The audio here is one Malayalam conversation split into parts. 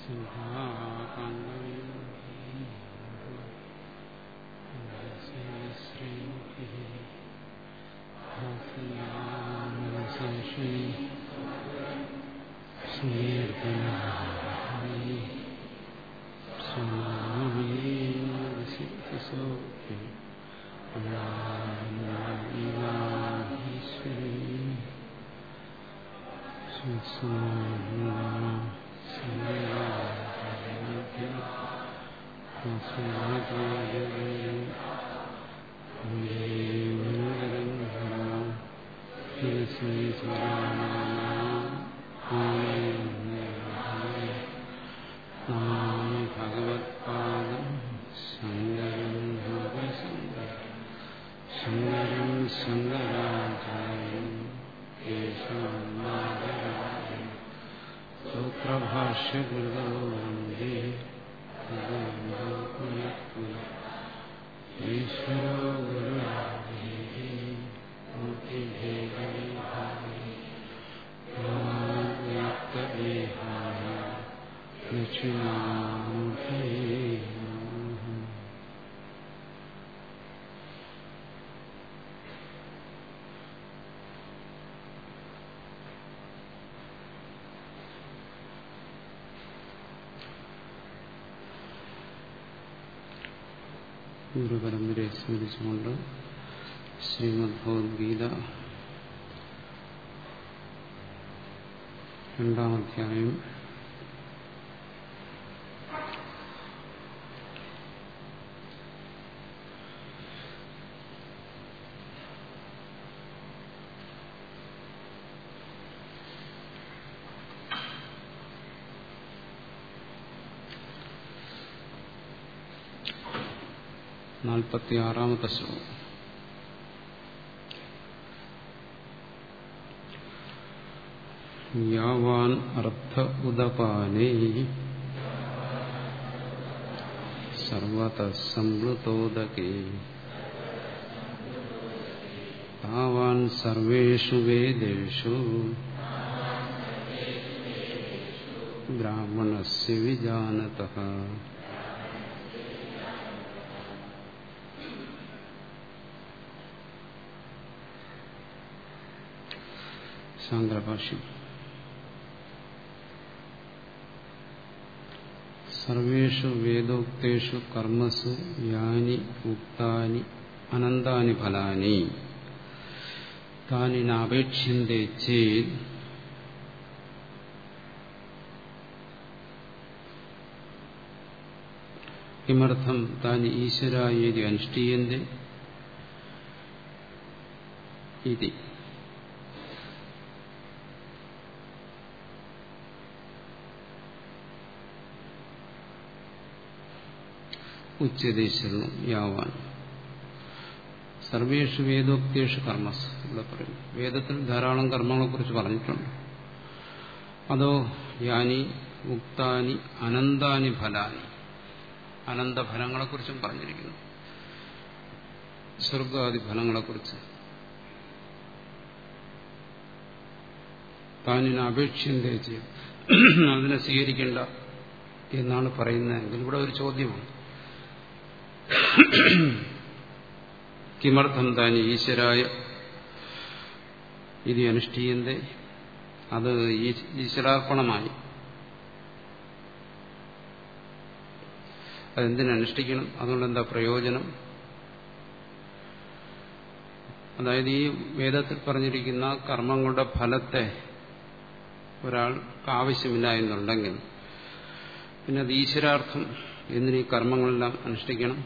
ഭഗവത്പാദം ശങ്കരം ശങ്കരം ശങ്കരാചാര്യം കേശവനാഥരാജം സൂത്രഭാഷ്യകൃതോ വന്ദേ ഈശ്വരോ ഗുരുരാജേ മൂർത്തിഭേദവിഭാഗി വ്യാപ്തദേഹായ ദക്ഷിണാമൂർത്തയേ നമഃ ഗുരുപരമ്പരയെ സ്മരിച്ചുകൊണ്ട് ശ്രീമദ് ഭഗവത്ഗീത രണ്ടാം അധ്യായം നാൽപ്പത്തിയാറാമത്തെ ശ്ലോകം യാവാൻ അർത്ഥ ഉദപാനേ സർവത സംവൃതോദകേ താവാൻ സർവേഷു വേദേഷു ബ്രാഹ്മണസ്യ വിജാനതഃ ശാങ്കരഭാഷ്യം സർവേഷു വേദോക്തേഷു കർമ്മസു യാനി ഉക്താനി അനന്താനി ഫലാനി താനി നാപേക്ഷ്യന്തെ ചേത് കിമർത്ഥം താനി ഈശ്വരായേതി അനുഷ്ഠീയന്തെ ഇതി ഉച്ചതീശ്വരണം യാവാൻ സർവേഷു വേദോക്തേഷു കർമ്മസ് ഇവിടെ പറയും വേദത്തിൽ ധാരാളം കർമ്മങ്ങളെക്കുറിച്ച് പറഞ്ഞിട്ടുണ്ട് അതോ യാനി ഉക്താനി അനന്താനി ഫലാനി അനന്തഫലങ്ങളെക്കുറിച്ചും പറഞ്ഞിരിക്കുന്നു സ്വർഗാദി ഫലങ്ങളെക്കുറിച്ച് താനിനെ അപേക്ഷ്യന്തേ ചെയ്യും അതിനെ സ്വീകരിക്കേണ്ട എന്നാണ് പറയുന്നതെങ്കിൽ ഇവിടെ ഒരു ചോദ്യമാണ് കിമർത്ഥം താനി ഈശ്വരായ ഇത് അനുഷ്ഠീയന്തേ അത് ഈശ്വരാർപ്പണമായി അതെന്തിനനുഷ്ഠിക്കണം അതുകൊണ്ട് എന്താ പ്രയോജനം അതായത് ഈ വേദത്തിൽ പറഞ്ഞിരിക്കുന്ന കർമ്മങ്ങളുടെ ഫലത്തെ ഒരാൾക്ക് ആവശ്യമില്ല എന്നുണ്ടെങ്കിൽ പിന്നെ അത് ഈശ്വരാർത്ഥം എന്തിനീ കർമ്മങ്ങളെല്ലാം അനുഷ്ഠിക്കണം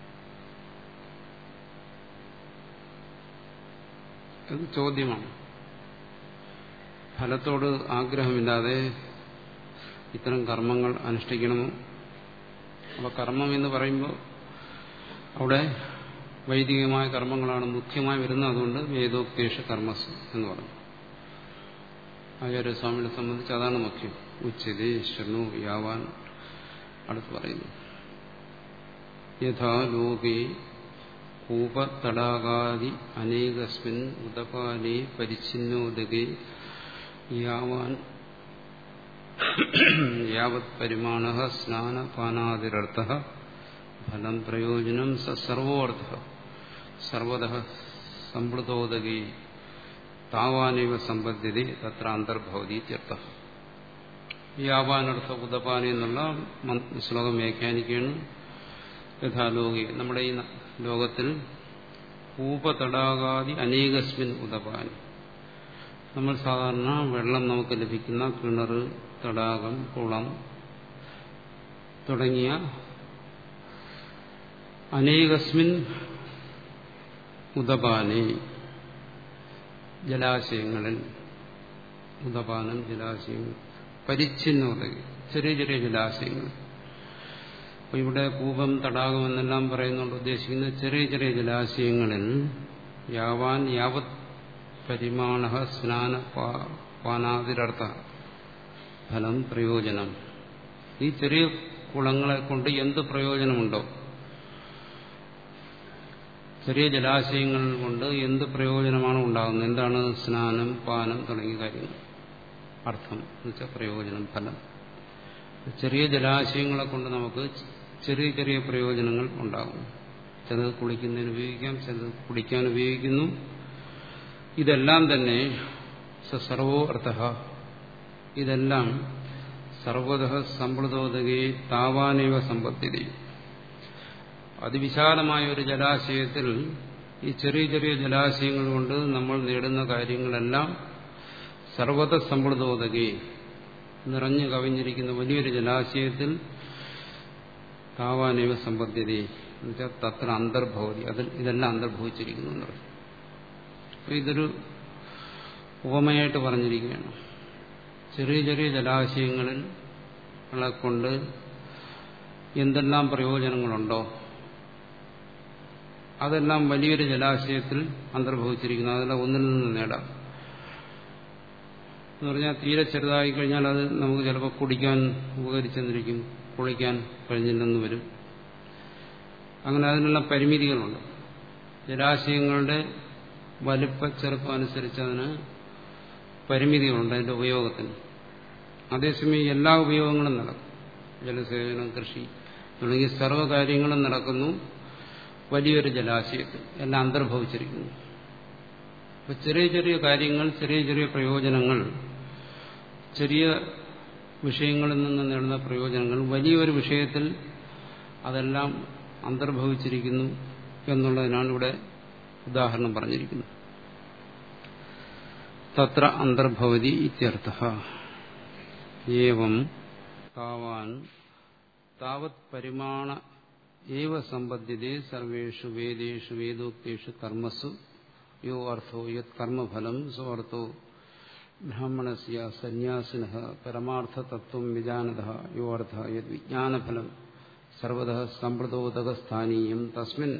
അത് ചോദ്യമാണ് ഫലത്തോട് ആഗ്രഹമില്ലാതെ ഇത്തരം കർമ്മങ്ങൾ അനുഷ്ഠിക്കണമോ അപ്പോൾ കർമ്മം എന്ന് പറയുമ്പോൾ അവിടെ വൈദികമായ കർമ്മങ്ങളാണ് മുഖ്യമായി വരുന്നത് അതുകൊണ്ട് വേദോക്തേഷ കർമ്മസ് എന്ന് പറഞ്ഞു ആചാര്യസ്വാമിയെ സംബന്ധിച്ച് അതാണ് മുഖ്യം ഉച്ചതേ ശൃണു യാവാൻ അടുത്ത് പറയുന്നു യഥാ ലോകേ കൂപത്തടാകാദി അനേകസ്മിൻ ഉദപാലേ പരിച്ഛിന്നോദകേ യാവാൻ യാവത് പരിമാണ സ്നാനപാനാതിരർത്ഥ ഫലം പ്രയോജനം സ സർവോർത്ഥ സർവത സംപ്ലുതോദകി താവാനിവ സമ്പദ്ധ്യതി തത്ര അന്തർഭവതി ഇത്യർത്ഥ യാവാനർത്ഥ ഉദപാനി എന്നുള്ള ശ്ലോകം വ്യാഖ്യാനിക്കുകയാണ് യഥാലോകി നമ്മുടെ ഈ ലോകത്തിൽ കൂപതടാകാതി അനേകസ്മിൻ ഉദപാനി നമ്മൾ സാധാരണ വെള്ളം നമുക്ക് ലഭിക്കുന്ന കിണർ തടാകം കുളം തുടങ്ങിയ അനേകസ്മിൻ ഉദപാനി ജലാശയങ്ങളിൽ ഉദപാനം ജലാശയം പരിച്ഛിന്നത ചെറിയ ചെറിയ ജലാശയങ്ങൾ അപ്പൊ ഇവിടെ കൂപം തടാകം എന്നെല്ലാം പറയുന്നുണ്ട് ഉദ്ദേശിക്കുന്ന ചെറിയ ചെറിയ ജലാശയങ്ങളിൽ യാവാൻ യാവത് പരിമാണ സ്നാന പാനാതിരർത്ഥ ഫലം പ്രയോജനം ഈ ചെറിയ കുളങ്ങളെ കൊണ്ട് എന്ത് പ്രയോജനമുണ്ടോ ചെറിയ ജലാശയങ്ങൾ കൊണ്ട് എന്ത് പ്രയോജനമാണ് ഉണ്ടാകുന്നത് എന്താണ് സ്നാനം പാനം തുടങ്ങിയ കാര്യങ്ങൾ അർത്ഥം എന്നുവെച്ചാൽ പ്രയോജനം ഫലം ചെറിയ ജലാശയങ്ങളെ കൊണ്ട് നമുക്ക് ചെറിയ ചെറിയ പ്രയോജനങ്ങൾ ഉണ്ടാകും ചിലത് കുളിക്കുന്നതിന് ഉപയോഗിക്കാം ചിലത് കുടിക്കാൻ ഉപയോഗിക്കുന്നു ഇതെല്ലാം തന്നെ സർവോ അർത്ഥ ഇതെല്ലാം സർവത സമ്പ്രദോദകയെ താവാനേവ സമ്പത്തിരി അതിവിശാലമായ ഒരു ജലാശയത്തിൽ ഈ ചെറിയ ചെറിയ ജലാശയങ്ങൾ കൊണ്ട് നമ്മൾ നേടുന്ന കാര്യങ്ങളെല്ലാം സർവത സമ്പ്രദോദകെ നിറഞ്ഞു കവിഞ്ഞിരിക്കുന്ന വലിയൊരു ജലാശയത്തിൽ താവാനേവ സമ്പദ്ധ്യത എന്നുവെച്ചാൽ തത്ര അന്തർഭവതി അതിൽ ഇതെല്ലാം അന്തർഭവിച്ചിരിക്കുന്നു എന്ന് പറയും ഇതൊരു ഉപമയായിട്ട് പറഞ്ഞിരിക്കുകയാണ് ചെറിയ ചെറിയ ജലാശയങ്ങളിൽ കൊണ്ട് എന്തെല്ലാം പ്രയോജനങ്ങളുണ്ടോ അതെല്ലാം വലിയൊരു ജലാശയത്തിൽ അന്തർഭവിച്ചിരിക്കുന്നു അതെല്ലാം ഒന്നിൽ നിന്ന് നേടാം എന്ന് പറഞ്ഞാൽ തീരെ ചെറുതായി കഴിഞ്ഞാൽ അത് നമുക്ക് ചിലപ്പോൾ കുടിക്കാൻ ഉപകരിച്ചെന്നിരിക്കും കുളിക്കാൻ കഴിഞ്ഞില്ലെന്ന് വരും അങ്ങനെ അതിനുള്ള പരിമിതികളുണ്ട് ജലാശയങ്ങളുടെ വലിപ്പ ചെറുപ്പം അനുസരിച്ച് അതിന് പരിമിതികളുണ്ട് അതിന്റെ ഉപയോഗത്തിന് അതേസമയം എല്ലാ ഉപയോഗങ്ങളും നടക്കും ജലസേചനം കൃഷി തുടങ്ങിയ സർവ്വകാര്യങ്ങളും നടക്കുന്നു വലിയൊരു ജലാശയത്തിൽ എല്ലാം അന്തർഭവിച്ചിരിക്കുന്നു അപ്പൊ ചെറിയ ചെറിയ കാര്യങ്ങൾ ചെറിയ ചെറിയ പ്രയോജനങ്ങൾ ചെറിയ വിഷയങ്ങളിൽ നിന്ന് നേടുന്ന പ്രയോജനങ്ങൾ വലിയൊരു വിഷയത്തിൽ അതെല്ലാം അന്തർഭവിച്ചിരിക്കുന്നു എന്നുള്ളതിനാണ് ഇവിടെ ഉദാഹരണം പറഞ്ഞിരിക്കുന്നത് തത്ര അന്തർഭവതി ഇത്യർത്ഥ ഏവം താവാൻ താവത് പരിമാണ ഏവ സമ്പദ്ധ്യതേ സർവേഷു വേദേഷു വേദോക്തേഷു കർമ്മസു യോ അർത്ഥോ യത് കർമ്മഫലം സോ അർത്ഥോ ബ്രാഹ്മണസ്യ സന്യാസിന പരമാർത്ഥതത്വം വിജാനത യോ അർത്ഥ യത് വിജ്ഞാനഫലം സർവത സമ്പ്രദോദകസ്ഥാനീയം തസ്മിൻ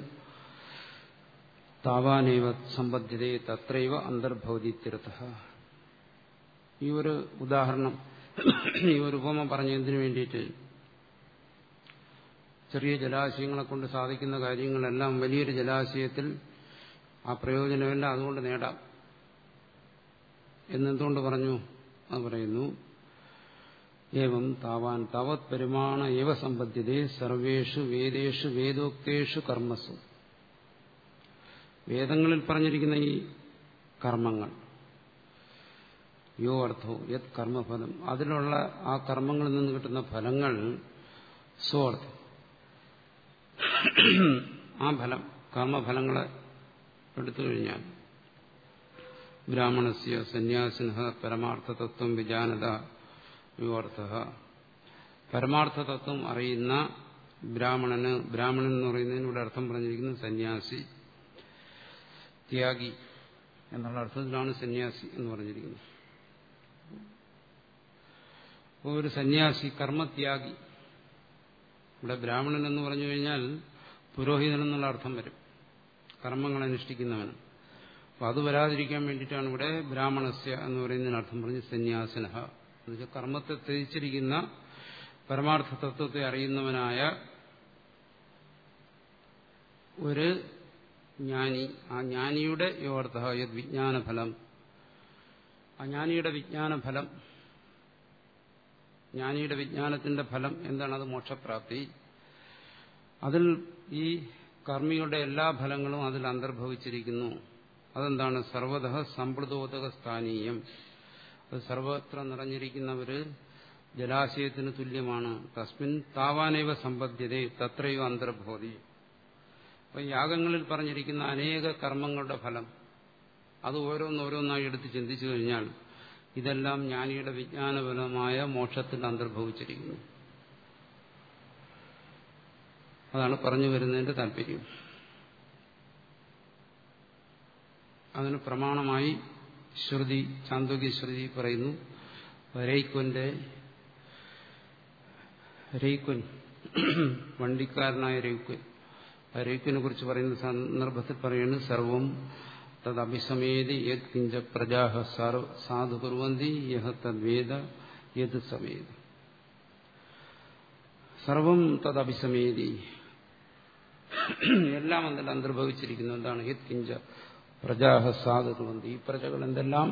താവാനേവ സമ്പദ്ധ്യതേ തത്രൈവ അന്തർഭവതി തീർത്ഥ ഈ ഒരു ഉദാഹരണം ഈ ഒരു ഉപമ പറഞ്ഞതിന് വേണ്ടിയിട്ട് ചെറിയ ജലാശയങ്ങളെ കൊണ്ട് സാധിക്കുന്ന കാര്യങ്ങളെല്ലാം വലിയൊരു ജലാശയത്തിൽ ആ പ്രയോജനമെല്ലാം അതുകൊണ്ട് നേടാം എന്നെന്തുകൊണ്ട് പറഞ്ഞു അത് പറയുന്നു ഏവം താവാൻ താവത് പരിമാണ ഏവ സമ്പദ്ധ്യതേ സർവേഷു വേദേഷു വേദോക്തേഷു കർമ്മസു വേദങ്ങളിൽ പറഞ്ഞിരിക്കുന്ന ഈ കർമ്മങ്ങൾ യോ അർത്ഥോ യത് കർമ്മഫലം അതിലുള്ള ആ കർമ്മങ്ങളിൽ നിന്ന് കിട്ടുന്ന ഫലങ്ങൾ സ്വാർത്ഥം ആ ഫലം കർമ്മഫലങ്ങളെ എടുത്തു കഴിഞ്ഞാൽ ബ്രാഹ്മണസ്യ സന്യാസിന പരമാർത്ഥ തത്വം വിജാനത യുവർത്ഥ പരമാർത്ഥ തത്വം അറിയുന്ന ബ്രാഹ്മണന് ബ്രാഹ്മണൻ എന്ന് പറയുന്നതിന് ഇവിടെ അർത്ഥം പറഞ്ഞിരിക്കുന്നത് സന്യാസി ത്യാഗി എന്നുള്ള അർത്ഥത്തിലാണ് സന്യാസി എന്ന് പറഞ്ഞിരിക്കുന്നത് അപ്പോൾ ഒരു സന്യാസി കർമ്മത്യാഗി ഇവിടെ ബ്രാഹ്മണൻ എന്ന് പറഞ്ഞു കഴിഞ്ഞാൽ പുരോഹിതൻ എന്നുള്ള അർത്ഥം വരും കർമ്മങ്ങൾ അനുഷ്ഠിക്കുന്നവനും അപ്പൊ അത് വരാതിരിക്കാൻ വേണ്ടിയിട്ടാണ് ഇവിടെ ബ്രാഹ്മണസ്യ എന്ന് പറയുന്നതിന് അർത്ഥം പറഞ്ഞ് സന്യാസിന എന്നുവെച്ചാൽ കർമ്മത്തെ ത്യജിച്ചിരിക്കുന്ന പരമാർത്ഥ തത്വത്തെ അറിയുന്നവനായ ഒരു ജ്ഞാനി ആ ജ്ഞാനിയുടെ യോർത്ഥ യത് വിജ്ഞാനഫലം ആ ജ്ഞാനിയുടെ വിജ്ഞാനഫലം ജ്ഞാനിയുടെ വിജ്ഞാനത്തിന്റെ ഫലം എന്താണ് അത് മോക്ഷപ്രാപ്തി അതിൽ ഈ കർമ്മിയുടെ എല്ലാ ഫലങ്ങളും അതിൽ അന്തർഭവിച്ചിരിക്കുന്നു അതെന്താണ് സർവത സമ്പ്രദോതക സ്ഥാനീയം അത് സർവത്ര നിറഞ്ഞിരിക്കുന്നവര് ജലാശയത്തിന് തുല്യമാണ് തസ്മിൻ താവാനേവ സമ്പദ്യത തത്രയോ അന്തർബോധി അപ്പൊ യാഗങ്ങളിൽ പറഞ്ഞിരിക്കുന്ന അനേക കർമ്മങ്ങളുടെ ഫലം അത് ഓരോന്നോരോന്നായി എടുത്ത് ചിന്തിച്ചു കഴിഞ്ഞാൽ ഇതെല്ലാം ജ്ഞാനിയുടെ വിജ്ഞാനപരമായ മോക്ഷത്തിൽ അന്തർഭവിച്ചിരിക്കുന്നു അതാണ് പറഞ്ഞു വരുന്നതിന്റെ താല്പര്യം അതിന് പ്രമാണമായി ശ്രുതി ചാന്തോക്യ ശ്രുതി പറയുന്നു രൈക്വന്റെ രൈക്വൻ വണ്ടിക്കാരനായ രൈക്വൻ രൈക്വനെ കുറിച്ച് പറയുന്ന സന്ദർഭത്തിൽ പറയുന്നു സർവം തദഭിസമേതി യത് കിഞ്ച പ്രജാഹ സാധു കുറുവന്തി യഹ തദ്വേദ യത് സമേത സർവം തദഭിസമേതി എല്ലാം അതിൽ അന്തർഭവിച്ചിരിക്കുന്നു എന്താണ് യത് കിഞ്ച പ്രജാഹ സാധു കുറുവന്തി ഈ പ്രജകൾ എന്തെല്ലാം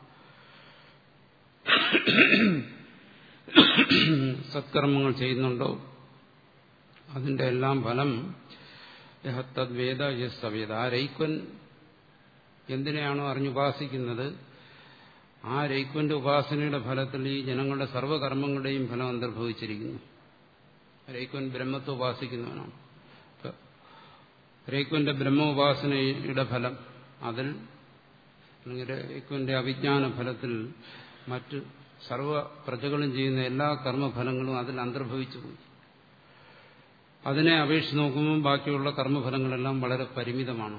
സത്കർമ്മങ്ങൾ ചെയ്യുന്നുണ്ടോ അതിന്റെ എല്ലാം ഫലം യഹത്തദ്വേദ യസ്സവേദ ആ രൈക്വൻ എന്തിനെയാണോ അറിഞ്ഞുപാസിക്കുന്നത് ആ രൈക്വന്റെ ഉപാസനയുടെ ഫലത്തിൽ ഈ ജനങ്ങളുടെ സർവ്വകർമ്മങ്ങളുടെയും ഫലം അന്തർഭവിച്ചിരിക്കുന്നു രൈക്വൻ ബ്രഹ്മത്തെ ഉപാസിക്കുന്നവനാണ് രൈക്വന്റെ ബ്രഹ്മോപാസനയുടെ ഫലം അതിൽ അല്ലെങ്കിൽ രൈക്വന്റെ അവിജ്ഞാന ഫലത്തിൽ മറ്റ് സർവ പ്രജകളും ചെയ്യുന്ന എല്ലാ കർമ്മഫലങ്ങളും അതിൽ അന്തർഭവിച്ചു പോയി അതിനെ അപേക്ഷിച്ച് നോക്കുമ്പോൾ ബാക്കിയുള്ള കർമ്മഫലങ്ങളെല്ലാം വളരെ പരിമിതമാണ്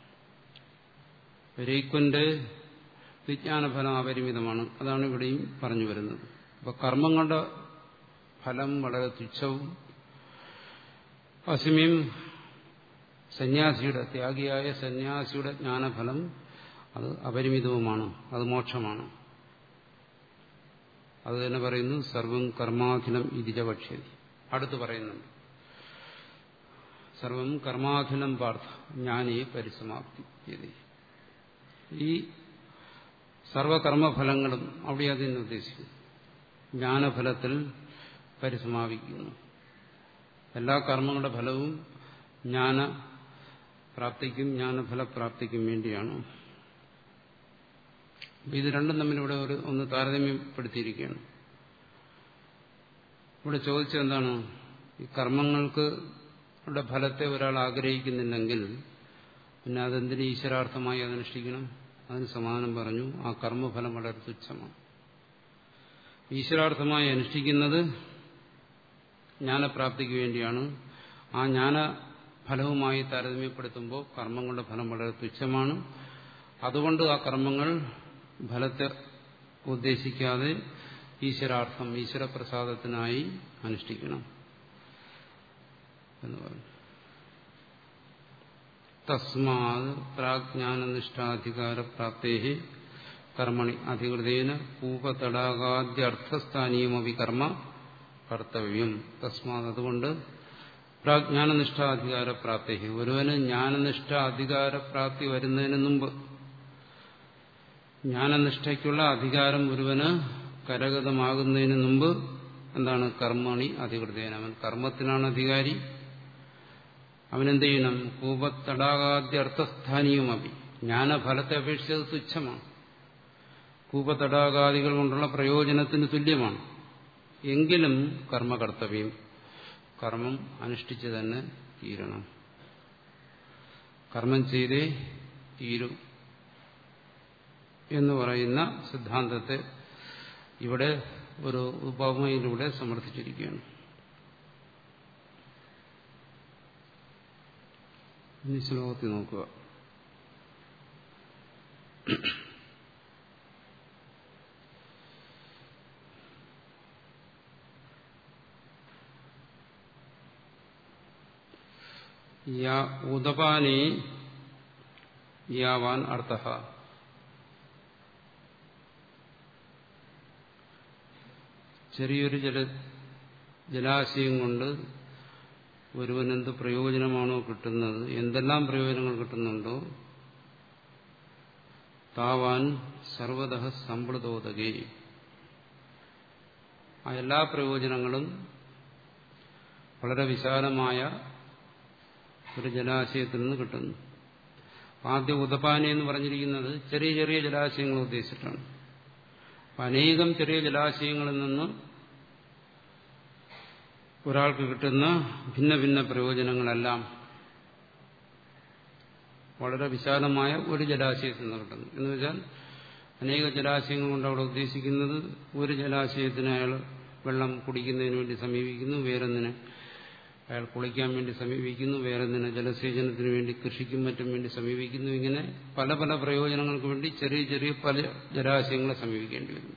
രൈക്വന്റെ വിജ്ഞാനഫലം അപരിമിതമാണ് അതാണ് ഇവിടെയും പറഞ്ഞു വരുന്നത് അപ്പൊ കർമ്മങ്ങളുടെ ഫലം വളരെ തുച്ഛവും അസിമയും സന്യാസിയുടെ ത്യാഗിയായ സന്യാസിയുടെ ജ്ഞാനഫലം അത് അപരിമിതവുമാണ് അത് മോക്ഷമാണ് അത് തന്നെ പറയുന്നു സർവം കർമാഖിലം ഇതിജപക്ഷ്യതി അടുത്ത് പറയുന്നുണ്ട് സർവം കർമാഖിലം പാർത്ഥ ജ്ഞാനേ പരിസമാപ്തി ഈ സർവകർമ്മഫലങ്ങളും അവിടെ അതിന് ഉദ്ദേശിക്കുന്നു ജ്ഞാനഫലത്തിൽ പരിസമാപിക്കുന്നു എല്ലാ കർമ്മങ്ങളുടെ ഫലവും ജ്ഞാന പ്രാപ്തിക്കും ജ്ഞാനഫലപ്രാപ്തിക്കും വേണ്ടിയാണ് ഇത് രണ്ടും തമ്മിൽ ഇവിടെ ഒരു ഒന്ന് താരതമ്യപ്പെടുത്തിയിരിക്കുകയാണ് ഇവിടെ ചോദിച്ചെന്താണ് ഈ കർമ്മങ്ങൾക്ക് ഫലത്തെ ഒരാൾ ആഗ്രഹിക്കുന്നില്ലെങ്കിൽ പിന്നെ അതെന്തിന് ഈശ്വരാർത്ഥമായി അതനുഷ്ഠിക്കണം അതിന് സമാധാനം പറഞ്ഞു ആ കർമ്മഫലം വളരെ തുച്ഛമാണ് ഈശ്വരാർത്ഥമായി അനുഷ്ഠിക്കുന്നത് ജ്ഞാനപ്രാപ്തിക്ക് വേണ്ടിയാണ് ആ ജ്ഞാനഫലവുമായി താരതമ്യപ്പെടുത്തുമ്പോൾ കർമ്മങ്ങളുടെ ഫലം വളരെ തുച്ഛമാണ് അതുകൊണ്ട് ആ കർമ്മങ്ങൾ ഫലത്തെ ഉദ്ദേശിക്കാതെ ഈശ്വരാർത്ഥം ഈശ്വരപ്രസാദത്തിനായി അനുഷ്ഠിക്കണം എന്ന് പറഞ്ഞു തസ്മാത് പ്രാജ്ഞാനനിഷ്ഠാധികാരപ്രാപ്തേ കർമ്മണി അധികൃതേന കൂപതടാകാദ്യർത്ഥസ്ഥാനീയമപി കർമ്മ കർത്തവ്യം തസ്മാത് അതുകൊണ്ട് പ്രാജ്ഞാനനിഷ്ഠ അധികാരപ്രാപ്തി ഒരുവന് ജ്ഞാനനിഷ്ഠ അധികാരപ്രാപ്തി വരുന്നതിന് മുമ്പ് ജ്ഞാനനിഷ്ഠയ്ക്കുള്ള അധികാരം ഒരുവന് കരഗതമാകുന്നതിന് മുമ്പ് എന്താണ് കർമ്മണി അധികൃതേന അവൻ കർമ്മത്തിനാണ് അധികാരി അവനെന്ത് ചെയ്യണം കൂപത്തടാകാദ്യർത്ഥസ്ഥാനീയമപി ജ്ഞാനഫലത്തെ അപേക്ഷിച്ചത് തുച്ഛമാണ് കൂപതടാകാദികൾ കൊണ്ടുള്ള പ്രയോജനത്തിന് തുല്യമാണ് എങ്കിലും കർമ്മകർത്തവ്യം കർമ്മം അനുഷ്ഠിച്ച് തന്നെ തീരണം കർമ്മം ചെയ്തേ തീരും എന്ന് പറയുന്ന സിദ്ധാന്തത്തെ ഇവിടെ ഒരു ഉപമയിലൂടെ സമർത്ഥിച്ചിരിക്കുകയാണ് ഇനി ശ്ലോകത്തിൽ നോക്കുക ഉദപാനി യാവാൻ അർത്ഥ ചെറിയൊരു ജല ജലാശയം കൊണ്ട് ഒരുവനെന്ത് പ്രയോജനമാണോ കിട്ടുന്നത് എന്തെല്ലാം പ്രയോജനങ്ങൾ കിട്ടുന്നുണ്ടോ താവാൻ സർവത സമ്പ്രദോതകേ ആ എല്ലാ പ്രയോജനങ്ങളും വളരെ വിശാലമായ ഒരു ജലാശയത്തിൽ നിന്ന് കിട്ടുന്നു ആദ്യ ഉദപാനി എന്ന് പറഞ്ഞിരിക്കുന്നത് ചെറിയ ചെറിയ ജലാശയങ്ങൾ ഉദ്ദേശിച്ചിട്ടാണ് അപ്പം അനേകം ചെറിയ ജലാശയങ്ങളിൽ നിന്ന് ഒരാൾക്ക് കിട്ടുന്ന ഭിന്ന ഭിന്ന പ്രയോജനങ്ങളെല്ലാം വളരെ വിശാലമായ ഒരു ജലാശയത്തിൽ നിന്ന് കിട്ടുന്നു എന്ന് വെച്ചാൽ അനേക ജലാശയങ്ങൾ കൊണ്ട് അവിടെ ഉദ്ദേശിക്കുന്നത് ഒരു ജലാശയത്തിന് അയാൾ വെള്ളം കുടിക്കുന്നതിന് വേണ്ടി സമീപിക്കുന്നു വേറൊന്നിന് അയാൾ കുളിക്കാൻ വേണ്ടി സമീപിക്കുന്നു വേറൊന്നിന് ജലസേചനത്തിന് വേണ്ടി കൃഷിക്കും മറ്റും വേണ്ടി സമീപിക്കുന്നു ഇങ്ങനെ പല പല പ്രയോജനങ്ങൾക്ക് വേണ്ടി ചെറിയ ചെറിയ പല ജലാശയങ്ങളെ സമീപിക്കേണ്ടി വരുന്നു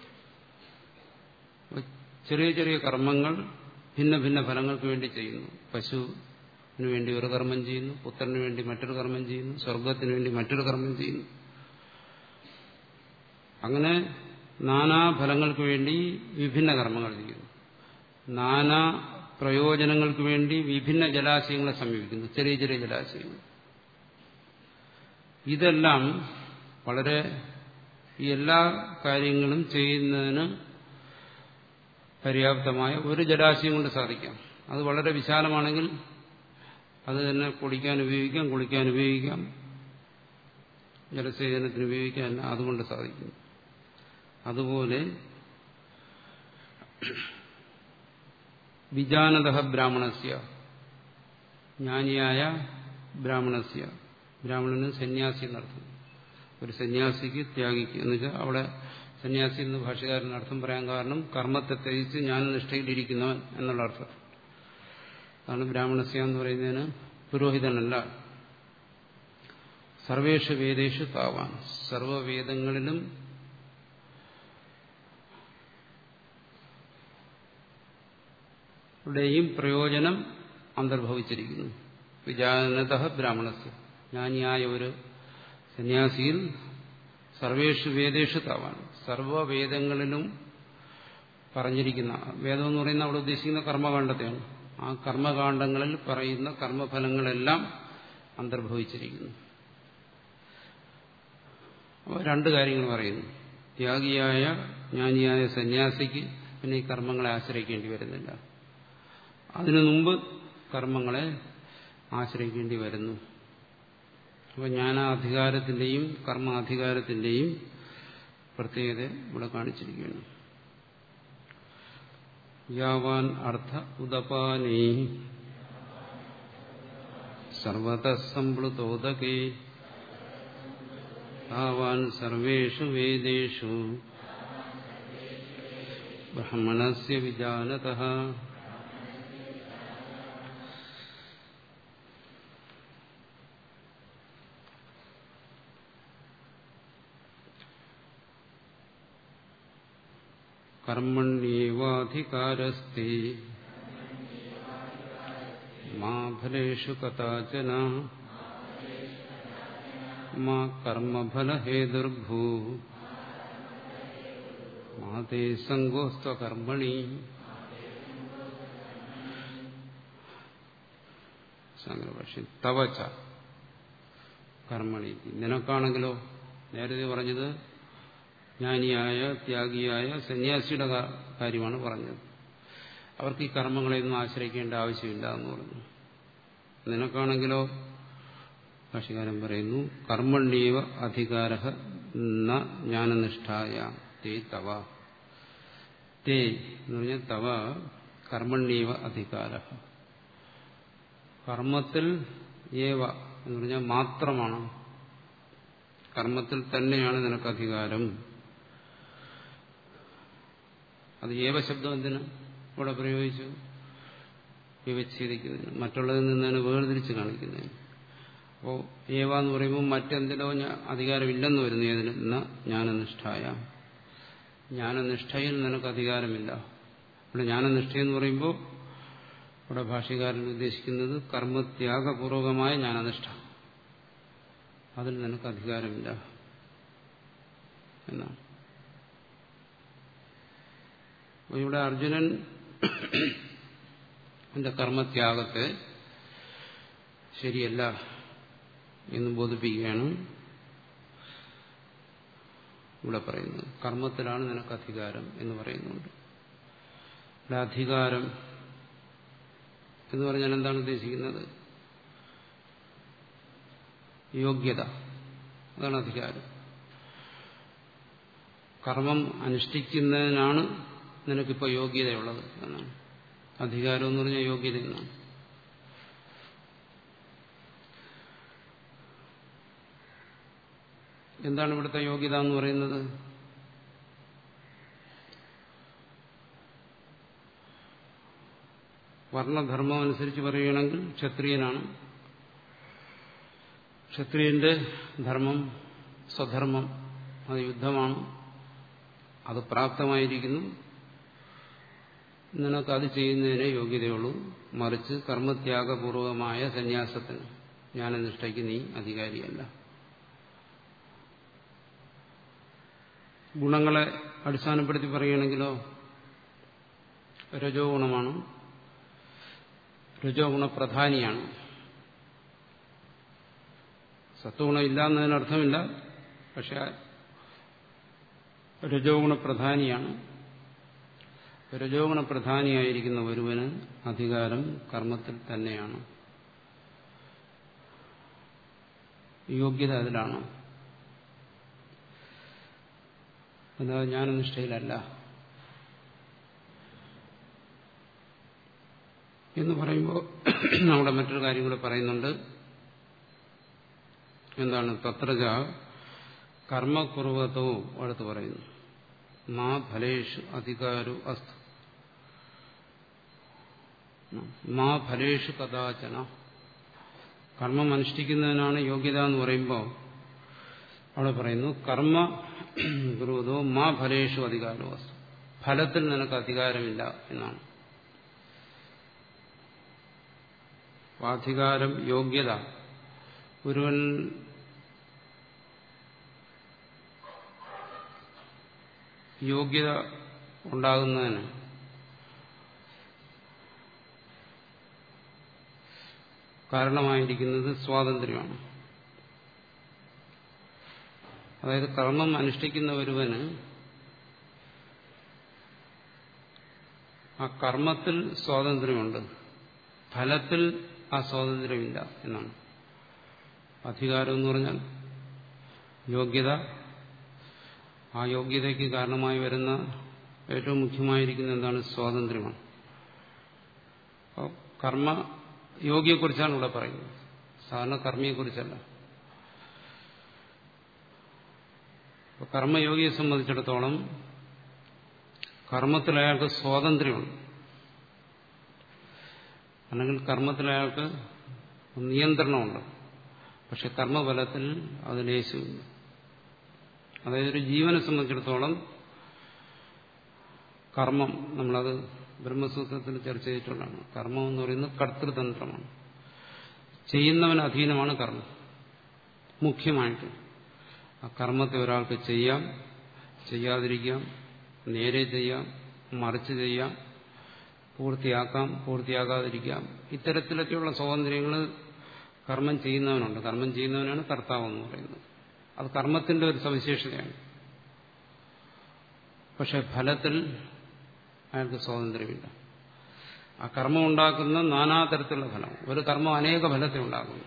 ചെറിയ ചെറിയ കർമ്മങ്ങൾ ഭിന്ന ഭിന്ന ഫലങ്ങൾക്ക് വേണ്ടി ചെയ്യുന്നു പശുവിന് വേണ്ടി ഒരു കർമ്മം ചെയ്യുന്നു പുത്രന് വേണ്ടി മറ്റൊരു കർമ്മം ചെയ്യുന്നു സ്വർഗത്തിന് വേണ്ടി മറ്റൊരു കർമ്മം ചെയ്യുന്നു അങ്ങനെ നാനാ ഫലങ്ങൾക്ക് വേണ്ടി വിഭിന്ന കർമ്മങ്ങൾ ചെയ്യുന്നു നാനാ പ്രയോജനങ്ങൾക്ക് വേണ്ടി വിഭിന്ന ജലാശയങ്ങളെ സമീപിക്കുന്നു ചെറിയ ചെറിയ ജലാശയങ്ങൾ ഇതെല്ലാം വളരെ ഈ എല്ലാ കാര്യങ്ങളും ചെയ്യുന്നതിന് പര്യാപ്തമായ ഒരു ജലാശയം കൊണ്ട് സാധിക്കാം അത് വളരെ വിശാലമാണെങ്കിൽ അത് തന്നെ കുടിക്കാൻ ഉപയോഗിക്കാം കുളിക്കാൻ ഉപയോഗിക്കാം ജലസേചനത്തിന് ഉപയോഗിക്കാൻ അതുകൊണ്ട് സാധിക്കും അതുപോലെ വിജാനത ബ്രാഹ്മണസ്യ ജ്ഞാനിയായ ബ്രാഹ്മണസ്യ ബ്രാഹ്മണന് സന്യാസി എന്നർത്ഥം ഒരു സന്യാസിക്ക് ത്യാഗിക്ക് എന്ന് വെച്ചാൽ അവിടെ സന്യാസി എന്ന് ഭാഷകാരൻ അർത്ഥം പറയാൻ കാരണം കർമ്മത്തെ ത്യജിച്ച് ജ്ഞാനനിഷ്ഠയിലിരിക്കുന്നവൻ എന്നുള്ള അർത്ഥം അതാണ് ബ്രാഹ്മണസ്യ എന്ന് പറയുന്നതിന് പുരോഹിതനല്ല സർവേഷു വേദേഷു താവാൻ സർവവേദങ്ങളിലും യുടെയും പ്രയോജനം അന്തർഭവിച്ചിരിക്കുന്നു വിജാനത ബ്രാഹ്മണസ് ജ്ഞാനിയായ ഒരു സന്യാസിയിൽ സർവേഷു വേദേഷു താവാൻ സർവവേദങ്ങളിലും പറഞ്ഞിരിക്കുന്ന വേദം എന്ന് പറയുന്ന അവിടെ ഉദ്ദേശിക്കുന്ന കർമ്മകാണ്ഡത്തെയാണ് ആ കർമ്മകാണ്ഡങ്ങളിൽ പറയുന്ന കർമ്മഫലങ്ങളെല്ലാം അന്തർഭവിച്ചിരിക്കുന്നു അപ്പോൾ രണ്ട് കാര്യങ്ങൾ പറയുന്നു ത്യാഗിയായ ജ്ഞാനിയായ സന്യാസിക്ക് പിന്നെ ഈ കർമ്മങ്ങളെ ആശ്രയിക്കേണ്ടി വരുന്നില്ല അതിനു മുമ്പ് കർമ്മങ്ങളെ ആശ്രയിക്കേണ്ടി വരുന്നു അപ്പോൾ ജ്ഞാനാധികാരത്തിന്റെയും കർമാധികാരത്തിന്റെയും പ്രത്യേകത ഇവിടെ കാണിച്ചിരിക്കുകയാണ് യാവാൻ അർത്ഥ ഉദപാനേ സർവത സംപ്ലുതോദകേ താവാൻ സർവേഷു വേദേഷു ബ്രഹ്മണസ്യ വിജാനതഃ കർമ്മണ്യേവാധികാരസ്തി മാ ഫലേഷു കഥാചന മാ കർമ്മഫലഹേതുർഭൂ മാ തേ സങ്കോസ്ത്വകർമ്മണി ശങ്കരഭാഷ്യം തവച്ച കർമ്മണി നിനക്കാണെങ്കിലോ നേരത്തെ പറഞ്ഞത് ജ്ഞാനിയായ ത്യാഗിയായ സന്യാസിയുടെ കാര്യമാണ് പറഞ്ഞത് അവർക്ക് ഈ കർമ്മങ്ങളെയൊന്നും ആശ്രയിക്കേണ്ട ആവശ്യമില്ല എന്ന് പറഞ്ഞു നിനക്കാണെങ്കിലോ ഭാഷകാരൻ പറയുന്നു കർമ്മണ്യവ അധികാര ജ്ഞാനനിഷ്ഠായ തേ തവ തേ എന്ന് പറഞ്ഞാൽ തവ കർമ്മണ്യവ അധികാര കർമ്മത്തിൽ ഏവ എന്ന് പറഞ്ഞാൽ മാത്രമാണ് കർമ്മത്തിൽ തന്നെയാണ് നിനക്ക് അധികാരം അത് ഏവ ശബ്ദം എന്തിന് ഇവിടെ പ്രയോഗിച്ചു വിവച്ഛേദിക്കുന്നതിന് മറ്റുള്ളതിൽ നിന്ന് തന്നെ വേർതിരിച്ച് കാണിക്കുന്നതിന് അപ്പോൾ ഏവ എന്ന് പറയുമ്പോൾ മറ്റെന്തിലോ അധികാരമില്ലെന്ന് വരുന്നു ഏതിന് എന്ന ജ്ഞാനനിഷ്ഠായ ജ്ഞാനനിഷ്ഠയിൽ നിനക്ക് അധികാരമില്ല ഇവിടെ ജ്ഞാനനിഷ്ഠയെന്ന് പറയുമ്പോൾ ഇവിടെ ഭാഷ്യകാരൻ ഉദ്ദേശിക്കുന്നത് കർമ്മത്യാഗപൂർവകമായ ജ്ഞാനനിഷ്ഠ അതിൽ നിനക്ക് അധികാരമില്ല എന്നാണ് ഇവിടെ അർജുനൻ എന്റെ കർമ്മത്യാഗത്തെ ശരിയല്ല എന്ന് ബോധിപ്പിക്കുകയാണ് ഇവിടെ പറയുന്നത് കർമ്മത്തിലാണ് നിനക്ക് അധികാരം എന്ന് പറയുന്നുണ്ട് ഇവിടെ അധികാരം എന്ന് പറഞ്ഞാൽ എന്താണ് ഉദ്ദേശിക്കുന്നത് യോഗ്യത അതാണ് അധികാരം കർമ്മം അനുഷ്ഠിക്കുന്നതിനാണ് നിനക്കിപ്പോൾ യോഗ്യതയുള്ളത് എന്നാണ് അധികാരം എന്ന് പറഞ്ഞാൽ യോഗ്യത എന്നാണ് എന്താണ് ഇവിടുത്തെ യോഗ്യത എന്ന് പറയുന്നത് വർണ്ണധർമ്മം അനുസരിച്ച് പറയുകയാണെങ്കിൽ ക്ഷത്രിയനാണ് ക്ഷത്രിയന്റെ ധർമ്മം സ്വധർമ്മം അത് യുദ്ധമാണ് അത് പ്രാപ്തമായിരിക്കുന്നു നിനക്ക് അത് ചെയ്യുന്നതിനെ യോഗ്യതയുള്ളൂ മറിച്ച് കർമ്മത്യാഗപൂർവമായ സന്യാസത്തിന് ജ്ഞാനനിഷ്ഠയ്ക്ക് നീ അധികാരിയല്ല ഗുണങ്ങളെ അടിസ്ഥാനപ്പെടുത്തി പറയുകയാണെങ്കിലോ രജോ ഗുണമാണ് രജോ ഗുണപ്രധാനിയാണ് സത്വഗുണം ഇല്ല എന്നതിനർത്ഥമില്ല പക്ഷെ രജോ ഗുണപ്രധാനിയാണ് രജോ ഗുണപ്രധാനിയായിരിക്കുന്ന ഒരുവന് അധികാരം കർമ്മത്തിൽ തന്നെയാണ് യോഗ്യത അതിലാണ് അല്ലാതെ ജ്ഞാനനിഷ്ഠയിലല്ല എന്ന് പറയുമ്പോൾ നമ്മുടെ മറ്റൊരു കാര്യം കൂടെ പറയുന്നുണ്ട് എന്താണ് തത്രജ കർമ്മകുർവത്തോ അടുത്ത് പറയുന്നു മാ ഫലേഷു അധികാരു അസ്തു മാ ഫലേഷു കഥാചന കർമ്മം അനുഷ്ഠിക്കുന്നതിനാണ് യോഗ്യത എന്ന് പറയുമ്പോൾ അവിടെ പറയുന്നു കർമ്മ ഗുരുവതോ മാ ഫലേഷു അധികാരോ അസ്തു ഫലത്തിൽ നിനക്ക് അധികാരമില്ല എന്നാണ് അധികാരം യോഗ്യത ഒരുവൻ യോഗ്യത ഉണ്ടാകുന്നതിന് കാരണമായിരിക്കുന്നത് സ്വാതന്ത്ര്യമാണ് അതായത് കർമ്മം അനുഷ്ഠിക്കുന്ന ഒരുവന് ആ കർമ്മത്തിൽ സ്വാതന്ത്ര്യമുണ്ട് ഫലത്തിൽ ആ സ്വാതന്ത്ര്യമില്ല എന്നാണ് അധികാരം എന്ന് പറഞ്ഞാൽ യോഗ്യത ആ യോഗ്യതയ്ക്ക് കാരണമായി വരുന്ന ഏറ്റവും മുഖ്യമായിരിക്കുന്ന എന്താണ് സ്വാതന്ത്ര്യമാണ് കർമ്മ യോഗിയെക്കുറിച്ചാണ് ഇവിടെ പറയുന്നത് സാധാരണ കർമ്മിയെക്കുറിച്ചല്ല കർമ്മയോഗിയെ സംബന്ധിച്ചിടത്തോളം കർമ്മത്തിൽ അയാൾക്ക് സ്വാതന്ത്ര്യമുണ്ട് അല്ലെങ്കിൽ കർമ്മത്തിൽ അയാൾക്ക് നിയന്ത്രണമുണ്ട് പക്ഷെ കർമ്മഫലത്തിൽ അത് ലേശമില്ല അതായത് ഒരു ജീവനെ സംബന്ധിച്ചിടത്തോളം കർമ്മം നമ്മളത് ബ്രഹ്മസൂത്രത്തിൽ ചർച്ച ചെയ്തിട്ടുള്ളതാണ് കർമ്മം എന്ന് പറയുന്നത് കർത്തൃതന്ത്രമാണ് ചെയ്യുന്നവൻ അധീനമാണ് കർമ്മം മുഖ്യമായിട്ട് ആ കർമ്മത്തെ ഒരാൾക്ക് ചെയ്യാം ചെയ്യാതിരിക്കാം നേരെ ചെയ്യാം മറിച്ച് ചെയ്യാം പൂർത്തിയാക്കാം പൂർത്തിയാക്കാതിരിക്കാം ഇത്തരത്തിലൊക്കെയുള്ള സ്വാതന്ത്ര്യങ്ങൾ കർമ്മം ചെയ്യുന്നവനുണ്ട് കർമ്മം ചെയ്യുന്നവനാണ് കർത്താവ് എന്ന് പറയുന്നത് അത് കർമ്മത്തിന്റെ ഒരു സവിശേഷതയാണ് പക്ഷെ ഫലത്തിൽ അയാൾക്ക് സ്വാതന്ത്ര്യമില്ല ആ കർമ്മം ഉണ്ടാക്കുന്ന നാനാതരത്തിലുള്ള ഫലം ഒരു കർമ്മം അനേക ഫലത്തെ ഉണ്ടാക്കുന്നു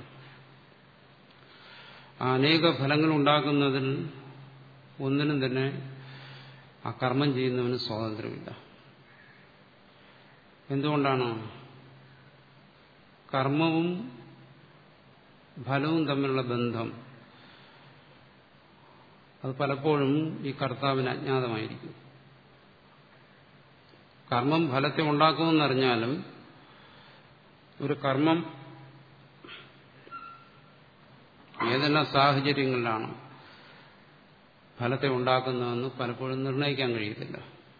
ആ അനേക ഫലങ്ങൾ ഉണ്ടാക്കുന്നതിൽ ഒന്നിനും തന്നെ ആ കർമ്മം ചെയ്യുന്നവന് സ്വാതന്ത്ര്യമില്ല എന്തുകൊണ്ടാണ് കർമ്മവും ഫലവും തമ്മിലുള്ള ബന്ധം അത് പലപ്പോഴും ഈ കർത്താവിന് അജ്ഞാതമായിരിക്കും കർമ്മം ഫലത്തെ ഉണ്ടാക്കുമെന്നറിഞ്ഞാലും ഒരു കർമ്മം ഏതെല്ലാം സാഹചര്യങ്ങളിലാണ് ഫലത്തെ ഉണ്ടാക്കുന്നതെന്ന് പലപ്പോഴും നിർണ്ണയിക്കാൻ കഴിയത്തില്ല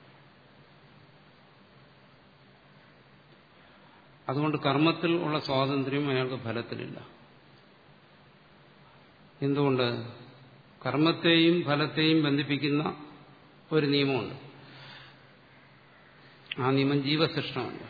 അതുകൊണ്ട് കർമ്മത്തിൽ ഉള്ള സ്വാതന്ത്ര്യം അയാൾക്ക് ഫലത്തിലില്ല എന്തുകൊണ്ട് കർമ്മത്തെയും ഫലത്തെയും ബന്ധിപ്പിക്കുന്ന ഒരു നിയമമുണ്ട് ആ നിയമം ജീവസൃഷ്ടമല്ല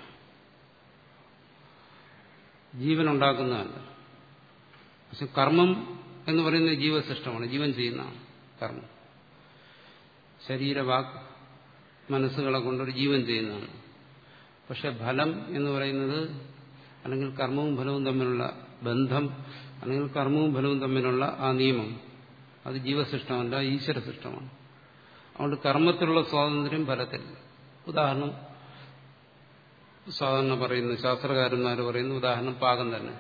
ജീവനുണ്ടാക്കുന്നതല്ല പക്ഷെ കർമ്മം എന്ന് പറയുന്നത് ജീവസൃഷ്ടമാണ് ജീവൻ ചെയ്യുന്നതാണ് കർമ്മം ശരീരവാക് മനസ്സുകളെ കൊണ്ടൊരു ജീവൻ ചെയ്യുന്നതാണ് പക്ഷെ ഫലം എന്ന് പറയുന്നത് അല്ലെങ്കിൽ കർമ്മവും ഫലവും തമ്മിലുള്ള ബന്ധം അല്ലെങ്കിൽ കർമ്മവും ഫലവും തമ്മിലുള്ള ആ നിയമം അത് ജീവസൃഷ്ടമല്ല ഈശ്വര സൃഷ്ടമാണ് അതുകൊണ്ട് കർമ്മത്തിലുള്ള സ്വാതന്ത്ര്യം ഫലത്തിൽ ഉദാഹരണം സാധാരണ പറയുന്നു ശാസ്ത്രകാരന്മാർ പറയുന്നു ഉദാഹരണം പാകം തന്നെ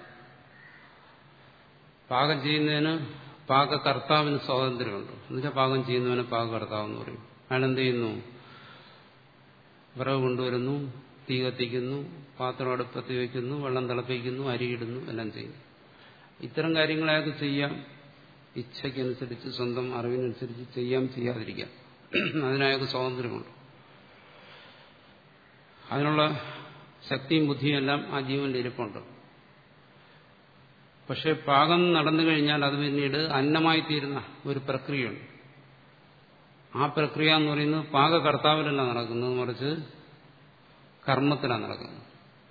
പാകം ചെയ്യുന്നതിന് പാകകർത്താവിന് സ്വാതന്ത്ര്യമുണ്ട് എന്നുവെച്ചാൽ പാകം ചെയ്യുന്നവന് പാകകർത്താവ് എന്ന് പറയും അയാൾ എന്ത് ചെയ്യുന്നു വിറവ് കൊണ്ടുവരുന്നു തീ കത്തിക്കുന്നു പാത്രം അടുപ്പത്തി വയ്ക്കുന്നു വെള്ളം തിളപ്പിക്കുന്നു അരിയിടുന്നു എല്ലാം ചെയ്യുന്നു ഇത്തരം കാര്യങ്ങൾ അയാൾക്ക് ചെയ്യാം ഇച്ഛയ്ക്കനുസരിച്ച് സ്വന്തം അറിവിനനുസരിച്ച് ചെയ്യാം ചെയ്യാതിരിക്കാം അതിനയാൾക്ക് സ്വാതന്ത്ര്യമുണ്ട് അതിനുള്ള ശക്തിയും ബുദ്ധിയും എല്ലാം ആ ജീവന്റെ ഇരിപ്പുണ്ട് പക്ഷെ പാകം നടന്നു കഴിഞ്ഞാൽ അത് പിന്നീട് അന്നമായി തീരുന്ന ഒരു പ്രക്രിയയുണ്ട് ആ പ്രക്രിയ എന്ന് പറയുന്നത് പാകകർത്താവിലല്ല നടക്കുന്നത് മറിച്ച് കർമ്മത്തിലാണ് നടക്കുന്നത്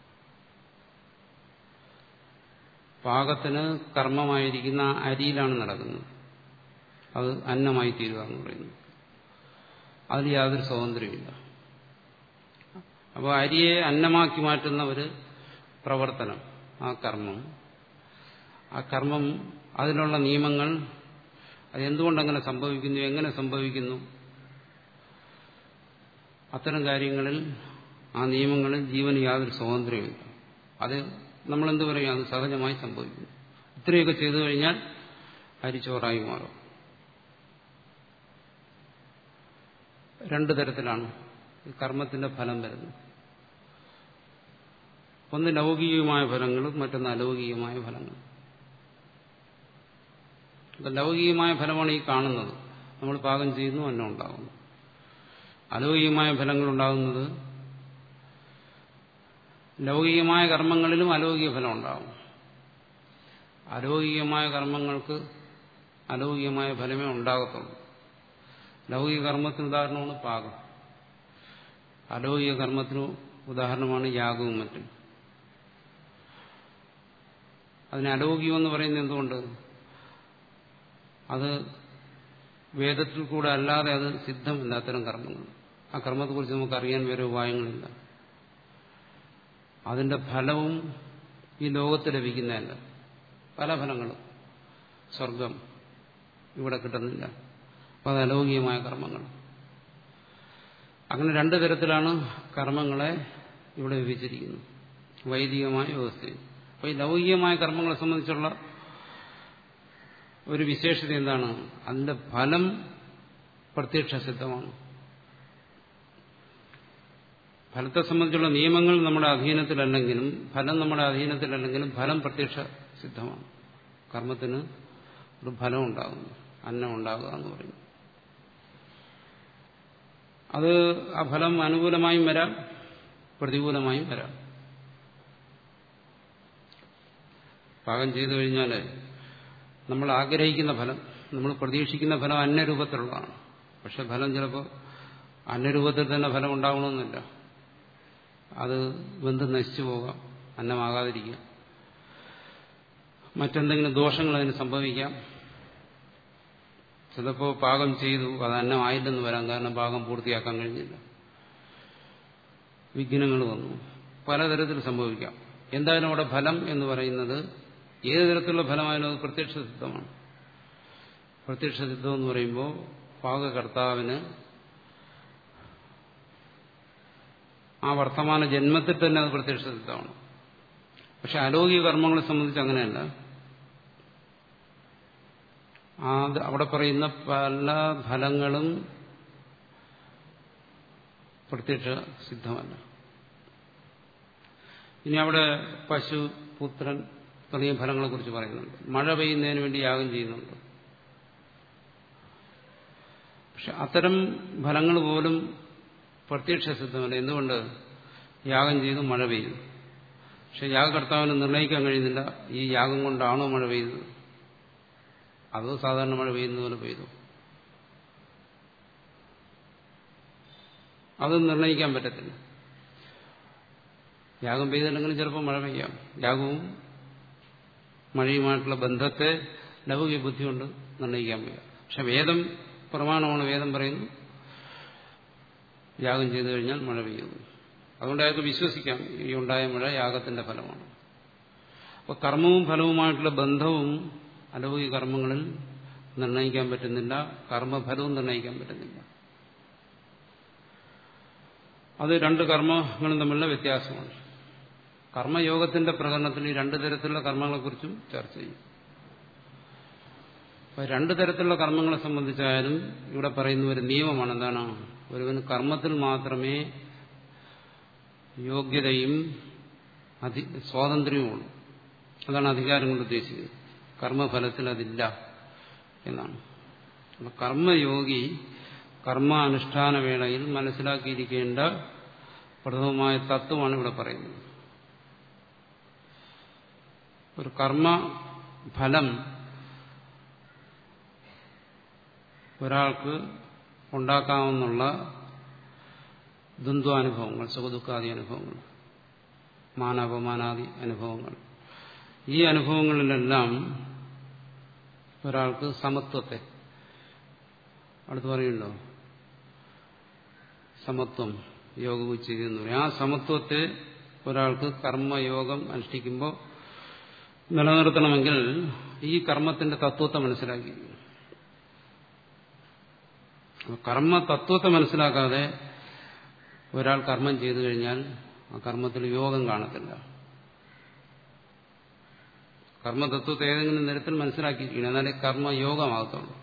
പാകത്തിന് കർമ്മമായിരിക്കുന്ന അരിയിലാണ് നടക്കുന്നത് അത് അന്നമായി തീരുക എന്ന് പറയുന്നു അതിൽ യാതൊരു സ്വാതന്ത്ര്യമില്ല അപ്പോൾ അരിയെ അന്നമാക്കി മാറ്റുന്ന ഒരു പ്രവർത്തനം ആ കർമ്മം ആ കർമ്മം അതിനുള്ള നിയമങ്ങൾ അതെന്തുകൊണ്ടങ്ങനെ സംഭവിക്കുന്നു എങ്ങനെ സംഭവിക്കുന്നു അത്തരം കാര്യങ്ങളിൽ ആ നിയമങ്ങളിൽ ജീവന് യാതൊരു സ്വാതന്ത്ര്യമില്ല അത് നമ്മളെന്ത് പറയും അത് സഹജമായി സംഭവിക്കുന്നു ഇത്രയൊക്കെ ചെയ്തു കഴിഞ്ഞാൽ അരിച്ചോറായി മാറും രണ്ടു തരത്തിലാണ് ഈ കർമ്മത്തിന്റെ ഫലം വരുന്നത് ഒന്ന് ലൗകികമായ ഫലങ്ങളും മറ്റൊന്ന് അലൗകികമായ ഫലങ്ങളും ലൗകികമായ ഫലമാണ് ഈ കാണുന്നത് നമ്മൾ പാകം ചെയ്യുന്നു അന്നം ഉണ്ടാകുന്നു അലൗകികമായ ഫലങ്ങൾ ഉണ്ടാകുന്നത് ലൗകികമായ കർമ്മങ്ങളിലും അലൗകിക ഫലം ഉണ്ടാകും അലൗകികമായ കർമ്മങ്ങൾക്ക് അലൗകികമായ ഫലമേ ഉണ്ടാകത്തുള്ളൂ ലൗകിക കർമ്മത്തിന് ഉദാഹരണമാണ് പാകം അലൗകിക കർമ്മത്തിന് ഉദാഹരണമാണ് യാഗവും മറ്റും അതിന് അലൗകികം എന്ന് പറയുന്നത് എന്തുകൊണ്ട് അത് വേദത്തിൽ കൂടെ അല്ലാതെ അത് സിദ്ധമല്ല അത്തരം കർമ്മങ്ങൾ ആ കർമ്മത്തെക്കുറിച്ച് നമുക്ക് അറിയാൻ വേറെ ഉപായങ്ങളില്ല അതിന്റെ ഫലവും ഈ ലോകത്ത് ലഭിക്കുന്നതല്ല പല ഫലങ്ങളും സ്വർഗം ഇവിടെ കിട്ടുന്നില്ല അപ്പം അത് അലൗകികമായ കർമ്മങ്ങൾ അങ്ങനെ രണ്ടു തരത്തിലാണ് കർമ്മങ്ങളെ ഇവിടെ വിഭജിച്ചിരിക്കുന്നത് വൈദികമായ വ്യവസ്ഥയിൽ അപ്പോൾ ഈ ലൗകികമായ കർമ്മങ്ങളെ സംബന്ധിച്ചുള്ള ഒരു വിശേഷത എന്താണ് അതിന്റെ ഫലം പ്രത്യക്ഷ സിദ്ധമാണ് ഫലത്തെ സംബന്ധിച്ചുള്ള നിയമങ്ങൾ നമ്മുടെ അധീനത്തിലല്ലെങ്കിലും ഫലം നമ്മുടെ അധീനത്തിലല്ലെങ്കിലും ഫലം പ്രത്യക്ഷ സിദ്ധമാണ് കർമ്മത്തിന് ഒരു ഫലം ഉണ്ടാകുന്നു അന്നം ഉണ്ടാകുക എന്ന് പറയുന്നു അത് ആ ഫലം അനുകൂലമായും വരാം പ്രതികൂലമായും വരാം പാകം ചെയ്തു കഴിഞ്ഞാൽ നമ്മൾ ആഗ്രഹിക്കുന്ന ഫലം നമ്മൾ പ്രതീക്ഷിക്കുന്ന ഫലം അന്യരൂപത്തിലുള്ളതാണ് പക്ഷെ ഫലം ചിലപ്പോൾ അന്യരൂപത്തിൽ തന്നെ ഫലം ഉണ്ടാവണമെന്നില്ല അത് ബന്ധം നശിച്ചു പോകാം അന്നമാകാതിരിക്കാം മറ്റെന്തെങ്കിലും ദോഷങ്ങൾ അതിന് സംഭവിക്കാം ചിലപ്പോൾ പാകം ചെയ്തു അത് അന്നമായില്ലെന്ന് വരാം കാരണം പാകം പൂർത്തിയാക്കാൻ കഴിഞ്ഞില്ല വിഘ്നങ്ങൾ വന്നു പലതരത്തിൽ സംഭവിക്കാം എന്തായാലും അവിടെ ഫലം എന്ന് പറയുന്നത് ഏത് തരത്തിലുള്ള ഫലമായാലും അത് പ്രത്യക്ഷ സിദ്ധമാണ് പ്രത്യക്ഷ സിദ്ധം എന്ന് പറയുമ്പോൾ പാകകർത്താവിന് ആ വർത്തമാന ജന്മത്തിൽ തന്നെ അത് പ്രത്യക്ഷ സിദ്ധമാണ് പക്ഷെ അലൗകിക കർമ്മങ്ങളെ സംബന്ധിച്ച് അങ്ങനെയല്ല അത് അവിടെ പറയുന്ന പല ഫലങ്ങളും പ്രത്യക്ഷ സിദ്ധമല്ല ഇനി അവിടെ പശു പുത്രൻ തുടങ്ങിയ ഫലങ്ങളെക്കുറിച്ച് പറയുന്നുണ്ട് മഴ പെയ്യുന്നതിന് വേണ്ടി യാഗം ചെയ്യുന്നുണ്ട് പക്ഷെ അത്തരം ഫലങ്ങൾ പോലും പ്രത്യക്ഷ സിദ്ധമല്ല എന്തുകൊണ്ട് യാഗം ചെയ്തു മഴ പെയ്തു പക്ഷെ യാഗകർത്താവിന് നിർണ്ണയിക്കാൻ കഴിയുന്നില്ല ഈ യാഗം കൊണ്ടാണോ മഴ പെയ്തത് അതോ സാധാരണ മഴ പെയ്യുന്ന പോലെ പെയ്തു അത് നിർണ്ണയിക്കാൻ പറ്റത്തില്ല യാഗം പെയ്തില്ലെങ്കിലും ചിലപ്പോൾ മഴ പെയ്യാം യാഗവും മഴയുമായിട്ടുള്ള ബന്ധത്തെ ലൗകിക ബുദ്ധി കൊണ്ട് നിർണ്ണയിക്കാൻ വയ്യ പക്ഷെ വേദം പ്രമാണമാണ് വേദം പറയുന്നു യാഗം ചെയ്തു കഴിഞ്ഞാൽ മഴ പെയ്യുന്നു അതുകൊണ്ട് അയാൾക്ക് വിശ്വസിക്കാം ഈ ഉണ്ടായ മഴ യാഗത്തിന്റെ ഫലമാണ് അപ്പോൾ കർമ്മവും ഫലവുമായിട്ടുള്ള ബന്ധവും അലൗകിക കർമ്മങ്ങളിൽ നിർണ്ണയിക്കാൻ പറ്റുന്നില്ല കർമ്മഫലവും നിർണ്ണയിക്കാൻ പറ്റുന്നില്ല അത് രണ്ട് കർമ്മങ്ങളും തമ്മിലുള്ള വ്യത്യാസമാണ് കർമ്മയോഗത്തിന്റെ പ്രകടനത്തിൽ ഈ രണ്ട് തരത്തിലുള്ള കർമ്മങ്ങളെക്കുറിച്ചും ചർച്ച ചെയ്യും അപ്പൊ രണ്ടു തരത്തിലുള്ള കർമ്മങ്ങളെ സംബന്ധിച്ചായാലും ഇവിടെ പറയുന്ന ഒരു നിയമമാണ് എന്താണ് ഒരുവന് കർമ്മത്തിൽ മാത്രമേ യോഗ്യതയും അധി സ്വാതന്ത്ര്യവുമുള്ളൂ അതാണ് അധികാരം കൊണ്ട് ഉദ്ദേശിക്കുന്നത് കർമ്മഫലത്തിൽ അതില്ല എന്നാണ് അപ്പൊ കർമ്മയോഗി കർമാനുഷ്ഠാന വേളയിൽ മനസ്സിലാക്കിയിരിക്കേണ്ട പ്രഥമമായ തത്വമാണ് ഇവിടെ പറയുന്നത് ഒരു കർമ്മ ഫലം ഒരാൾക്ക് ഉണ്ടാക്കാവുന്നുള്ള ദ്വന്ദ്വാനുഭവങ്ങൾ സുഖദുഃഖാദി അനുഭവങ്ങൾ മാനാപമാനാദി അനുഭവങ്ങൾ ഈ അനുഭവങ്ങളിലെല്ലാം ഒരാൾക്ക് സമത്വത്തെ അടുത്ത് പറയുന്നുണ്ടോ സമത്വം യോഗവുച്ചതി എന്ന് പറയും ആ സമത്വത്തെ ഒരാൾക്ക് കർമ്മയോഗം അനുഷ്ഠിക്കുമ്പോൾ നിലനിർത്തണമെങ്കിൽ ഈ കർമ്മത്തിന്റെ തത്വത്തെ മനസ്സിലാക്കിയിരിക്കുന്നു കർമ്മ തത്വത്തെ മനസ്സിലാക്കാതെ ഒരാൾ കർമ്മം ചെയ്തു കഴിഞ്ഞാൽ ആ കർമ്മത്തിൽ യോഗം കാണത്തില്ല കർമ്മതത്വത്തെ ഏതെങ്കിലും തരത്തിൽ മനസ്സിലാക്കിയിരിക്കണം എന്നാലേ കർമ്മയോഗമാകത്തുള്ളൂ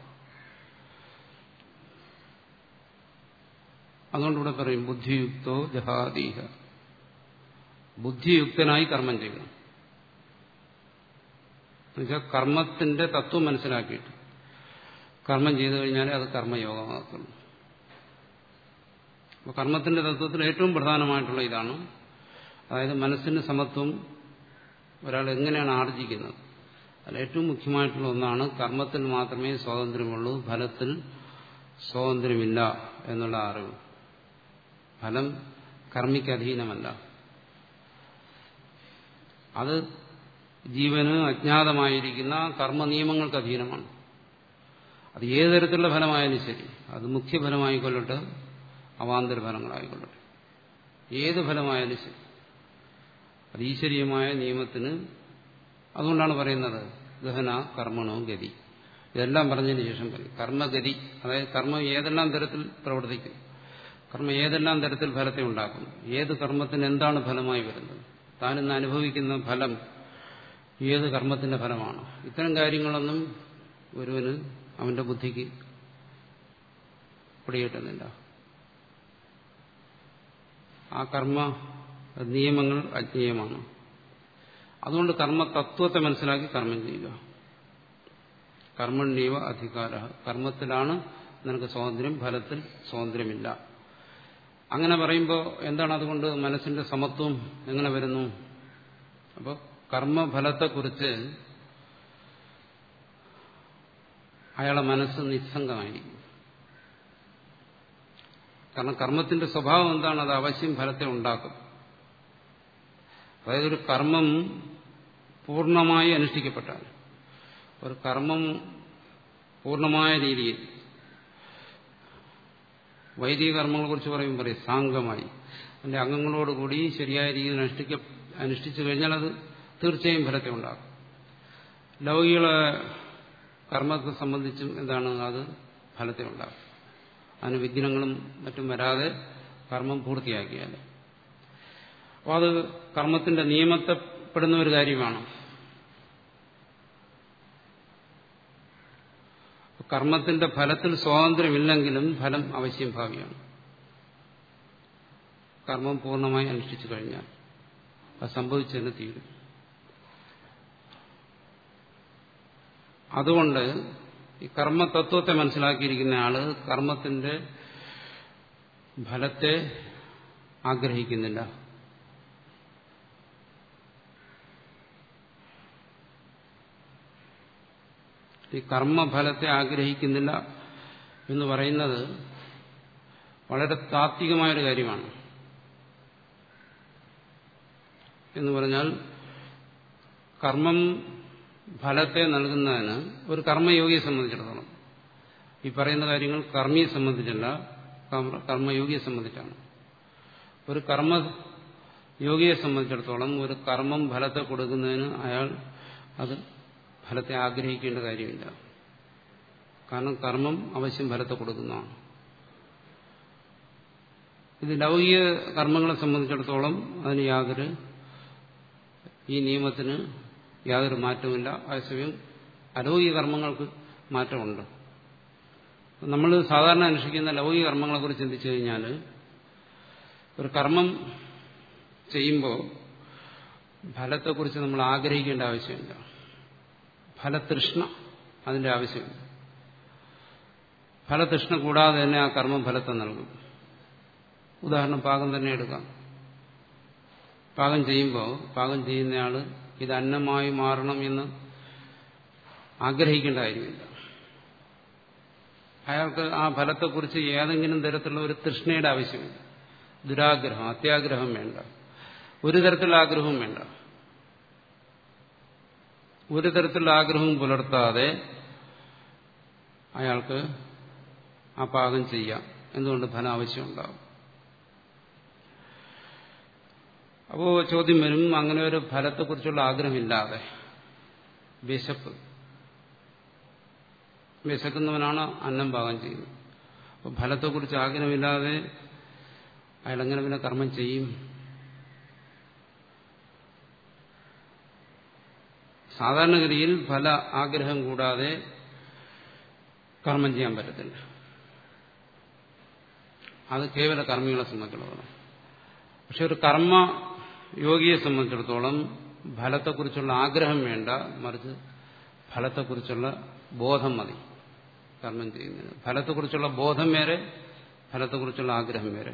അതുകൊണ്ട് ഇവിടെ പറയും ബുദ്ധിയുക്തോ ജഹാദീഹ ബുദ്ധിയുക്തനായി കർമ്മം ചെയ്യണം എന്നുവെച്ചാൽ കർമ്മത്തിന്റെ തത്വം മനസ്സിലാക്കിയിട്ട് കർമ്മം ചെയ്തു കഴിഞ്ഞാലേ അത് കർമ്മയോഗമാകത്തുള്ളൂ അപ്പോൾ കർമ്മത്തിന്റെ തത്വത്തിൽ ഏറ്റവും പ്രധാനമായിട്ടുള്ള ഇതാണ് അതായത് മനസ്സിന് സമത്വം ഒരാൾ എങ്ങനെയാണ് ആർജിക്കുന്നത് അതിൽ ഏറ്റവും മുഖ്യമായിട്ടുള്ള ഒന്നാണ് കർമ്മത്തിൽ മാത്രമേ സ്വാതന്ത്ര്യമുള്ളൂ ഫലത്തിൽ സ്വാതന്ത്ര്യമില്ല എന്നുള്ള അറിവ് ഫലം കർമ്മിക്ക് അധീനമല്ല അത് ജീവന് അജ്ഞാതമായിരിക്കുന്ന കർമ്മ നിയമങ്ങൾക്ക് അധീനമാണ് അത് ഏത് തരത്തിലുള്ള ഫലമായാലും ശരി അത് മുഖ്യഫലമായിക്കൊള്ളട്ടെ അവാന്തര ഫലങ്ങളായിക്കൊള്ളട്ടെ ഏത് ഫലമായാലും ശരി അത് ഈശ്വരീയമായ നിയമത്തിന് അതുകൊണ്ടാണ് പറയുന്നത് ഗഹന കർമ്മണോ ഗതി ഇതെല്ലാം പറഞ്ഞതിന് ശേഷം പറയും കർമ്മഗതി അതായത് കർമ്മം ഏതെല്ലാം തരത്തിൽ പ്രവർത്തിക്കും കർമ്മം ഏതെല്ലാം തരത്തിൽ ഫലത്തെ ഉണ്ടാക്കും ഏത് കർമ്മത്തിന് എന്താണ് ഫലമായി വരുന്നത് താനിന്ന് അനുഭവിക്കുന്ന ഫലം ഏത് കർമ്മത്തിന്റെ ഫലമാണ് ഇത്തരം കാര്യങ്ങളൊന്നും ഒരുവന് അവന്റെ ബുദ്ധിക്ക് പിടികിട്ടുന്നില്ല ആ കർമ്മ നിയമങ്ങൾ അജ്ഞേയമാണ് അതുകൊണ്ട് കർമ്മ തത്വത്തെ മനസ്സിലാക്കി കർമ്മം ചെയ്യുക കർമ്മണ്യവ അധികാര കർമ്മത്തിലാണ് നിനക്ക് സ്വാതന്ത്ര്യം ഫലത്തിൽ സ്വാതന്ത്ര്യമില്ല അങ്ങനെ പറയുമ്പോൾ എന്താണ് അതുകൊണ്ട് മനസ്സിന്റെ സമത്വം എങ്ങനെ വരുന്നു അപ്പോൾ കർമ്മഫലത്തെക്കുറിച്ച് അയാളെ മനസ്സ് നിസ്സംഗമായിരിക്കും കാരണം കർമ്മത്തിന്റെ സ്വഭാവം എന്താണ് അത് അവശ്യം ഫലത്തെ ഉണ്ടാക്കും അതായത് ഒരു കർമ്മം പൂർണ്ണമായി അനുഷ്ഠിക്കപ്പെട്ടാൽ ഒരു കർമ്മം പൂർണ്ണമായ രീതിയിൽ വൈദിക കർമ്മങ്ങളെക്കുറിച്ച് പറയുമ്പോൾ പറയും സാംഗമായി അതിന്റെ അംഗങ്ങളോടുകൂടി ശരിയായ രീതിയിൽ അനുഷ്ഠിക്ക അനുഷ്ഠിച്ചു കഴിഞ്ഞാൽ അത് തീർച്ചയായും ഫലത്തെ ഉണ്ടാക്കും ലൗകിക കർമ്മത്തെ സംബന്ധിച്ചും എന്താണ് അത് ഫലത്തെ ഉണ്ടാക്കും അതിന് വിഘ്നങ്ങളും മറ്റും വരാതെ കർമ്മം പൂർത്തിയാക്കിയാൽ അപ്പോൾ അത് കർമ്മത്തിന്റെ നിയമത്തെപ്പെടുന്ന ഒരു കാര്യമാണ് കർമ്മത്തിന്റെ ഫലത്തിൽ സ്വാതന്ത്ര്യമില്ലെങ്കിലും ഫലം അവശ്യം ഭാവിയാണ് കർമ്മം പൂർണ്ണമായി അനുഷ്ഠിച്ചു കഴിഞ്ഞാൽ അത് സംഭവിച്ചതിന് തീരും അതുകൊണ്ട് ഈ കർമ്മതത്വത്തെ മനസ്സിലാക്കിയിരിക്കുന്ന ആള് കർമ്മത്തിന്റെ ഫലത്തെ ആഗ്രഹിക്കുന്നില്ല ഈ കർമ്മഫലത്തെ ആഗ്രഹിക്കുന്നില്ല എന്ന് പറയുന്നത് വളരെ താത്വികമായൊരു കാര്യമാണ് എന്ന് പറഞ്ഞാൽ കർമ്മം ഫലത്തെ നൽകുന്നതിന് ഒരു കർമ്മയോഗിയെ സംബന്ധിച്ചിടത്തോളം ഈ പറയുന്ന കാര്യങ്ങൾ കർമ്മിയെ സംബന്ധിച്ചല്ല കർമ്മയോഗിയെ സംബന്ധിച്ചാണ് ഒരു കർമ്മ യോഗിയെ സംബന്ധിച്ചിടത്തോളം ഒരു കർമ്മം ഫലത്തെ കൊടുക്കുന്നതിന് അയാൾ അത് ഫലത്തെ ആഗ്രഹിക്കേണ്ട കാര്യമില്ല കാരണം കർമ്മം അവശ്യം ഫലത്തെ കൊടുക്കുന്നതാണ് ഇത് ലൗകിക കർമ്മങ്ങളെ സംബന്ധിച്ചിടത്തോളം അതിന് യാതൊരു ഈ നിയമത്തിന് യാതൊരു മാറ്റവുമില്ല അതേസമയം അലൗകിക കർമ്മങ്ങൾക്ക് മാറ്റമുണ്ട് നമ്മൾ സാധാരണ അനുഷ്ഠിക്കുന്ന ലൗകിക കർമ്മങ്ങളെക്കുറിച്ച് ചിന്തിച്ചു കഴിഞ്ഞാൽ ഒരു കർമ്മം ചെയ്യുമ്പോൾ ഫലത്തെക്കുറിച്ച് നമ്മൾ ആഗ്രഹിക്കേണ്ട ആവശ്യമില്ല ഫലതൃഷ്ണ അതിന്റെ ആവശ്യമില്ല ഫലതൃഷ്ണ കൂടാതെ തന്നെ ആ കർമ്മം ഫലത്തെ നൽകും ഉദാഹരണം പാകം തന്നെ എടുക്കാം പാകം ചെയ്യുമ്പോൾ പാകം ചെയ്യുന്നയാൾ ഇത് അന്നമായി മാറണം എന്ന് ആഗ്രഹിക്കേണ്ട കാര്യമില്ല അയാൾക്ക് ആ ഫലത്തെക്കുറിച്ച് ഏതെങ്കിലും തരത്തിലുള്ള ഒരു തൃഷ്ണയുടെ ആവശ്യമില്ല ദുരാഗ്രഹം അത്യാഗ്രഹം വേണ്ട ഒരു തരത്തിലുള്ള ആഗ്രഹവും വേണ്ട ഒരു തരത്തിലുള്ള ആഗ്രഹവും പുലർത്താതെ അയാൾക്ക് ആ പാകം ചെയ്യാം എന്തുകൊണ്ട് ഫലം ആവശ്യമുണ്ടാകും അപ്പോൾ ചോദ്യം വരും അങ്ങനെ ഒരു ഫലത്തെക്കുറിച്ചുള്ള ആഗ്രഹമില്ലാതെ വിശപ്പ് വിശക്കുന്നവനാണ് അന്നം പാകം ചെയ്യുന്നത് അപ്പോൾ ഫലത്തെക്കുറിച്ച് ആഗ്രഹമില്ലാതെ അയാളെങ്ങനെ പിന്നെ കർമ്മം ചെയ്യും സാധാരണഗതിയിൽ ഫല ആഗ്രഹം കൂടാതെ കർമ്മം ചെയ്യാൻ പറ്റത്തില്ല അത് കേവല കർമ്മികളെ സംബന്ധിച്ചിടത്തോളം പക്ഷെ ഒരു കർമ്മ യോഗിയെ സംബന്ധിച്ചിടത്തോളം ഫലത്തെക്കുറിച്ചുള്ള ആഗ്രഹം വേണ്ട മറിച്ച് ഫലത്തെക്കുറിച്ചുള്ള ബോധം മതി കർമ്മം ചെയ്യുന്നതിന് ഫലത്തെക്കുറിച്ചുള്ള ബോധം വേറെ ഫലത്തെക്കുറിച്ചുള്ള ആഗ്രഹം വേറെ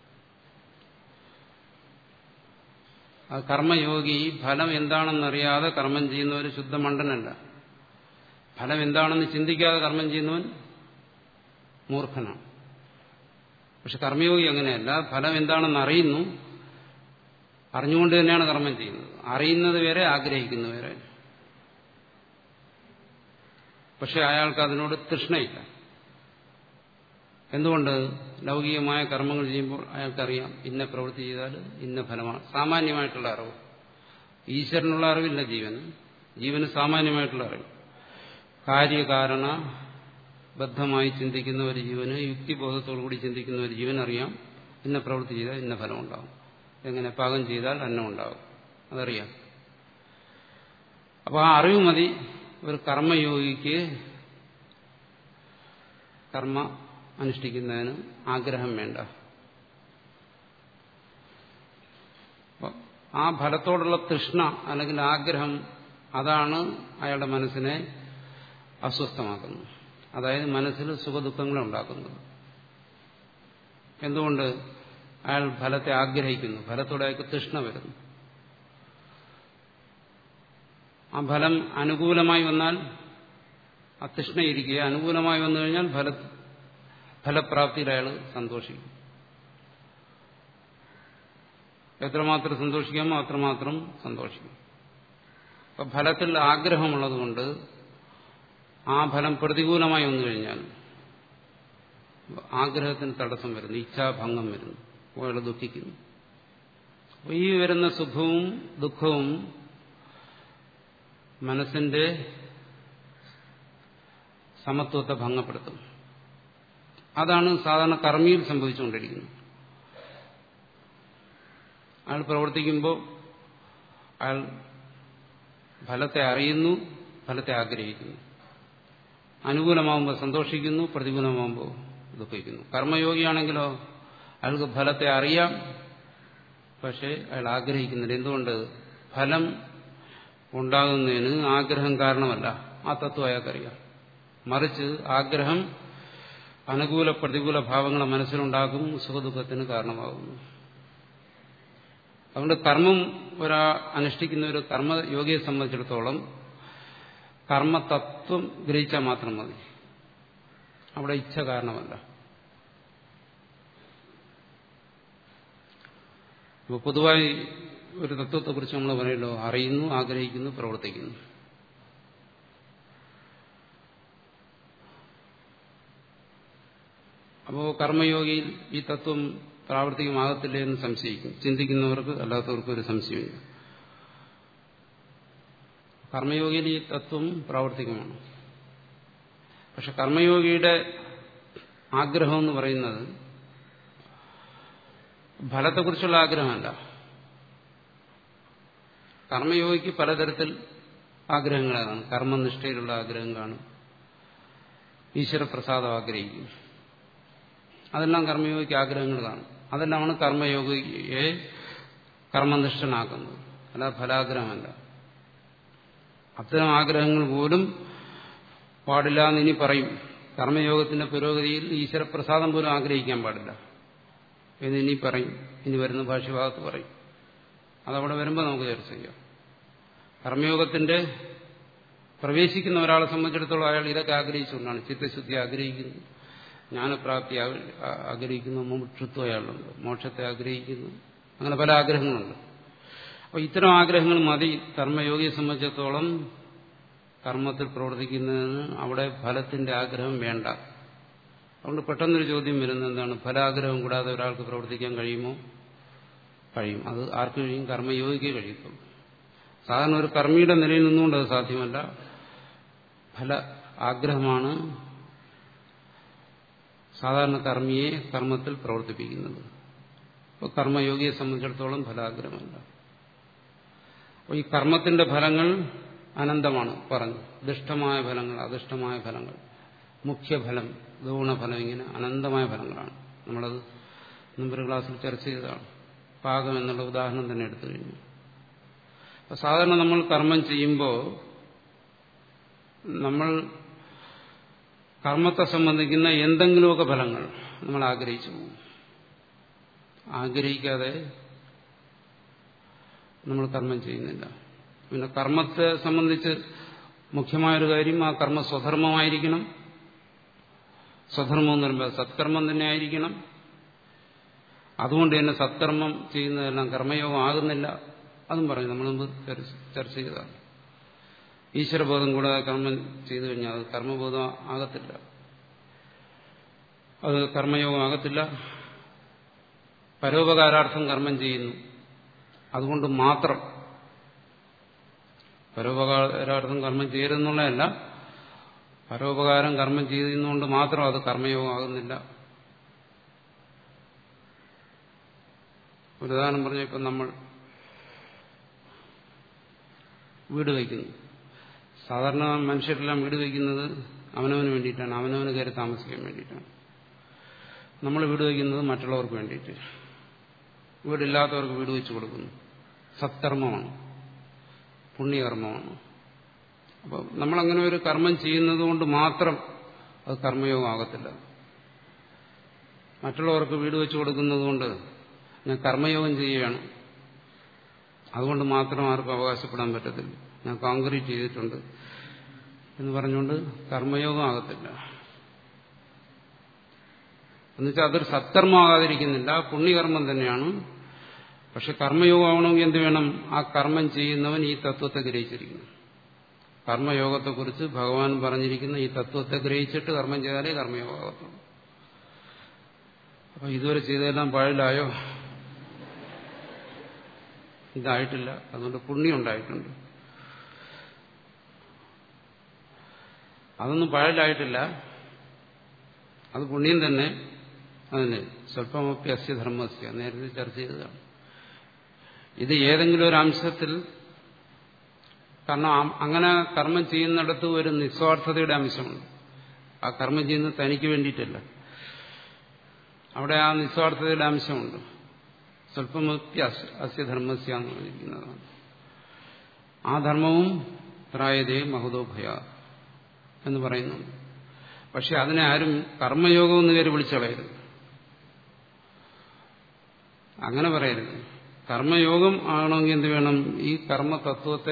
ആ കർമ്മയോഗി ഫലം എന്താണെന്നറിയാതെ കർമ്മം ചെയ്യുന്ന ഒരു ശുദ്ധമണ്ഡനല്ല ഫലം എന്താണെന്ന് ചിന്തിക്കാതെ കർമ്മം ചെയ്യുന്നവൻ മൂർഖനാണ് പക്ഷെ കർമ്മയോഗി അങ്ങനെയല്ല ഫലം എന്താണെന്ന് അറിയുന്നു അറിഞ്ഞുകൊണ്ട് തന്നെയാണ് കർമ്മം ചെയ്യുന്നത് അറിയുന്നത് വരെ ആഗ്രഹിക്കുന്ന വരെ പക്ഷെ അയാൾക്ക് അതിനോട് തൃഷ്ണയില്ല എന്തുകൊണ്ട് ലൗകികമായ കർമ്മങ്ങൾ ചെയ്യുമ്പോൾ അയാൾക്കറിയാം ഇന്ന പ്രവൃത്തി ചെയ്താൽ ഇന്ന ഫലമാണ് സാമാന്യമായിട്ടുള്ള അറിവ് ഈശ്വരനുള്ള അറിവില്ല ജീവന് ജീവന് സാമാന്യമായിട്ടുള്ള അറിവ് കാര്യകാരണ ബദ്ധമായി ചിന്തിക്കുന്ന ഒരു ജീവന് യുക്തിബോധത്തോടു കൂടി ചിന്തിക്കുന്ന ഒരു ജീവൻ അറിയാം ഇന്ന പ്രവൃത്തി ചെയ്താൽ ഇന്ന ഫലം ഉണ്ടാവും എങ്ങനെ പാകം ചെയ്താൽ അന്നം ഉണ്ടാവും അതറിയാം അപ്പോൾ ആ അറിവ് മതി ഒരു കർമ്മയോഗിക്ക് കർമ്മ അനുഷ്ഠിക്കുന്നതിന് ആഗ്രഹം വേണ്ട ആ ഫലത്തോടുള്ള തൃഷ്ണ അല്ലെങ്കിൽ ആഗ്രഹം അതാണ് അയാളുടെ മനസ്സിനെ അസ്വസ്ഥമാക്കുന്നത് അതായത് മനസ്സിൽ സുഖദുഃഖങ്ങളെ ഉണ്ടാക്കുന്നത് എന്തുകൊണ്ട് അയാൾ ഫലത്തെ ആഗ്രഹിക്കുന്നു ഫലത്തോടെ അയാൾക്ക് തൃഷ്ണ വരുന്നു ആ ഫലം അനുകൂലമായി വന്നാൽ ആ തൃഷ്ണയിരിക്കുക അനുകൂലമായി വന്നു കഴിഞ്ഞാൽ ഫല ഫലപ്രാപ്തിയിൽ അയാൾ സന്തോഷിക്കും എത്രമാത്രം സന്തോഷിക്കാമോ അത്രമാത്രം സന്തോഷിക്കും അപ്പൊ ഫലത്തിൽ ആഗ്രഹമുള്ളതുകൊണ്ട് ആ ഫലം പ്രതികൂലമായി വന്നു കഴിഞ്ഞാൽ ആഗ്രഹത്തിന് തടസ്സം വരുന്നു ഇച്ഛാഭംഗം വരുന്നു അയാൾ ദുഃഖിക്കുന്നു അപ്പോൾ ഈ വരുന്ന സുഖവും ദുഃഖവും മനസ്സിന്റെ സമത്വത്തെ ഭംഗപ്പെടുത്തും അതാണ് സാധാരണ കർമ്മിയിൽ സംഭവിച്ചുകൊണ്ടിരിക്കുന്നത് അയാൾ പ്രവർത്തിക്കുമ്പോൾ അയാൾ ഫലത്തെ അറിയുന്നു ഫലത്തെ ആഗ്രഹിക്കുന്നു അനുകൂലമാകുമ്പോൾ സന്തോഷിക്കുന്നു പ്രതികൂലമാകുമ്പോൾ ദുഃഖിക്കുന്നു കർമ്മയോഗിയാണെങ്കിലോ അയാൾക്ക് ഫലത്തെ അറിയാം പക്ഷെ അയാൾ ആഗ്രഹിക്കുന്നില്ല എന്തുകൊണ്ട് ഫലം ഉണ്ടാകുന്നതിന് ആഗ്രഹം കാരണമല്ല ആ തത്വം അയാൾക്കറിയാം മറിച്ച് ആഗ്രഹം അനുകൂല പ്രതികൂല ഭാവങ്ങളെ മനസ്സിലുണ്ടാക്കും സുഖദുഃഖത്തിന് കാരണമാകുന്നു അതുകൊണ്ട് കർമ്മം ഒരാ അനുഷ്ഠിക്കുന്ന ഒരു കർമ്മയോഗിയെ സംബന്ധിച്ചിടത്തോളം കർമ്മതത്വം ഗ്രഹിച്ചാൽ മാത്രം മതി അവിടെ ഇച്ഛ കാരണമല്ല ഇപ്പോൾ പൊതുവായി ഒരു തത്വത്തെക്കുറിച്ച് നമ്മൾ പറയല്ലോ അറിയുന്നു ആഗ്രഹിക്കുന്നു പ്രവർത്തിക്കുന്നു അപ്പോൾ കർമ്മയോഗിയിൽ ഈ തത്വം പ്രാവർത്തികമാകത്തില്ലേ എന്ന് സംശയിക്കും ചിന്തിക്കുന്നവർക്ക് അല്ലാത്തവർക്ക് ഒരു സംശയമില്ല കർമ്മയോഗിയിൽ ഈ തത്വം പ്രാവർത്തികമാണ് പക്ഷെ കർമ്മയോഗിയുടെ ആഗ്രഹം എന്ന് പറയുന്നത് ഫലത്തെക്കുറിച്ചുള്ള ആഗ്രഹമല്ല കർമ്മയോഗിക്ക് പലതരത്തിൽ ആഗ്രഹങ്ങളാണ് കർമ്മനിഷ്ഠയിലുള്ള ആഗ്രഹം കാണും ഈശ്വരപ്രസാദം ആഗ്രഹിക്കും അതെല്ലാം കർമ്മയോഗിക്ക് ആഗ്രഹങ്ങൾ കാണും അതെല്ലാമാണ് കർമ്മയോഗിയെ കർമ്മനിഷ്ഠനാക്കുന്നത് അല്ല ഫലാഗ്രഹമല്ല അത്തരം ആഗ്രഹങ്ങൾ പോലും പാടില്ല എന്ന് ഇനി പറയും കർമ്മയോഗത്തിന്റെ പുരോഗതിയിൽ ഈശ്വരപ്രസാദം പോലും ആഗ്രഹിക്കാൻ പാടില്ല എന്ന് ഇനി പറയും ഇനി വരുന്ന ഭാഷ്യഭാഗത്ത് പറയും അതവിടെ വരുമ്പോൾ നമുക്ക് ചർച്ച ചെയ്യാം കർമ്മയോഗത്തിന്റെ പ്രവേശിക്കുന്ന ഒരാളെ സംബന്ധിച്ചിടത്തോളം അയാൾ ഇതൊക്കെ ആഗ്രഹിച്ചുകൊണ്ടാണ് ചിത്തശുദ്ധി ആഗ്രഹിക്കുന്നു ജ്ഞാനപ്രാപ്തി ആഗ്രഹിക്കുന്നു മുമുക്ഷത്വം അയാളുണ്ട് മോക്ഷത്തെ ആഗ്രഹിക്കുന്നു അങ്ങനെ പല ആഗ്രഹങ്ങളുണ്ട് അപ്പോൾ ഇത്തരം ആഗ്രഹങ്ങൾ മതി കർമ്മയോഗിയെ സംബന്ധിച്ചിടത്തോളം കർമ്മത്തിൽ പ്രവർത്തിക്കുന്നതിന് അവിടെ ഫലത്തിന്റെ ആഗ്രഹം വേണ്ട അതുകൊണ്ട് പെട്ടെന്നൊരു ചോദ്യം വരുന്നത് എന്താണ് ഫലാഗ്രഹം കൂടാതെ ഒരാൾക്ക് പ്രവർത്തിക്കാൻ കഴിയുമോ കഴിയും അത് ആർക്ക് കഴിയും കർമ്മയോഗിക്ക് കഴിയത്തുള്ളൂ സാധാരണ ഒരു കർമ്മിയുടെ നിലയിൽ നിന്നുകൊണ്ട് അത് സാധ്യമല്ല ഫല ആഗ്രഹമാണ് സാധാരണ കർമ്മിയെ കർമ്മത്തിൽ പ്രവർത്തിപ്പിക്കുന്നത് അപ്പോൾ കർമ്മയോഗിയെ സംബന്ധിച്ചിടത്തോളം ഫലാഗ്രഹമല്ല അപ്പോൾ ഈ കർമ്മത്തിന്റെ ഫലങ്ങൾ അനന്തമാണ് പറഞ്ഞു ദുഷ്ടമായ ഫലങ്ങൾ അദുഷ്ടമായ ഫലങ്ങൾ മുഖ്യഫലം ഗൗണഫലം ഇങ്ങനെ അനന്തമായ ഫലങ്ങളാണ് നമ്മളത് മുമ്പൊരു ക്ലാസ്സിൽ ചർച്ച ചെയ്തതാണ് പാകം എന്നുള്ള ഉദാഹരണം തന്നെ എടുത്തു കഴിഞ്ഞു അപ്പൊ സാധാരണ നമ്മൾ കർമ്മം ചെയ്യുമ്പോൾ നമ്മൾ കർമ്മത്തെ സംബന്ധിക്കുന്ന എന്തെങ്കിലുമൊക്കെ ഫലങ്ങൾ നമ്മൾ ആഗ്രഹിച്ചു പോകും ആഗ്രഹിക്കാതെ നമ്മൾ കർമ്മം ചെയ്യുന്നില്ല പിന്നെ കർമ്മത്തെ സംബന്ധിച്ച് മുഖ്യമായൊരു കാര്യം ആ കർമ്മ സ്വധർമ്മമായിരിക്കണം സ്വധർമ്മം എന്ന് പറയുമ്പോൾ സത്കർമ്മം തന്നെ ആയിരിക്കണം അതുകൊണ്ട് തന്നെ സത്കർമ്മം ചെയ്യുന്നതെല്ലാം കർമ്മയോഗം ആകുന്നില്ല അതും പറഞ്ഞു നമ്മൾ മുമ്പ് ചർച്ച ചെയ്തതാണ് ഈശ്വരബോധം കൂടാതെ കർമ്മം ചെയ്തു കഴിഞ്ഞാൽ അത് കർമ്മബോധം ആകത്തില്ല അത് കർമ്മയോഗം ആകത്തില്ല പരോപകാരാർത്ഥം കർമ്മം ചെയ്യുന്നു അതുകൊണ്ട് മാത്രം പരോപകാരാർത്ഥം കർമ്മം ചെയ്യരുതെന്നുള്ളതല്ല പരോപകാരം കർമ്മം ചെയ്യുന്നതുകൊണ്ട് മാത്രം അത് കർമ്മയോഗം ആകുന്നില്ല ഒരു ഉദാഹരണം പറഞ്ഞ ഇപ്പം നമ്മൾ വീട് വയ്ക്കുന്നു സാധാരണ മനുഷ്യരെല്ലാം വീട് വയ്ക്കുന്നത് അവനവന് വേണ്ടിയിട്ടാണ് അവനവന് കയറി താമസിക്കാൻ വേണ്ടിയിട്ടാണ് നമ്മൾ വീട് വയ്ക്കുന്നത് മറ്റുള്ളവർക്ക് വേണ്ടിയിട്ട് വീടില്ലാത്തവർക്ക് വീട് വെച്ച് കൊടുക്കുന്നു സത്കർമ്മമാണ് പുണ്യകർമ്മമാണ് അപ്പം നമ്മളങ്ങനെ ഒരു കർമ്മം ചെയ്യുന്നത് കൊണ്ട് മാത്രം അത് കർമ്മയോഗമാകത്തില്ല മറ്റുള്ളവർക്ക് വീട് വെച്ച് കൊടുക്കുന്നത് കൊണ്ട് ഞാൻ കർമ്മയോഗം ചെയ്യുകയാണ് അതുകൊണ്ട് മാത്രം ആർക്കും അവകാശപ്പെടാൻ പറ്റത്തില്ല ഞാൻ കോൺക്രീറ്റ് ചെയ്തിട്ടുണ്ട് എന്ന് പറഞ്ഞുകൊണ്ട് കർമ്മയോഗം ആകത്തില്ല എന്നുവെച്ചാൽ അതൊരു സത്കർമ്മമാകാതിരിക്കുന്നില്ല പുണ്യകർമ്മം തന്നെയാണ് പക്ഷെ കർമ്മയോഗമാവണമെങ്കിൽ എന്ത് വേണം ആ കർമ്മം ചെയ്യുന്നവൻ ഈ തത്വത്തെ ഗ്രഹിച്ചിരിക്കുന്നു കർമ്മയോഗത്തെക്കുറിച്ച് ഭഗവാൻ പറഞ്ഞിരിക്കുന്ന ഈ തത്വത്തെ ഗ്രഹിച്ചിട്ട് കർമ്മം ചെയ്താലേ കർമ്മയോഗമാകത്തുള്ളൂ അപ്പൊ ഇതുവരെ ചെയ്തതെല്ലാം പാഴിലായോ ഇതായിട്ടില്ല അതുകൊണ്ട് പുണ്യം ഉണ്ടായിട്ടുണ്ട് അതൊന്നും പാഴിലായിട്ടില്ല അത് പുണ്യം തന്നെ അതിന് സ്വല്പമൊക്കെ അസ്യധർമ്മസ്യ നേരത്തെ ചർച്ച ചെയ്തതാണ് ഇത് ഏതെങ്കിലും ഒരു അംശത്തിൽ കാരണം അങ്ങനെ കർമ്മം ചെയ്യുന്നിടത്ത് ഒരു നിസ്വാർത്ഥതയുടെ അംശമുണ്ട് ആ കർമ്മം ചെയ്യുന്നത് തനിക്ക് വേണ്ടിയിട്ടല്ല അവിടെ ആ നിസ്വാർത്ഥതയുടെ അംശമുണ്ട് സ്വല്പമൊക്കെ അസ്യധർമ്മസ്യ എന്ന് പറഞ്ഞിരിക്കുന്നതാണ് ആ ധർമ്മവും ത്രായതേ മഹതോഭയ എന്ന് പറയുന്നുണ്ട് പക്ഷെ അതിനെ ആരും കർമ്മയോഗം എന്ന് പേര് വിളിച്ചളയരുത് അങ്ങനെ പറയരുത് കർമ്മയോഗം ആകണമെങ്കിൽ എന്ത് വേണം ഈ കർമ്മ തത്വത്തെ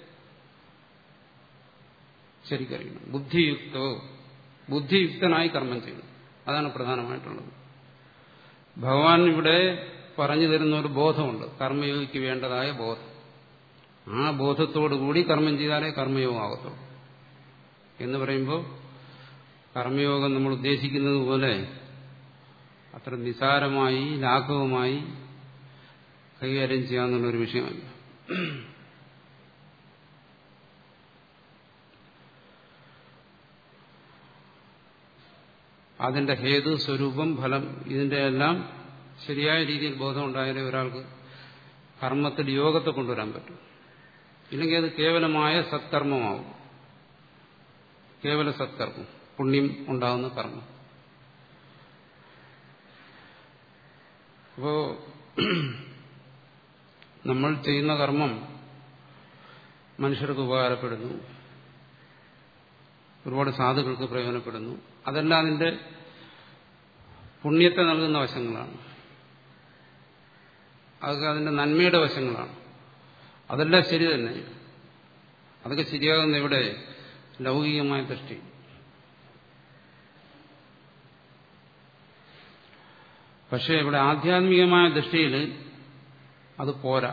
ശരിക്കറിയണം ബുദ്ധിയുക്തോ ബുദ്ധിയുക്തനായി കർമ്മം ചെയ്യണം അതാണ് പ്രധാനമായിട്ടുള്ളത് ഭഗവാൻ ഇവിടെ പറഞ്ഞു തരുന്ന ഒരു ബോധമുണ്ട് കർമ്മയോഗിക്ക് വേണ്ടതായ ബോധം ആ ബോധത്തോടുകൂടി കർമ്മം ചെയ്താലേ കർമ്മയോഗം ആകത്തുള്ളൂ എന്ന് പറയുമ്പോൾ കർമ്മയോഗം നമ്മൾ ഉദ്ദേശിക്കുന്നത് പോലെ അത്ര നിസാരമായി ലാഘവമായി കൈകാര്യം ചെയ്യാന്നുള്ളൊരു വിഷയമല്ല അതിന്റെ ഹേതു സ്വരൂപം ഫലം ഇതിന്റെ എല്ലാം ശരിയായ രീതിയിൽ ബോധം ഉണ്ടായാലേ ഒരാൾക്ക് കർമ്മത്തിൽ യോഗത്തെ കൊണ്ടുവരാൻ പറ്റും ഇല്ലെങ്കിൽ അത് കേവലമായ സത്കർമ്മമാവും കേവല സത്കർമ്മം പുണ്യം ഉണ്ടാകുന്ന കർമ്മം അപ്പോ നമ്മൾ ചെയ്യുന്ന കർമ്മം മനുഷ്യർക്ക് ഉപകാരപ്പെടുന്നു ഒരുപാട് സാധുക്കൾക്ക് പ്രയോജനപ്പെടുന്നു അതെല്ലാം അതിന്റെ പുണ്യത്തെ നൽകുന്ന വശങ്ങളാണ് അതൊക്കെ അതിന്റെ നന്മയുടെ വശങ്ങളാണ് അതെല്ലാം ശരി തന്നെ അതൊക്കെ ശരിയാകുന്ന ഇവിടെ ലൗകികമായ ദൃഷ്ടി പക്ഷേ ഇവിടെ ആധ്യാത്മികമായ ദൃഷ്ടിയിൽ അത് പോരാ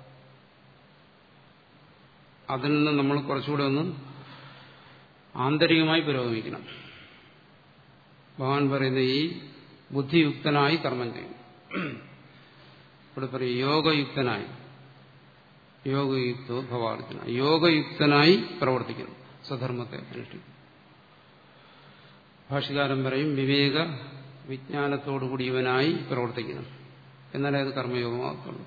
അതിൽ നിന്ന് നമ്മൾ കുറച്ചുകൂടെ ഒന്ന് ആന്തരികമായി പുരോഗമിക്കണം ഭഗവാൻ പറയുന്ന ഈ ബുദ്ധിയുക്തനായി കർമ്മം ചെയ്യും ഇവിടെ പറയും യോഗയുക്തനായി യോഗയുക്തോ ഭവാർജുന യോഗയുക്തനായി പ്രവർത്തിക്കണം സ്വധർമ്മത്തെ അനുഷ്ഠിക്കും ഭാഷകാരൻ പറയും വിവേക വിജ്ഞാനത്തോടുകൂടിയവനായി പ്രവർത്തിക്കണം എന്നാലേ അത് കർമ്മയോഗമാകത്തുള്ളൂ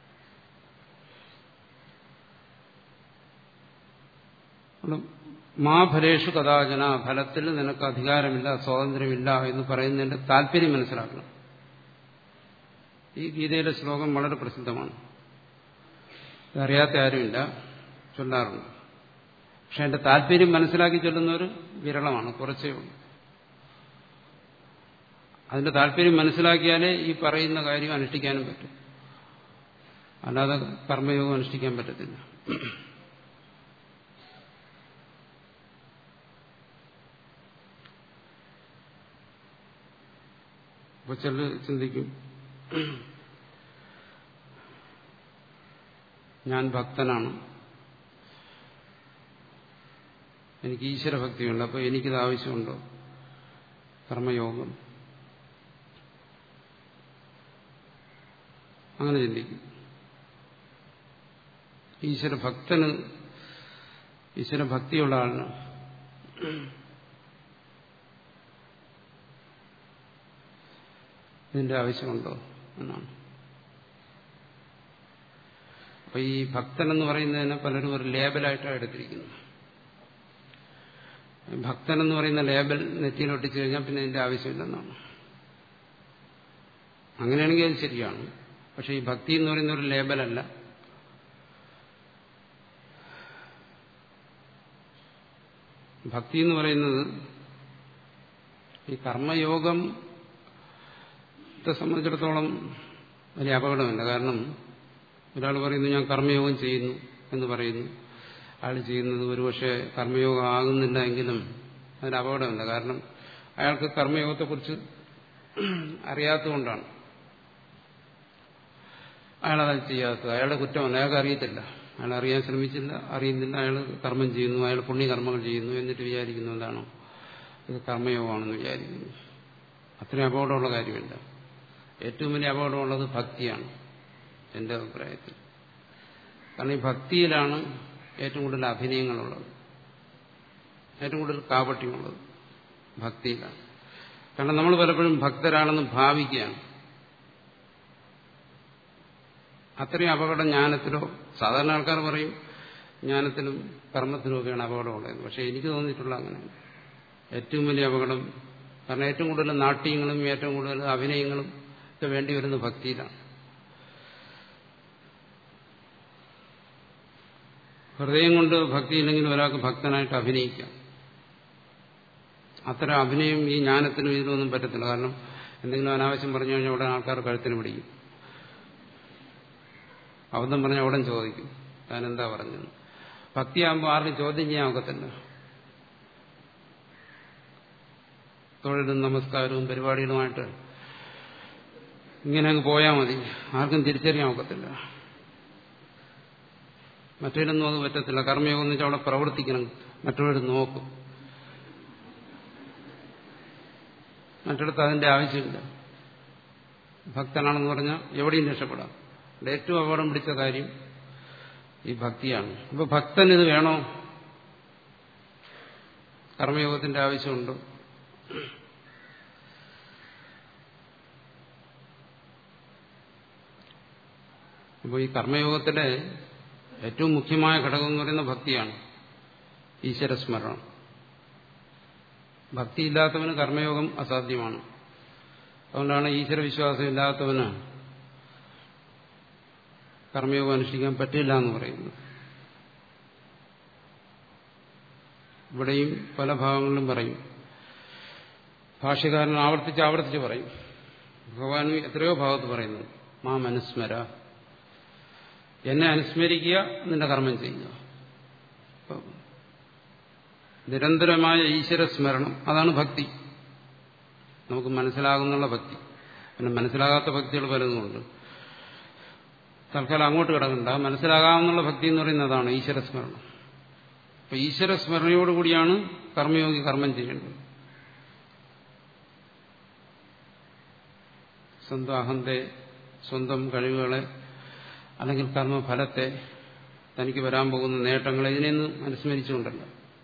മാ ഫലേഷു കഥാചന ഫലത്തിൽ നിനക്ക് അധികാരമില്ല സ്വാതന്ത്ര്യമില്ല എന്ന് പറയുന്നതിന്റെ താല്പര്യം മനസ്സിലാക്കണം ഈ ഗീതയിലെ ശ്ലോകം വളരെ പ്രസിദ്ധമാണ് അറിയാത്ത ആരുമില്ല ചൊല്ലാറുണ്ട് പക്ഷെ എന്റെ താല്പര്യം മനസ്സിലാക്കി ചൊല്ലുന്നവർ വിരളമാണ് കുറച്ചേ ഉള്ളൂ അതിന്റെ താല്പര്യം മനസ്സിലാക്കിയാലേ ഈ പറയുന്ന കാര്യം അനുഷ്ഠിക്കാനും പറ്റും അല്ലാതെ കർമ്മയോഗം അനുഷ്ഠിക്കാൻ പറ്റത്തില്ല അപ്പൊ ചില ചിന്തിക്കും ഞാൻ ഭക്തനാണ് എനിക്ക് ഈശ്വരഭക്തിയുണ്ട് അപ്പോൾ എനിക്കിത് ആവശ്യമുണ്ടോ കർമ്മയോഗം അങ്ങനെ ചിന്തിക്കും ഈശ്വരഭക്തന് ഈശ്വരഭക്തിയുള്ള ആളിന് ഇതിന്റെ ആവശ്യമുണ്ടോ എന്നാണ് അപ്പൊ ഈ ഭക്തൻ എന്ന് പറയുന്നതിനെ പലരും ഒരു ലേബലായിട്ടാണ് എടുത്തിരിക്കുന്നത് ഭക്തൻ എന്ന് പറയുന്ന ലേബൽ നെറ്റിയിലൊട്ടിച്ചു കഴിഞ്ഞാൽ പിന്നെ ഇതിന്റെ ആവശ്യമില്ലെന്നാണ് അങ്ങനെയാണെങ്കിൽ അത് ശരിയാണ് പക്ഷെ ഈ ഭക്തി എന്ന് പറയുന്ന ഒരു ലേബലല്ല ഭക്തി എന്ന് പറയുന്നത് ഈ കർമ്മയോഗം സംബന്ധിച്ചിടത്തോളം വലിയ അപകടമില്ല കാരണം ഒരാൾ പറയുന്നു ഞാൻ കർമ്മയോഗം ചെയ്യുന്നു എന്ന് പറയുന്നു അയാൾ ചെയ്യുന്നത് ഒരുപക്ഷെ കർമ്മയോഗം ആകുന്നില്ല എങ്കിലും അതിന് അപകടമില്ല കാരണം അയാൾക്ക് കർമ്മയോഗത്തെക്കുറിച്ച് അറിയാത്തതുകൊണ്ടാണ് അയാളത് ചെയ്യാത്തത് അയാളുടെ കുറ്റമല്ല അയാൾക്ക് അറിയത്തില്ല അയാൾ അറിയാൻ ശ്രമിച്ചില്ല അറിയുന്നില്ല അയാൾ കർമ്മം ചെയ്യുന്നു അയാൾ പുണ്യകർമ്മങ്ങൾ ചെയ്യുന്നു എന്നിട്ട് വിചാരിക്കുന്നു എന്താണോ ഇത് കർമ്മയോഗമാണെന്ന് വിചാരിക്കുന്നു അത്രയും അപകടമുള്ള കാര്യമില്ല ഏറ്റവും വലിയ അപകടമുള്ളത് ഭക്തിയാണ് എന്റെ അഭിപ്രായത്തിൽ കാരണം ഈ ഭക്തിയിലാണ് ഏറ്റവും കൂടുതൽ അഭിനയങ്ങളുള്ളത് ഏറ്റവും കൂടുതൽ കാപട്യമുള്ളത് ഭക്തിയിലാണ് കാരണം നമ്മൾ പലപ്പോഴും ഭക്തരാണെന്ന് ഭാവിക്കുകയാണ് അത്രയും അപകടം ജ്ഞാനത്തിലോ സാധാരണ ആൾക്കാർ പറയും ജ്ഞാനത്തിലും കർമ്മത്തിലും ഒക്കെയാണ് അപകടമുള്ളത് പക്ഷെ എനിക്ക് തോന്നിയിട്ടുള്ള അങ്ങനെ ഏറ്റവും വലിയ അപകടം കാരണം ഏറ്റവും കൂടുതൽ നാട്യങ്ങളും ഏറ്റവും കൂടുതൽ അഭിനയങ്ങളും ഒക്കെ വേണ്ടി വരുന്ന ഭക്തിയിലാണ് ഹൃദയം കൊണ്ട് ഭക്തിയില്ലെങ്കിൽ ഒരാൾക്ക് ഭക്തനായിട്ട് അഭിനയിക്കാം അത്തരം അഭിനയം ഈ ജ്ഞാനത്തിനും ഇതിനൊന്നും പറ്റത്തില്ല കാരണം എന്തെങ്കിലും അനാവശ്യം പറഞ്ഞു കഴിഞ്ഞാൽ ഉടൻ ആൾക്കാർ കഴുത്തിന് പിടിക്കും അബദ്ധം പറഞ്ഞാൽ ഉടൻ ചോദിക്കും താൻ എന്താ പറഞ്ഞത് ഭക്തിയാകുമ്പോൾ ആർക്കും ചോദ്യം ചെയ്യാൻ ഒക്കത്തില്ല തൊഴിലും നമസ്കാരവും പരിപാടികളുമായിട്ട് ഇങ്ങനെ അങ്ങ് പോയാൽ മതി ആർക്കും തിരിച്ചറിയാൻ ഒക്കത്തില്ല മറ്റേടൊന്നും അത് പറ്റത്തില്ല കർമ്മയോഗം എന്ന് വെച്ചാൽ അവിടെ പ്രവർത്തിക്കണം മറ്റുള്ളവർ നോക്കും മറ്റിടത്ത് അതിന്റെ ആവശ്യമില്ല ഭക്തനാണെന്ന് പറഞ്ഞാൽ എവിടെയും രക്ഷപ്പെടാം ഇവിടെ ഏറ്റവും അപകടം പിടിച്ച കാര്യം ഈ ഭക്തിയാണ് അപ്പൊ ഭക്തൻ ഇത് വേണോ കർമ്മയോഗത്തിന്റെ ആവശ്യമുണ്ട് അപ്പോൾ ഈ കർമ്മയോഗത്തിലെ ഏറ്റവും മുഖ്യമായ ഘടകം എന്ന് പറയുന്ന ഭക്തിയാണ് ഈശ്വരസ്മരണം ഭക്തിയില്ലാത്തവന് കർമ്മയോഗം അസാധ്യമാണ് അതുകൊണ്ടാണ് ഈശ്വര വിശ്വാസം ഇല്ലാത്തവന് കർമ്മയോഗം അനുഷ്ഠിക്കാൻ പറ്റില്ല എന്ന് പറയുന്നത് ഇവിടെയും പല ഭാഗങ്ങളിലും പറയും ഭാഷ്യകാരൻ ആവർത്തിച്ച് ആവർത്തിച്ച് പറയും ഭഗവാൻ എത്രയോ ഭാഗത്ത് പറയുന്നു മാ മനുസ്മര എന്നെ അനുസ്മരിക്കുക നിന്റെ കർമ്മം ചെയ്യുക നിരന്തരമായ ഈശ്വര സ്മരണം അതാണ് ഭക്തി നമുക്ക് മനസ്സിലാകുന്നുള്ള ഭക്തി പിന്നെ മനസ്സിലാകാത്ത ഭക്തികൾ പലതുമുണ്ട് തൽക്കാലം അങ്ങോട്ട് കിടക്കണ്ട മനസ്സിലാകാവുന്നുള്ള ഭക്തി എന്ന് പറയുന്നതാണ് ഈശ്വര സ്മരണം അപ്പൊ ഈശ്വര സ്മരണയോടുകൂടിയാണ് കർമ്മയോഗി കർമ്മം ചെയ്യേണ്ടത് സ്വന്തം അഹന്തെ സ്വന്തം കഴിവുകളെ അല്ലെങ്കിൽ കർമ്മഫലത്തെ തനിക്ക് വരാൻ പോകുന്ന നേട്ടങ്ങളെ ഇതിനെയൊന്നും അനുസ്മരിച്ചുകൊണ്ടല്ല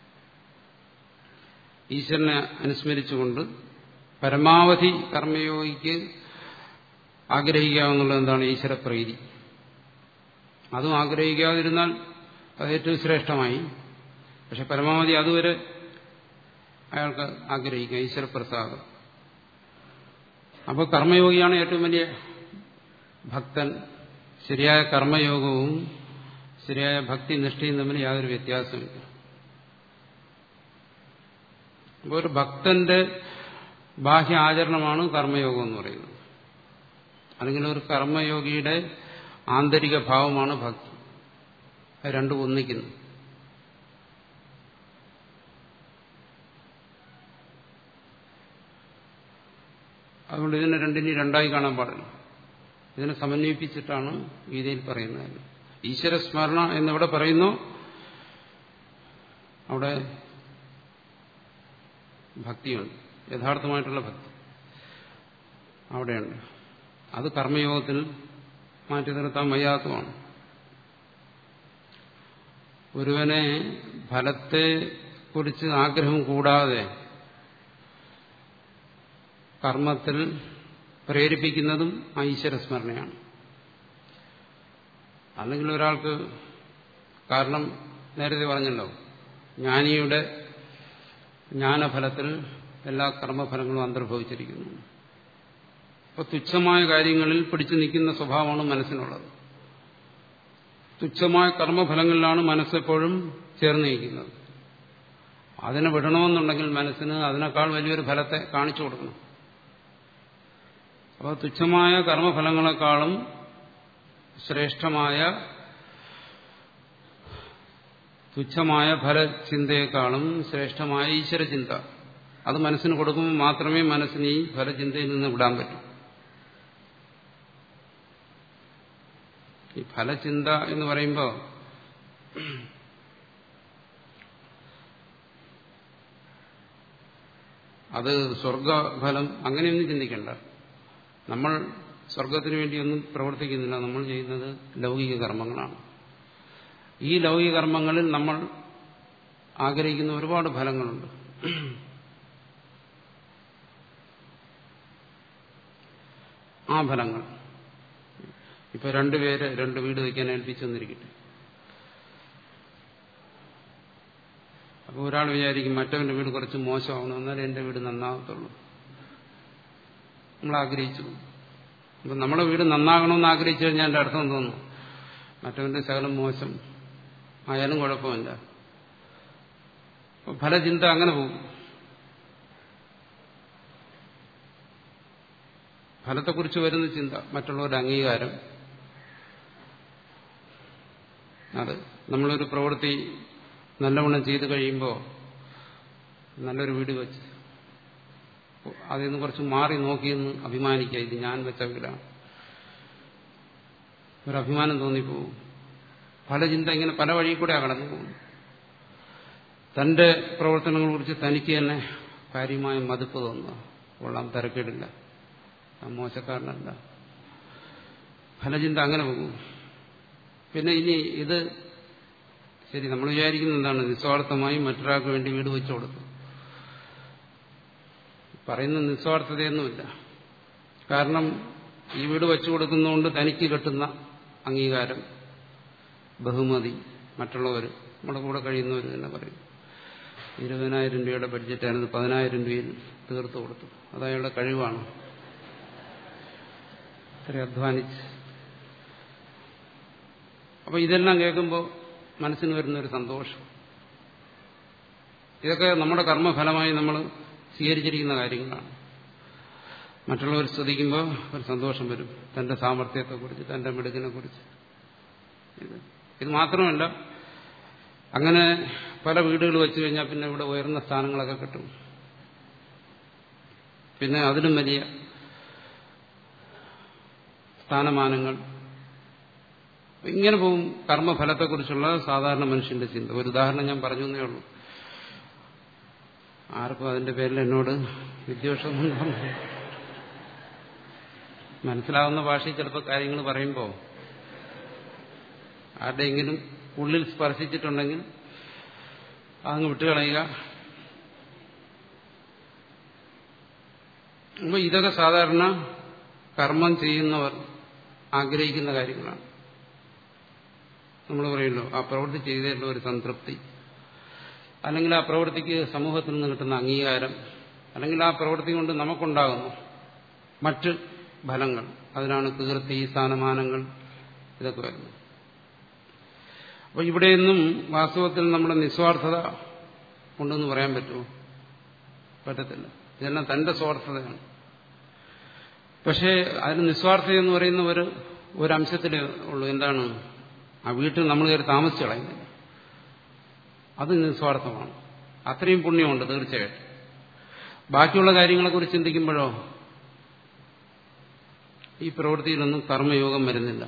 ഈശ്വരനെ അനുസ്മരിച്ചുകൊണ്ട് പരമാവധി കർമ്മയോഗിക്ക് ആഗ്രഹിക്കാവുന്നുള്ളത് എന്താണ് ഈശ്വരപ്രീതി അതും ആഗ്രഹിക്കാതിരുന്നാൽ അത് ഏറ്റവും ശ്രേഷ്ഠമായി പക്ഷെ പരമാവധി അതുവരെ അയാൾക്ക് ആഗ്രഹിക്കാം ഈശ്വരപ്രസാദം അപ്പോൾ കർമ്മയോഗിയാണ് ഏറ്റവും വലിയ ഭക്തൻ ശരിയായ കർമ്മയോഗവും ശരിയായ ഭക്തി നിഷ്ഠയും തമ്മിൽ യാതൊരു വ്യത്യാസമില്ല അപ്പോൾ ഒരു ഭക്തന്റെ ബാഹ്യ ആചരണമാണ് കർമ്മയോഗം എന്ന് പറയുന്നത് അല്ലെങ്കിൽ ഒരു കർമ്മയോഗിയുടെ ആന്തരിക ഭാവമാണ് ഭക്തി അത് രണ്ടും ഒന്നിക്കുന്നു അതുകൊണ്ട് ഇതിനെ രണ്ടിനെയും രണ്ടായി കാണാൻ പാടില്ല ഇതിനെ സമന്വയിപ്പിച്ചിട്ടാണ് ഗീതയിൽ പറയുന്നത് ഈശ്വര സ്മരണ എന്നിവിടെ പറയുന്നു അവിടെ ഭക്തിയുണ്ട് യഥാർത്ഥമായിട്ടുള്ള ഭക്തി അവിടെയുണ്ട് അത് കർമ്മയോഗത്തിൽ മാറ്റി നിർത്താൻ വയ്യാത്തതാണ് ഒരുവനെ ഫലത്തെ കുറിച്ച് ആഗ്രഹം കൂടാതെ കർമ്മത്തിൽ പ്രേരിപ്പിക്കുന്നതും ആ ഈശ്വര സ്മരണയാണ് അല്ലെങ്കിൽ ഒരാൾക്ക് കാരണം നേരത്തെ പറഞ്ഞല്ലോ ജ്ഞാനിയുടെ ജ്ഞാനഫലത്തിൽ എല്ലാ കർമ്മഫലങ്ങളും അന്തർഭവിച്ചിരിക്കുന്നു അപ്പോൾ തുച്ഛമായ കാര്യങ്ങളിൽ പിടിച്ചു നിൽക്കുന്ന സ്വഭാവമാണ് മനസ്സിനുള്ളത് തുച്ഛമായ കർമ്മഫലങ്ങളിലാണ് മനസ്സെപ്പോഴും ചേർന്ന് നിൽക്കുന്നത് അതിനെ വിടണമെന്നുണ്ടെങ്കിൽ മനസ്സിന് അതിനേക്കാൾ വലിയൊരു ഫലത്തെ കാണിച്ചു കൊടുക്കണം അപ്പോൾ തുച്ഛമായ കർമ്മഫലങ്ങളെക്കാളും ശ്രേഷ്ഠമായ തുച്ഛമായ ഫലചിന്തയെക്കാളും ശ്രേഷ്ഠമായ ഈശ്വരചിന്ത അത് മനസ്സിന് കൊടുക്കുമ്പോൾ മാത്രമേ മനസ്സിന് ഈ ഫലചിന്തയിൽ നിന്ന് വിടാൻ പറ്റൂ ഈ ഫലചിന്ത എന്ന് പറയുമ്പോൾ അത് സ്വർഗഫലം അങ്ങനെയൊന്നും ചിന്തിക്കണ്ട നമ്മൾ സ്വർഗത്തിന് വേണ്ടിയൊന്നും പ്രവർത്തിക്കുന്നില്ല നമ്മൾ ചെയ്യുന്നത് ലൗകിക കർമ്മങ്ങളാണ് ഈ ലൗകിക കർമ്മങ്ങളിൽ നമ്മൾ ആഗ്രഹിക്കുന്ന ഒരുപാട് ഫലങ്ങളുണ്ട് ആ ഫലങ്ങൾ ഇപ്പൊ രണ്ടുപേര് രണ്ട് വീട് വയ്ക്കാൻ ഏൽപ്പിച്ചെന്നിരിക്കട്ടെ അപ്പോൾ ഒരാൾ വിചാരിക്കും മറ്റവന്റെ വീട് കുറച്ച് മോശമാവണം എന്നാലേ എന്റെ വീട് നന്നാകത്തുള്ളൂ നമ്മൾ ആഗ്രഹിച്ചു അപ്പം നമ്മുടെ വീട് നന്നാകണമെന്ന് ആഗ്രഹിച്ചു കഴിഞ്ഞാൽ എൻ്റെ അർത്ഥം തോന്നുന്നു മറ്റവന്റെ ശകലം മോശം ആയാലും കുഴപ്പമില്ല ഫലചിന്ത അങ്ങനെ പോകും ഫലത്തെക്കുറിച്ച് വരുന്ന ചിന്ത മറ്റുള്ളവരുടെ അംഗീകാരം അത് നമ്മളൊരു പ്രവൃത്തി നല്ലവണ്ണം ചെയ്തു കഴിയുമ്പോൾ നല്ലൊരു വീട് വെച്ച് അതിൽ നിന്ന് കുറച്ച് മാറി നോക്കിയെന്ന് അഭിമാനിക്കുക ഇത് ഞാൻ വെച്ച വീടാണ് ഒരു അഭിമാനം തോന്നിപ്പോവും പല ചിന്ത ഇങ്ങനെ പല വഴി കൂടെ കടന്നു പോകും തന്റെ പ്രവർത്തനങ്ങളെ കുറിച്ച് തനിക്ക് തന്നെ കാര്യമായ മതിപ്പ് തോന്നുക കൊള്ളാം തിരക്കേടില്ല മോശക്കാരനല്ല ഫലചിന്ത അങ്ങനെ പോകും പിന്നെ ഇനി ഇത് ശരി നമ്മൾ വിചാരിക്കുന്നത് എന്താണ് നിസ്വാർത്ഥമായി മറ്റൊരാൾക്ക് വേണ്ടി വീട് വെച്ചു കൊടുത്തു പറയുന്ന നിസ്വാർത്ഥതയൊന്നുമില്ല കാരണം ഈ വീട് വെച്ചു കൊടുക്കുന്നതുകൊണ്ട് തനിക്ക് കിട്ടുന്ന അംഗീകാരം ബഹുമതി മറ്റുള്ളവർ നമ്മുടെ കൂടെ കഴിയുന്നവർ തന്നെ പറയും ഇരുപതിനായിരം രൂപയുടെ ബഡ്ജറ്റായിരുന്നു പതിനായിരം രൂപയിൽ തീർത്തു കൊടുത്തു അത് അയാളുടെ കഴിവാണ് ഇത്ര അധ്വാനിച്ച് അപ്പൊ ഇതെല്ലാം കേൾക്കുമ്പോൾ മനസ്സിന് വരുന്ന ഒരു സന്തോഷം ഇതൊക്കെ നമ്മുടെ കർമ്മഫലമായി നമ്മൾ സ്വീകരിച്ചിരിക്കുന്ന കാര്യങ്ങളാണ് മറ്റുള്ളവർ സ്തുതിക്കുമ്പോൾ ഒരു സന്തോഷം വരും തന്റെ സാമർഥ്യത്തെക്കുറിച്ച് തന്റെ മിടുക്കിനെ കുറിച്ച് ഇത് ഇത് മാത്രമല്ല അങ്ങനെ പല വീടുകൾ വെച്ച് കഴിഞ്ഞാൽ പിന്നെ ഇവിടെ ഉയർന്ന സ്ഥാനങ്ങളൊക്കെ കിട്ടും പിന്നെ അതിലും വലിയ സ്ഥാനമാനങ്ങൾ ഇങ്ങനെ പോകും കർമ്മഫലത്തെക്കുറിച്ചുള്ള സാധാരണ മനുഷ്യന്റെ ചിന്ത ഒരു ഉദാഹരണം ഞാൻ പറഞ്ഞു എന്നേ ഉള്ളൂ ആർക്കും അതിന്റെ പേരിൽ എന്നോട് വിദ്വേഷമൊന്നും മനസ്സിലാവുന്ന ഭാഷയിൽ ചിലപ്പോൾ കാര്യങ്ങൾ പറയുമ്പോൾ ആരുടെയെങ്കിലും ഉള്ളിൽ സ്പർശിച്ചിട്ടുണ്ടെങ്കിൽ അതങ്ങ് വിട്ടുകളയുക അപ്പോൾ ഇതൊക്കെ സാധാരണ കർമ്മം ചെയ്യുന്നവർ ആഗ്രഹിക്കുന്ന കാര്യങ്ങളാണ് നമ്മൾ പറയുമല്ലോ ആ പ്രവൃത്തി ചെയ്തതിലുള്ള ഒരു സംതൃപ്തി അല്ലെങ്കിൽ ആ പ്രവൃത്തിക്ക് സമൂഹത്തിൽ നിന്ന് കിട്ടുന്ന അംഗീകാരം അല്ലെങ്കിൽ ആ പ്രവൃത്തി കൊണ്ട് നമുക്കുണ്ടാകുന്നു മറ്റ് ഫലങ്ങൾ അതിനാണ് കീർത്തി സ്ഥാനമാനങ്ങൾ ഇതൊക്കെ വരുന്നത് അപ്പോൾ ഇവിടെയൊന്നും വാസ്തവത്തിൽ നമ്മുടെ നിസ്വാർത്ഥത ഉണ്ടെന്ന് പറയാൻ പറ്റുമോ പറ്റത്തില്ല ഇതെല്ലാം തന്റെ സ്വാർത്ഥതയാണ് പക്ഷേ അതിന് നിസ്വാർത്ഥത എന്ന് പറയുന്ന ഒരു ഒരംശത്തിലേ ഉള്ളൂ എന്താണ് ആ വീട്ടിൽ നമ്മൾ കയറി താമസിച്ചു കളയുന്നില്ല അത് നിസ്വാർത്ഥമാണ് അത്രയും പുണ്യമുണ്ട് തീർച്ചയായിട്ടും ബാക്കിയുള്ള കാര്യങ്ങളെക്കുറിച്ച് ചിന്തിക്കുമ്പോഴോ ഈ പ്രവൃത്തിയിലൊന്നും കർമ്മയോഗം വരുന്നില്ല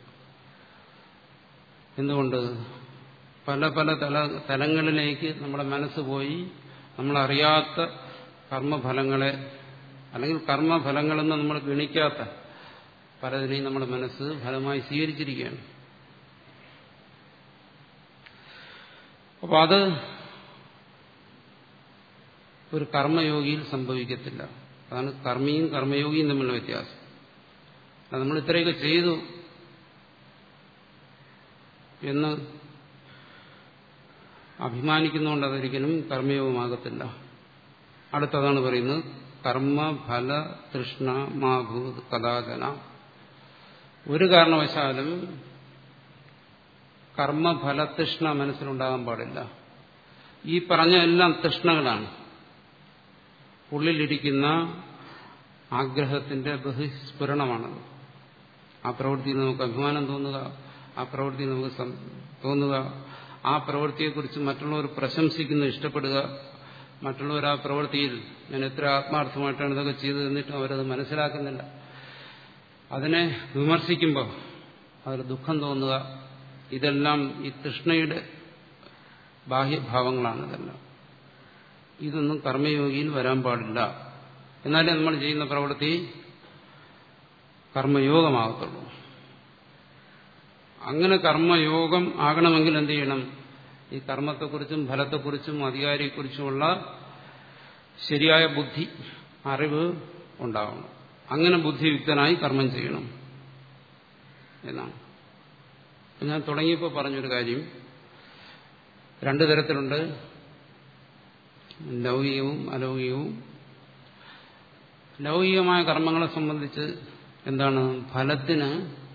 എന്തുകൊണ്ട് പല പല തല തലങ്ങളിലേക്ക് നമ്മുടെ മനസ്സ് പോയി നമ്മളറിയാത്ത കർമ്മഫലങ്ങളെ അല്ലെങ്കിൽ കർമ്മഫലങ്ങളെന്ന് നമ്മൾ ഗണിക്കാത്ത പലതിനെയും നമ്മുടെ മനസ്സ് ഫലമായി സ്വീകരിച്ചിരിക്കുകയാണ് അപ്പോൾ അത് ഒരു കർമ്മയോഗിയിൽ സംഭവിക്കത്തില്ല അതാണ് കർമ്മിയും കർമ്മയോഗിയും തമ്മിലുള്ള വ്യത്യാസം അത് നമ്മൾ ഇത്രയൊക്കെ ചെയ്തു എന്ന് അഭിമാനിക്കുന്നതുകൊണ്ട് അതൊരിക്കലും കർമ്മയോഗമാകത്തില്ല അടുത്തതാണ് പറയുന്നത് കർമ്മഫല തൃഷ്ണ മാഭൂത് കഥാചന ഒരു കാരണവശാലും കർമ്മഫലതൃഷ്ണ മനസ്സിലുണ്ടാകാൻ പാടില്ല ഈ പറഞ്ഞ എല്ലാം തൃഷ്ണകളാണ് ഉള്ളിലിരിക്കുന്ന ആഗ്രഹത്തിന്റെ ബഹിസ്ഫുരണമാണത് ആ പ്രവൃത്തിയിൽ നമുക്ക് അഭിമാനം തോന്നുക ആ പ്രവൃത്തി നമുക്ക് തോന്നുക ആ പ്രവൃത്തിയെക്കുറിച്ച് മറ്റുള്ളവർ പ്രശംസിക്കുന്നു ഇഷ്ടപ്പെടുക മറ്റുള്ളവർ ആ പ്രവൃത്തിയിൽ ഞാൻ എത്ര ആത്മാർത്ഥമായിട്ടാണ് ഇതൊക്കെ ചെയ്തു തന്നിട്ടും അവരത് മനസ്സിലാക്കുന്നില്ല അതിനെ വിമർശിക്കുമ്പോൾ അതിൽ ദുഃഖം തോന്നുക ഇതെല്ലാം ഈ തൃഷ്ണയുടെ ബാഹ്യഭാവങ്ങളാണ് ഇതെല്ലാം ഇതൊന്നും കർമ്മയോഗിയിൽ വരാൻ പാടില്ല എന്നാലേ നമ്മൾ ചെയ്യുന്ന പ്രവൃത്തി കർമ്മയോഗമാകത്തുള്ളൂ അങ്ങനെ കർമ്മയോഗം ആകണമെങ്കിൽ എന്ത് ചെയ്യണം ഈ കർമ്മത്തെക്കുറിച്ചും ഫലത്തെക്കുറിച്ചും അധികാരിയെക്കുറിച്ചുമുള്ള ശരിയായ ബുദ്ധി അറിവ് ഉണ്ടാവണം അങ്ങനെ ബുദ്ധിയുക്തനായി കർമ്മം ചെയ്യണം എന്നാണ് ഞാൻ തുടങ്ങിയപ്പോൾ പറഞ്ഞൊരു കാര്യം രണ്ടു തരത്തിലുണ്ട് ലൗകികവും അലൗകികവും ലൗകികമായ കർമ്മങ്ങളെ സംബന്ധിച്ച് എന്താണ് ഫലത്തിന്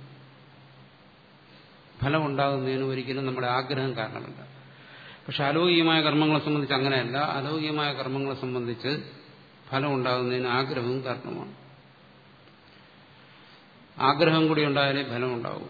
ഫലമുണ്ടാകുന്നതിന് ഒരിക്കലും നമ്മുടെ ആഗ്രഹം കാരണമല്ല പക്ഷെ അലൗകികമായ കർമ്മങ്ങളെ സംബന്ധിച്ച് അങ്ങനെയല്ല അലൗകികമായ കർമ്മങ്ങളെ സംബന്ധിച്ച് ഫലം ഉണ്ടാകുന്നതിന് ആഗ്രഹവും കാരണമാണ് ആഗ്രഹം കൂടി ഉണ്ടായാലേ ഫലം ഉണ്ടാവും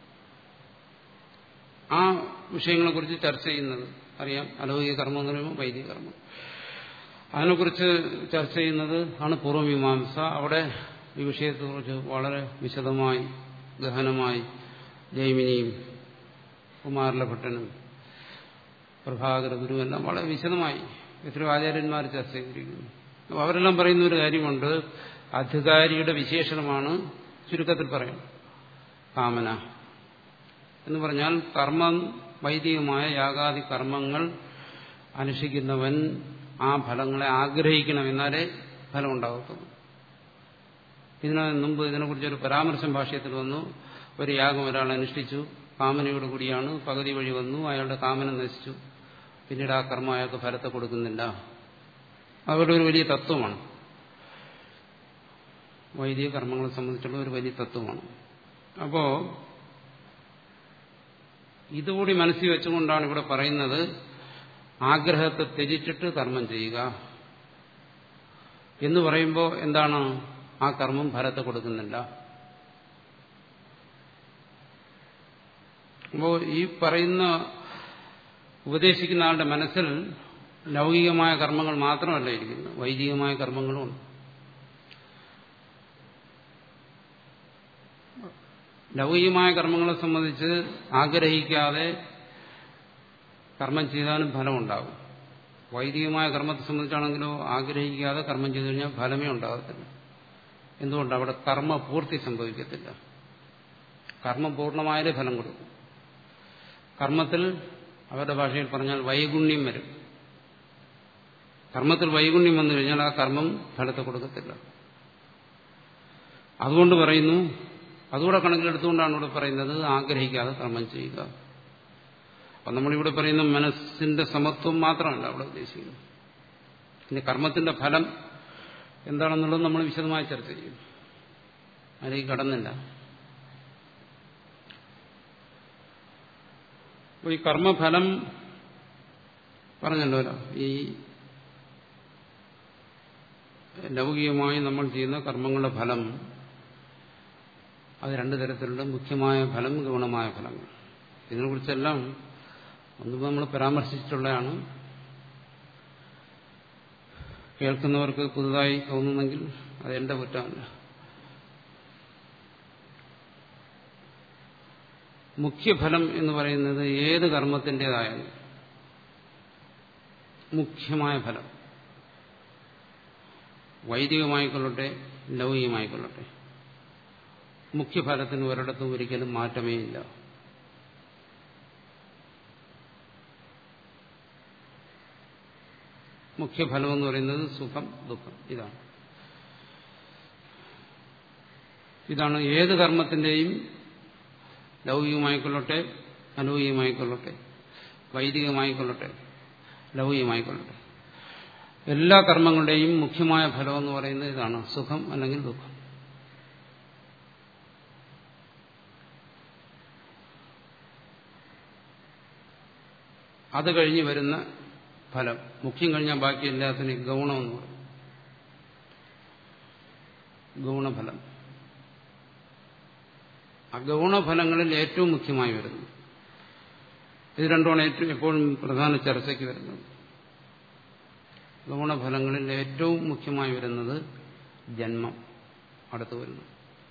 ആ വിഷയങ്ങളെക്കുറിച്ച് ചർച്ച ചെയ്യുന്നത് അറിയാം അലൗകിക കർമ്മം എന്ന് പറയുമ്പോൾ വൈദിക കർമ്മം അതിനെക്കുറിച്ച് ചർച്ച ചെയ്യുന്നത് ആണ് പൂർവ്വമീമാംസ അവിടെ ഈ വിഷയത്തെക്കുറിച്ച് വളരെ വിശദമായി ഗഹനമായി ജൈമിനിയും കുമാരലഭട്ടനും പ്രഭാകര ഗുരുവെല്ലാം വളരെ വിശദമായി എത്രയോ ആചാര്യന്മാർ ചർച്ച ചെയ്തിരിക്കുന്നു അപ്പോൾ അവരെല്ലാം പറയുന്ന ഒരു കാര്യമുണ്ട് അധികാരിയുടെ വിശേഷണമാണ് ചുരുക്കത്തിൽ പറയാം കാമന എന്ന് പറഞ്ഞാൽ കർമ്മം വൈദികമായ യാഗാദി കർമ്മങ്ങൾ അനുഷ്ഠിക്കുന്നവൻ ആ ഫലങ്ങളെ ആഗ്രഹിക്കണം എന്നാലേ ഫലം ഉണ്ടാകത്തുള്ളൂ ഇതിനു മുമ്പ് ഇതിനെക്കുറിച്ചൊരു പരാമർശം ഭാഷ്യത്തിൽ വന്നു ഒരു യാഗം ഒരാൾ അനുഷ്ഠിച്ചു കാമനയോട് കൂടിയാണ് പകുതി വഴി വന്നു അയാളുടെ കാമന നശിച്ചു പിന്നീട് ആ കർമ്മം അയാൾക്ക് ഫലത്തെ കൊടുക്കുന്നില്ല അവരുടെ ഒരു വലിയ തത്വമാണ് വൈദിക കർമ്മങ്ങളെ സംബന്ധിച്ചുള്ള ഒരു വലിയ തത്വമാണ് അപ്പോ ഇതുകൂടി മനസ്സിൽ വെച്ചുകൊണ്ടാണ് ഇവിടെ പറയുന്നത് ആഗ്രഹത്തെ ത്യജിച്ചിട്ട് കർമ്മം ചെയ്യുക എന്ന് പറയുമ്പോൾ എന്താണ് ആ കർമ്മം ഫലത്തെ കൊടുക്കുന്നില്ല അപ്പോൾ ഈ പറയുന്ന ഉപദേശിക്കുന്ന ആളുടെ മനസ്സിൽ ലൗകികമായ കർമ്മങ്ങൾ മാത്രമല്ല ഇരിക്കുന്നത് വൈദികമായ കർമ്മങ്ങളുമുണ്ട് ലൗകികമായ കർമ്മങ്ങളെ സംബന്ധിച്ച് ആഗ്രഹിക്കാതെ കർമ്മം ചെയ്താലും ഫലമുണ്ടാകും വൈദികമായ കർമ്മത്തെ സംബന്ധിച്ചാണെങ്കിലോ ആഗ്രഹിക്കാതെ കർമ്മം ചെയ്തു കഴിഞ്ഞാൽ ഫലമേ ഉണ്ടാകത്തില്ല എന്തുകൊണ്ട് അവിടെ കർമ്മ പൂർത്തി സംഭവിക്കത്തില്ല കർമ്മം പൂർണ്ണമായാലേ ഫലം കൊടുക്കും കർമ്മത്തിൽ അവരുടെ ഭാഷയിൽ പറഞ്ഞാൽ വൈഗുണ്യം വരും കർമ്മത്തിൽ വൈഗുണ്യം വന്നു കഴിഞ്ഞാൽ ആ കർമ്മം ഫലത്തെ കൊടുക്കത്തില്ല അതുകൊണ്ട് പറയുന്നു അതുകൂടെ കണക്കിലെടുത്തുകൊണ്ടാണ് ഇവിടെ പറയുന്നത് ആഗ്രഹിക്കാതെ കർമ്മം ചെയ്യുക അപ്പം നമ്മളിവിടെ പറയുന്ന മനസ്സിന്റെ സമത്വം മാത്രമല്ല അവിടെ ഉദ്ദേശിക്കുന്നത് ഇനി കർമ്മത്തിന്റെ ഫലം എന്താണെന്നുള്ളത് നമ്മൾ വിശദമായി ചർച്ച ചെയ്യും അതിലേക്ക് കടന്നില്ല അപ്പോൾ ഈ കർമ്മഫലം പറഞ്ഞല്ലോ ഈ ലൗകികമായി നമ്മൾ ചെയ്യുന്ന കർമ്മങ്ങളുടെ ഫലം അത് രണ്ടു തരത്തിലുള്ള മുഖ്യമായ ഫലം ഗുണമായ ഫലങ്ങൾ ഇതിനെക്കുറിച്ചെല്ലാം ഒന്നും നമ്മൾ പരാമർശിച്ചിട്ടുള്ളതാണ് കേൾക്കുന്നവർക്ക് പുതുതായി തോന്നുന്നെങ്കിൽ അത് എന്റെ കുറ്റമല്ല മുഖ്യഫലം എന്ന് പറയുന്നത് ഏത് കർമ്മത്തിൻ്റെതായാലും മുഖ്യമായ ഫലം വൈദികമായിക്കൊള്ളട്ടെ ലൗകികമായിക്കൊള്ളട്ടെ മുഖ്യഫലത്തിന് ഒരിടത്തും ഒരിക്കലും മാറ്റമേ ഇല്ല മുഖ്യഫലം എന്ന് പറയുന്നത് സുഖം ദുഃഖം ഇതാണ് ഇതാണ് ഏത് കർമ്മത്തിന്റെയും ലൗകികമായിക്കൊള്ളട്ടെ അലൗകികമായിക്കൊള്ളട്ടെ വൈദികമായിക്കൊള്ളട്ടെ ലൗകികമായിക്കൊള്ളട്ടെ എല്ലാ കർമ്മങ്ങളുടെയും മുഖ്യമായ ഫലം എന്ന് പറയുന്നത് ഇതാണ് സുഖം അല്ലെങ്കിൽ ദുഃഖം അത് കഴിഞ്ഞ് വരുന്ന ഫലം മുഖ്യം കഴിഞ്ഞാൽ ബാക്കി എല്ലാത്തിനും ഗൗണമെന്ന് പറയും ഗൗണഫലം അഗൗണഫലങ്ങളിൽ ഏറ്റവും മുഖ്യമായി വരുന്നു ഇത് രണ്ടുമാണ് ഏറ്റവും എപ്പോഴും പ്രധാന ചർച്ചയ്ക്ക് വരുന്നത് ഗൗണഫലങ്ങളിൽ ഏറ്റവും മുഖ്യമായി വരുന്നത് ജന്മം അടുത്തു വരുന്നു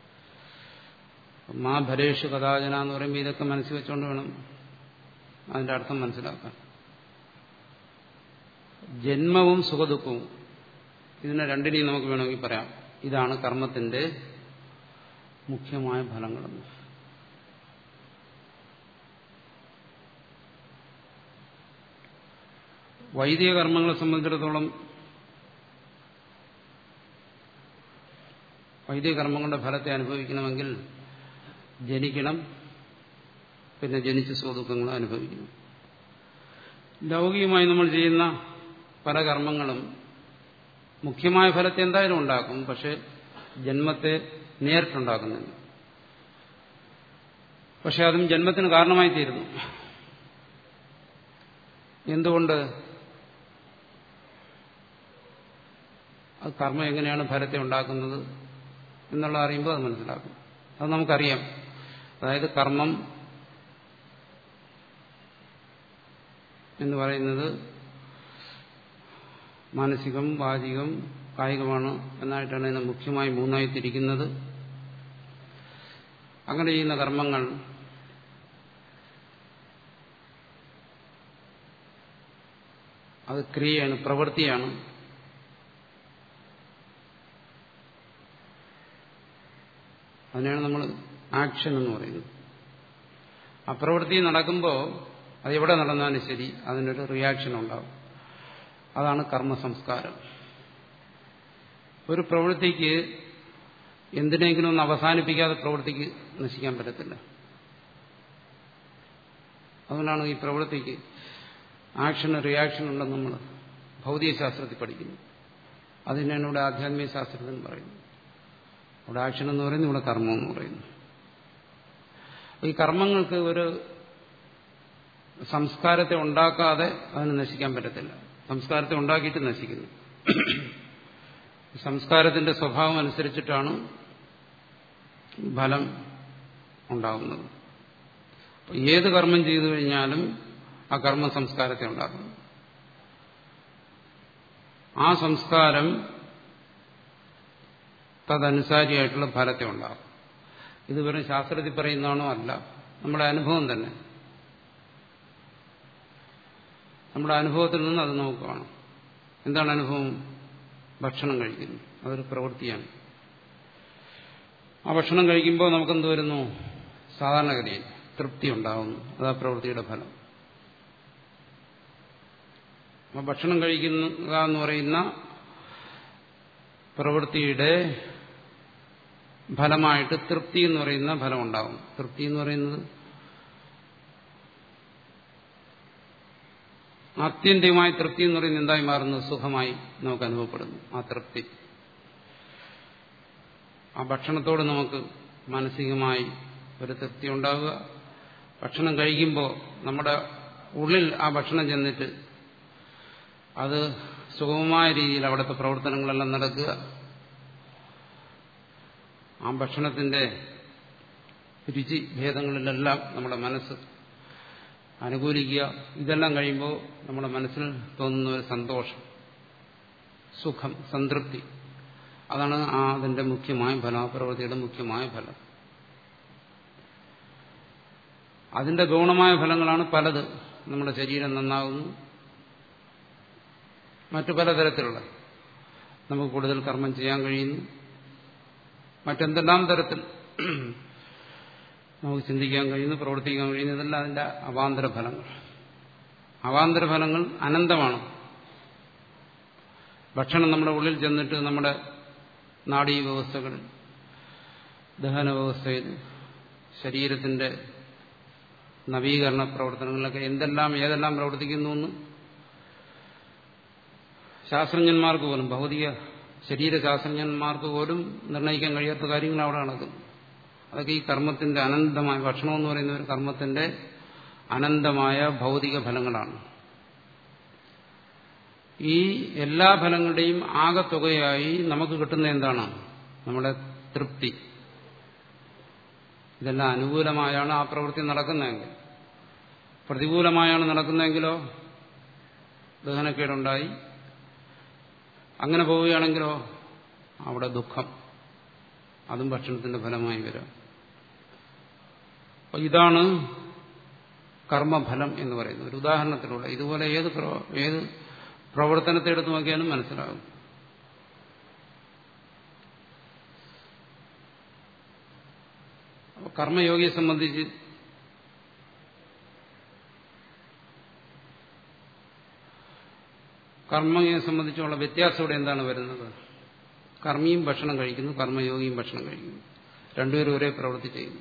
മാ ഭരേഷ് കഥാചന എന്ന് പറയുമ്പോൾ ഇതൊക്കെ മനസ്സിൽ വെച്ചുകൊണ്ട് വേണം അതിന്റെ അർത്ഥം മനസ്സിലാക്കാൻ ജന്മവും സുഖദുഃഖവും ഇതിനെ രണ്ടിനെയും നമുക്ക് വേണമെങ്കിൽ പറയാം ഇതാണ് കർമ്മത്തിന്റെ മുഖ്യമായ ഫലങ്ങളെന്ന് വൈദിക കർമ്മങ്ങളെ സംബന്ധിച്ചിടത്തോളം വൈദിക കർമ്മങ്ങളുടെ ഫലത്തെ അനുഭവിക്കണമെങ്കിൽ ജനിക്കണം പിന്നെ ജനിച്ച സുഖദുഃഖങ്ങൾ അനുഭവിക്കണം ലൗകികമായി നമ്മൾ ചെയ്യുന്ന പല കർമ്മങ്ങളും മുഖ്യമായ ഫലത്തെ എന്തായാലും ഉണ്ടാക്കും പക്ഷെ ജന്മത്തെ നേരിട്ടുണ്ടാക്കുന്നില്ല പക്ഷെ അതും ജന്മത്തിന് കാരണമായി തീരുന്നു എന്തുകൊണ്ട് അത് കർമ്മം എങ്ങനെയാണ് ഫലത്തെ ഉണ്ടാക്കുന്നത് എന്നുള്ള അറിയുമ്പോൾ അത് മനസ്സിലാക്കും അത് നമുക്കറിയാം അതായത് കർമ്മം എന്ന് പറയുന്നത് മാനസികം വാചികം കായികമാണ് എന്നായിട്ടാണ് ഇതിനെ മുഖ്യമായി മൂന്നായി തിരിക്കുന്നത് അങ്ങനെ ചെയ്യുന്ന കർമ്മങ്ങൾ അത് ക്രിയയാണ് പ്രവൃത്തിയാണ് അതിനെയാണ് നമ്മൾ ആക്ഷൻ എന്ന് പറയുന്നത് ആ പ്രവൃത്തി നടക്കുമ്പോൾ അത് എവിടെ നടന്നാലും ശരി അതിനൊരു റിയാക്ഷൻ ഉണ്ടാവും അതാണ് കർമ്മ സംസ്കാരം ഒരു പ്രവൃത്തിക്ക് എന്തിനെങ്കിലും ഒന്ന് അവസാനിപ്പിക്കാതെ പ്രവൃത്തിക്ക് നശിക്കാൻ പറ്റത്തില്ല അതുകൊണ്ടാണ് ഈ പ്രവൃത്തിക്ക് ആക്ഷൻ റിയാക്ഷൻ ഉണ്ടെന്ന് നമ്മൾ ഭൗതികശാസ്ത്രത്തിൽ പഠിക്കുന്നു അതിനാണ് ഇവിടെ ആധ്യാത്മിക ശാസ്ത്രത്തിൽ പറയുന്നത് ഇവിടെ ആക്ഷൻ എന്ന് പറയുന്നു ഇവിടെ കർമ്മം എന്ന് പറയുന്നു ഈ കർമ്മങ്ങൾക്ക് ഒരു സംസ്കാരത്തെ ഉണ്ടാക്കാതെ അതിന് നശിക്കാൻ പറ്റത്തില്ല സംസ്കാരത്തെ ഉണ്ടാക്കിയിട്ട് നശിക്കുന്നു സംസ്കാരത്തിന്റെ സ്വഭാവം അനുസരിച്ചിട്ടാണ് ഫലം ഉണ്ടാകുന്നത് ഏത് കർമ്മം ചെയ്തു കഴിഞ്ഞാലും ആ കർമ്മ സംസ്കാരത്തെ ഉണ്ടാക്കുന്നു ആ സംസ്കാരം തദനുസാരിയായിട്ടുള്ള ഫലത്തെ ഉണ്ടാകും ഇത് വെറും ശാസ്ത്രത്തിൽ പറയുന്നതാണോ അല്ല നമ്മുടെ അനുഭവം തന്നെ നമ്മുടെ അനുഭവത്തിൽ നിന്ന് അത് നമുക്ക് കാണാം എന്താണ് അനുഭവം ഭക്ഷണം കഴിക്കുന്നു അതൊരു പ്രവൃത്തിയാണ് ആ ഭക്ഷണം കഴിക്കുമ്പോൾ നമുക്കെന്ത് വരുന്നു സാധാരണഗതിയിൽ തൃപ്തി ഉണ്ടാകുന്നു അതാ പ്രവൃത്തിയുടെ ഫലം അപ്പൊ ഭക്ഷണം കഴിക്കുക എന്ന് പറയുന്ന പ്രവൃത്തിയുടെ ഫലമായിട്ട് തൃപ്തി എന്ന് പറയുന്ന ഫലം ഉണ്ടാകും തൃപ്തി എന്ന് പറയുന്നത് ആത്യന്തികമായ തൃപ്തി എന്ന് പറയുന്നത് എന്തായി മാറുന്നു സുഖമായി നമുക്ക് അനുഭവപ്പെടുന്നു ആ തൃപ്തി ആ ഭക്ഷണത്തോട് നമുക്ക് മാനസികമായി ഒരു തൃപ്തി ഉണ്ടാവുക ഭക്ഷണം കഴിക്കുമ്പോൾ നമ്മുടെ ഉള്ളിൽ ആ ഭക്ഷണം ചെന്നിട്ട് അത് സുഗമമായ രീതിയിൽ അവിടുത്തെ പ്രവർത്തനങ്ങളെല്ലാം നടക്കുക ആ ഭക്ഷണത്തിന്റെ രുചി ഭേദങ്ങളിലെല്ലാം നമ്മുടെ മനസ്സ് അനുകൂലിക്കുക ഇതെല്ലാം കഴിയുമ്പോൾ നമ്മുടെ മനസ്സിൽ തോന്നുന്ന ഒരു സന്തോഷം സുഖം സംതൃപ്തി അതാണ് ആ അതിന്റെ മുഖ്യമായ ഫലം ആ പ്രവൃത്തിയുടെ മുഖ്യമായ ഫലം അതിന്റെ ഗൗണമായ ഫലങ്ങളാണ് പലത് നമ്മുടെ ശരീരം നന്നാകുന്നു മറ്റു പലതരത്തിലുള്ള നമുക്ക് കൂടുതൽ കർമ്മം ചെയ്യാൻ കഴിയുന്നു മറ്റെന്തെല്ലാം തരത്തിൽ നമുക്ക് ചിന്തിക്കാൻ കഴിയുന്നു പ്രവർത്തിക്കാൻ കഴിയുന്നു ഇതെല്ലാം അതിന്റെ അവാന്തര ഫലങ്ങൾ അവാന്തര ഫലങ്ങൾ അനന്തമാണ് ഭക്ഷണം നമ്മുടെ ഉള്ളിൽ ചെന്നിട്ട് നമ്മുടെ നാഡീ വ്യവസ്ഥകളിൽ ദഹന വ്യവസ്ഥയിൽ ശരീരത്തിന്റെ നവീകരണ പ്രവർത്തനങ്ങളിലൊക്കെ എന്തെല്ലാം ഏതെല്ലാം പ്രവർത്തിക്കുന്നു എന്ന് ശാസ്ത്രജ്ഞന്മാർക്ക് പോലും ഭൗതിക ശരീരശാസ്ത്രജ്ഞന്മാർക്ക് പോലും നിർണ്ണയിക്കാൻ കഴിയാത്ത കാര്യങ്ങൾ അവിടെ നടക്കുന്നു അതൊക്കെ ഈ കർമ്മത്തിന്റെ അനന്തമായ ഭക്ഷണം എന്ന് പറയുന്ന ഒരു കർമ്മത്തിന്റെ അനന്തമായ ഭൗതിക ഫലങ്ങളാണ് ഈ എല്ലാ ഫലങ്ങളുടെയും ആകത്തുകയായി നമുക്ക് കിട്ടുന്ന എന്താണ് നമ്മുടെ തൃപ്തി ഇതെല്ലാം അനുകൂലമായാണ് ആ പ്രവൃത്തി നടക്കുന്നതെങ്കിൽ പ്രതികൂലമായാണ് നടക്കുന്നതെങ്കിലോ ദഹനക്കേടുണ്ടായി അങ്ങനെ പോവുകയാണെങ്കിലോ അവിടെ ദുഃഖം അതും ഭക്ഷണത്തിന്റെ ഫലമായി വരാം അപ്പൊ ഇതാണ് കർമ്മഫലം എന്ന് പറയുന്നത് ഒരു ഉദാഹരണത്തിലൂടെ ഇതുപോലെ ഏത് ഏത് പ്രവർത്തനത്തെ എടുത്തു നോക്കിയാലും മനസ്സിലാകും കർമ്മയോഗിയെ സംബന്ധിച്ച് കർമ്മയെ സംബന്ധിച്ചുള്ള വ്യത്യാസം ഇവിടെ എന്താണ് വരുന്നത് കർമ്മിയും ഭക്ഷണം കഴിക്കുന്നു കർമ്മയോഗിയും ഭക്ഷണം കഴിക്കുന്നു രണ്ടുപേരും ഒരേ പ്രവൃത്തി ചെയ്യുന്നു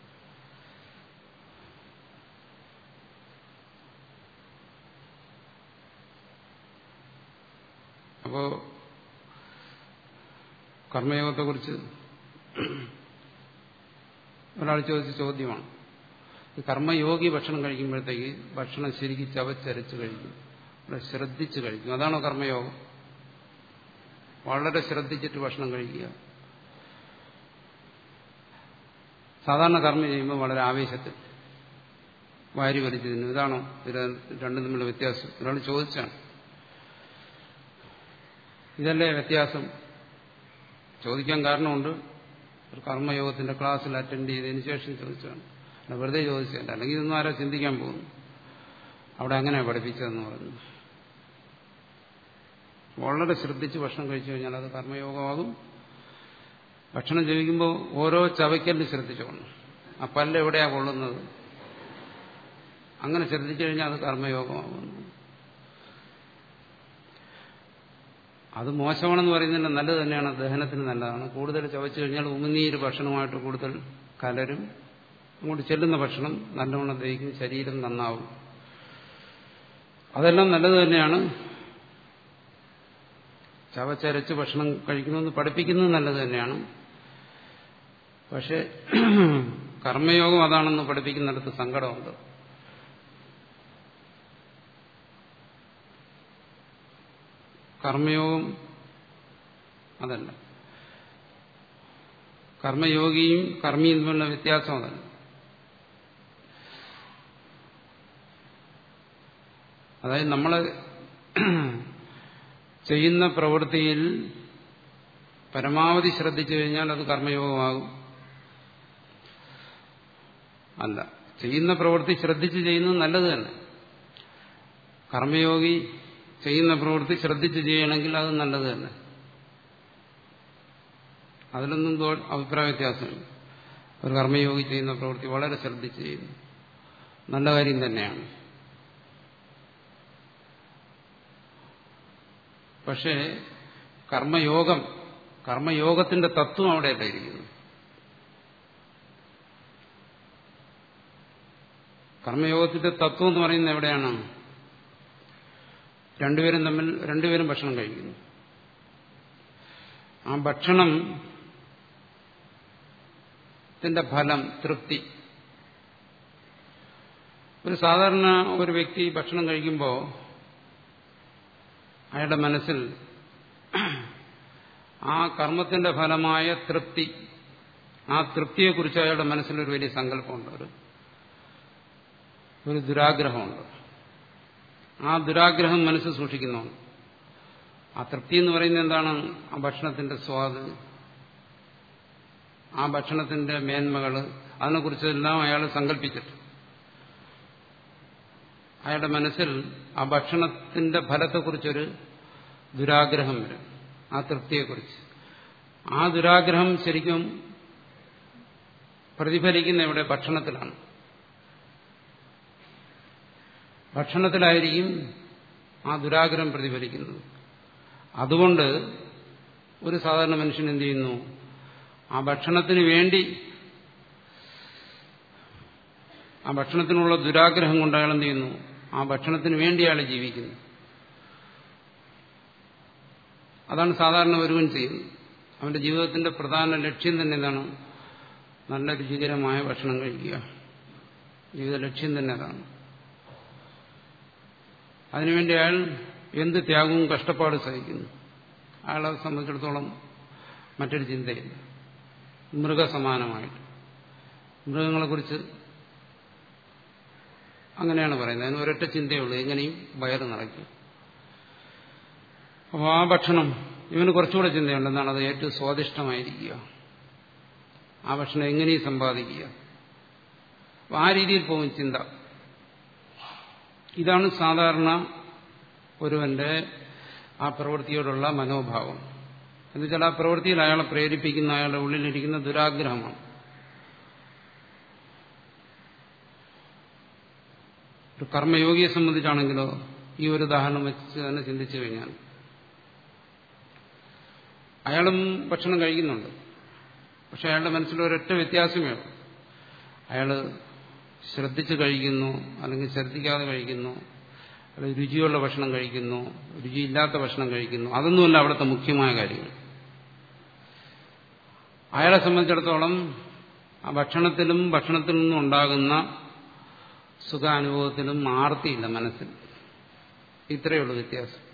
അപ്പോ കർമ്മയോഗത്തെക്കുറിച്ച് ഒരാൾ ചോദിച്ച ചോദ്യമാണ് ഈ കർമ്മയോഗി ഭക്ഷണം കഴിക്കുമ്പോഴത്തേക്ക് ഭക്ഷണം ശരിക്കും ചവച്ചരച്ച് കഴിക്കും ശ്രദ്ധിച്ച് കഴിക്കും അതാണോ കർമ്മയോഗം വളരെ ശ്രദ്ധിച്ചിട്ട് ഭക്ഷണം കഴിക്കുക സാധാരണ കർമ്മം ചെയ്യുമ്പോൾ വളരെ ആവേശത്തിൽ വാരി വലിച്ചു തിന്നു ഇതാണോ ഇത് രണ്ടും തമ്മിലുള്ള വ്യത്യാസം ഒരാൾ ചോദിച്ചാണ് ഇതല്ലേ വ്യത്യാസം ചോദിക്കാൻ കാരണമുണ്ട് ഒരു കർമ്മയോഗത്തിന്റെ ക്ലാസ്സിൽ അറ്റൻഡ് ചെയ്തതിന് ശേഷം ചോദിച്ചാണ് അല്ല വെറുതെ ചോദിച്ചല്ല അല്ലെങ്കിൽ ഇതൊന്നും ആരോ ചിന്തിക്കാൻ പോകുന്നു അവിടെ അങ്ങനെ പഠിപ്പിച്ചതെന്ന് പറഞ്ഞു വളരെ ശ്രദ്ധിച്ച് ഭക്ഷണം കഴിച്ചു കഴിഞ്ഞാൽ അത് കർമ്മയോഗമാകും ഭക്ഷണം ചോദിക്കുമ്പോൾ ഓരോ ചവയ്ക്കലിനും ശ്രദ്ധിച്ചോണം ആ പല്ല് എവിടെയാ കൊള്ളുന്നത് അങ്ങനെ ശ്രദ്ധിച്ചു കഴിഞ്ഞാൽ അത് കർമ്മയോഗമാകുന്നു അത് മോശമാണെന്ന് പറയുന്നില്ല നല്ലത് തന്നെയാണ് ദഹനത്തിന് നല്ലതാണ് കൂടുതൽ ചവച്ചു കഴിഞ്ഞാൽ ഉമിനീര് ഭക്ഷണമായിട്ട് കൂടുതൽ കലരും അങ്ങോട്ട് ചെല്ലുന്ന ഭക്ഷണം നല്ലവണ്ണം ദഹിക്കും ശരീരം നന്നാവും അതെല്ലാം നല്ലത് തന്നെയാണ് ചവച്ചരച്ച് ഭക്ഷണം കഴിക്കണമെന്ന് പഠിപ്പിക്കുന്നത് നല്ലത് തന്നെയാണ് പക്ഷെ കർമ്മയോഗം അതാണെന്ന് പഠിപ്പിക്കുന്നിടത്ത് സങ്കടമുണ്ട് കർമ്മയോഗം അതല്ല കർമ്മയോഗിയും കർമ്മിയും തമ്മിലുള്ള വ്യത്യാസം അതല്ല അതായത് നമ്മൾ ചെയ്യുന്ന പ്രവൃത്തിയിൽ പരമാവധി ശ്രദ്ധിച്ചു കഴിഞ്ഞാൽ അത് കർമ്മയോഗമാകും അല്ല ചെയ്യുന്ന പ്രവൃത്തി ശ്രദ്ധിച്ച് ചെയ്യുന്നത് നല്ലത് തന്നെ കർമ്മയോഗി ചെയ്യുന്ന പ്രവൃത്തി ശ്രദ്ധിച്ച് ചെയ്യണമെങ്കിൽ അത് നല്ലത് തന്നെ അതിലൊന്നും അഭിപ്രായ വ്യത്യാസമില്ല ഒരു കർമ്മയോഗി ചെയ്യുന്ന പ്രവൃത്തി വളരെ ശ്രദ്ധിച്ച് ചെയ്യുന്നു നല്ല കാര്യം തന്നെയാണ് പക്ഷേ കർമ്മയോഗം കർമ്മയോഗത്തിന്റെ തത്വം അവിടെയല്ല ഇരിക്കുന്നു കർമ്മയോഗത്തിന്റെ തത്വം എന്ന് പറയുന്നത് എവിടെയാണ് രണ്ടുപേരും തമ്മിൽ രണ്ടുപേരും ഭക്ഷണം കഴിക്കുന്നു ആ ഭക്ഷണം ത്തിന്റെ ഫലം തൃപ്തി ഒരു സാധാരണ ഒരു വ്യക്തി ഭക്ഷണം കഴിക്കുമ്പോൾ അയാളുടെ മനസ്സിൽ ആ കർമ്മത്തിന്റെ ഫലമായ തൃപ്തി ആ തൃപ്തിയെക്കുറിച്ച് അയാളുടെ മനസ്സിലൊരു വലിയ സങ്കല്പമുണ്ട് ഒരു ഒരു ദുരാഗ്രഹമുണ്ട് ആ ദുരാഗ്രഹം മനസ്സ് സൂക്ഷിക്കുന്നുണ്ട് ആ തൃപ്തി എന്ന് പറയുന്നത് എന്താണ് ആ ഭക്ഷണത്തിന്റെ സ്വാദ് ആ ഭക്ഷണത്തിന്റെ മേന്മകൾ അതിനെക്കുറിച്ചെല്ലാം അയാൾ സങ്കല്പിച്ചിട്ട് അയാളുടെ മനസ്സിൽ ആ ഭക്ഷണത്തിന്റെ ഫലത്തെക്കുറിച്ചൊരു ദുരാഗ്രഹം വരും ആ തൃപ്തിയെക്കുറിച്ച് ആ ദുരാഗ്രഹം ശരിക്കും പ്രതിഫലിക്കുന്ന ഇവിടെ ഭക്ഷണത്തിലാണ് ഭക്ഷണത്തിലായിരിക്കും ആ ദുരാഗ്രഹം പ്രതിഫലിക്കുന്നത് അതുകൊണ്ട് ഒരു സാധാരണ മനുഷ്യൻ എന്ത് ചെയ്യുന്നു ആ ഭക്ഷണത്തിന് വേണ്ടി ആ ഭക്ഷണത്തിനുള്ള ദുരാഗ്രഹം കൊണ്ട് അയാൾ എന്ത് ചെയ്യുന്നു ആ ഭക്ഷണത്തിന് വേണ്ടി അയാൾ ജീവിക്കുന്നു അതാണ് സാധാരണ ഒരുവൻ ചെയ്യുന്നത് അവന്റെ ജീവിതത്തിന്റെ പ്രധാന ലക്ഷ്യം തന്നെ എന്താണ് നല്ല രുചികരമായ ഭക്ഷണം കഴിക്കുക ജീവിത ലക്ഷ്യം തന്നെ അതാണ് അതിനുവേണ്ടി അയാൾ എന്ത് ത്യാഗവും കഷ്ടപ്പാട് സഹിക്കുന്നു അയാളെ സംബന്ധിച്ചിടത്തോളം മറ്റൊരു ചിന്തയില്ല മൃഗസമാനമായിട്ട് മൃഗങ്ങളെക്കുറിച്ച് അങ്ങനെയാണ് പറയുന്നത് അതിന് ഒരൊറ്റ ചിന്തയുള്ളൂ എങ്ങനെയും വയറ് നിറയ്ക്കും അപ്പോൾ ആ ഭക്ഷണം ഇവന് കുറച്ചുകൂടെ ചിന്തയുണ്ട് എന്താണ് അത് ഏറ്റവും സ്വാദിഷ്ടമായിരിക്കുക ആ ഭക്ഷണം എങ്ങനെയും സമ്പാദിക്കുക അപ്പോൾ ആ രീതിയിൽ പോകും ചിന്ത ഇതാണ് സാധാരണ ഒരുവന്റെ ആ പ്രവൃത്തിയോടുള്ള മനോഭാവം എന്നുവെച്ചാൽ ആ പ്രവൃത്തിയിൽ അയാളെ പ്രേരിപ്പിക്കുന്ന അയാളുടെ ഉള്ളിലിരിക്കുന്ന ദുരാഗ്രഹമാണ് ഒരു കർമ്മയോഗിയെ സംബന്ധിച്ചാണെങ്കിലോ ഈ ഒരു ഉദാഹരണം വെച്ച് തന്നെ ചിന്തിച്ചു കഴിഞ്ഞാൽ അയാളും ഭക്ഷണം കഴിക്കുന്നുണ്ട് പക്ഷെ അയാളുടെ മനസ്സിൽ ഒരൊറ്റ വ്യത്യാസമേ ഉള്ളൂ അയാൾ ശ്രദ്ധിച്ച് കഴിക്കുന്നു അല്ലെങ്കിൽ ശ്രദ്ധിക്കാതെ കഴിക്കുന്നു അല്ലെങ്കിൽ രുചിയുള്ള ഭക്ഷണം കഴിക്കുന്നു രുചിയില്ലാത്ത ഭക്ഷണം കഴിക്കുന്നു അതൊന്നുമല്ല അവിടുത്തെ മുഖ്യമായ കാര്യങ്ങൾ അയാളെ സംബന്ധിച്ചിടത്തോളം ആ ഭക്ഷണത്തിലും ഭക്ഷണത്തിൽ നിന്നും ഉണ്ടാകുന്ന സുഖാനുഭവത്തിലും ആർത്തിയില്ല മനസ്സിൽ ഇത്രയേ ഉള്ളൂ വ്യത്യാസം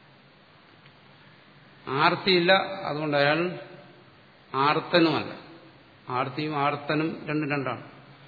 ആർത്തിയില്ല അതുകൊണ്ട് അയാൾ ആർത്തനുമല്ല ആർത്തിയും ആർത്തനും രണ്ടും രണ്ടാണ്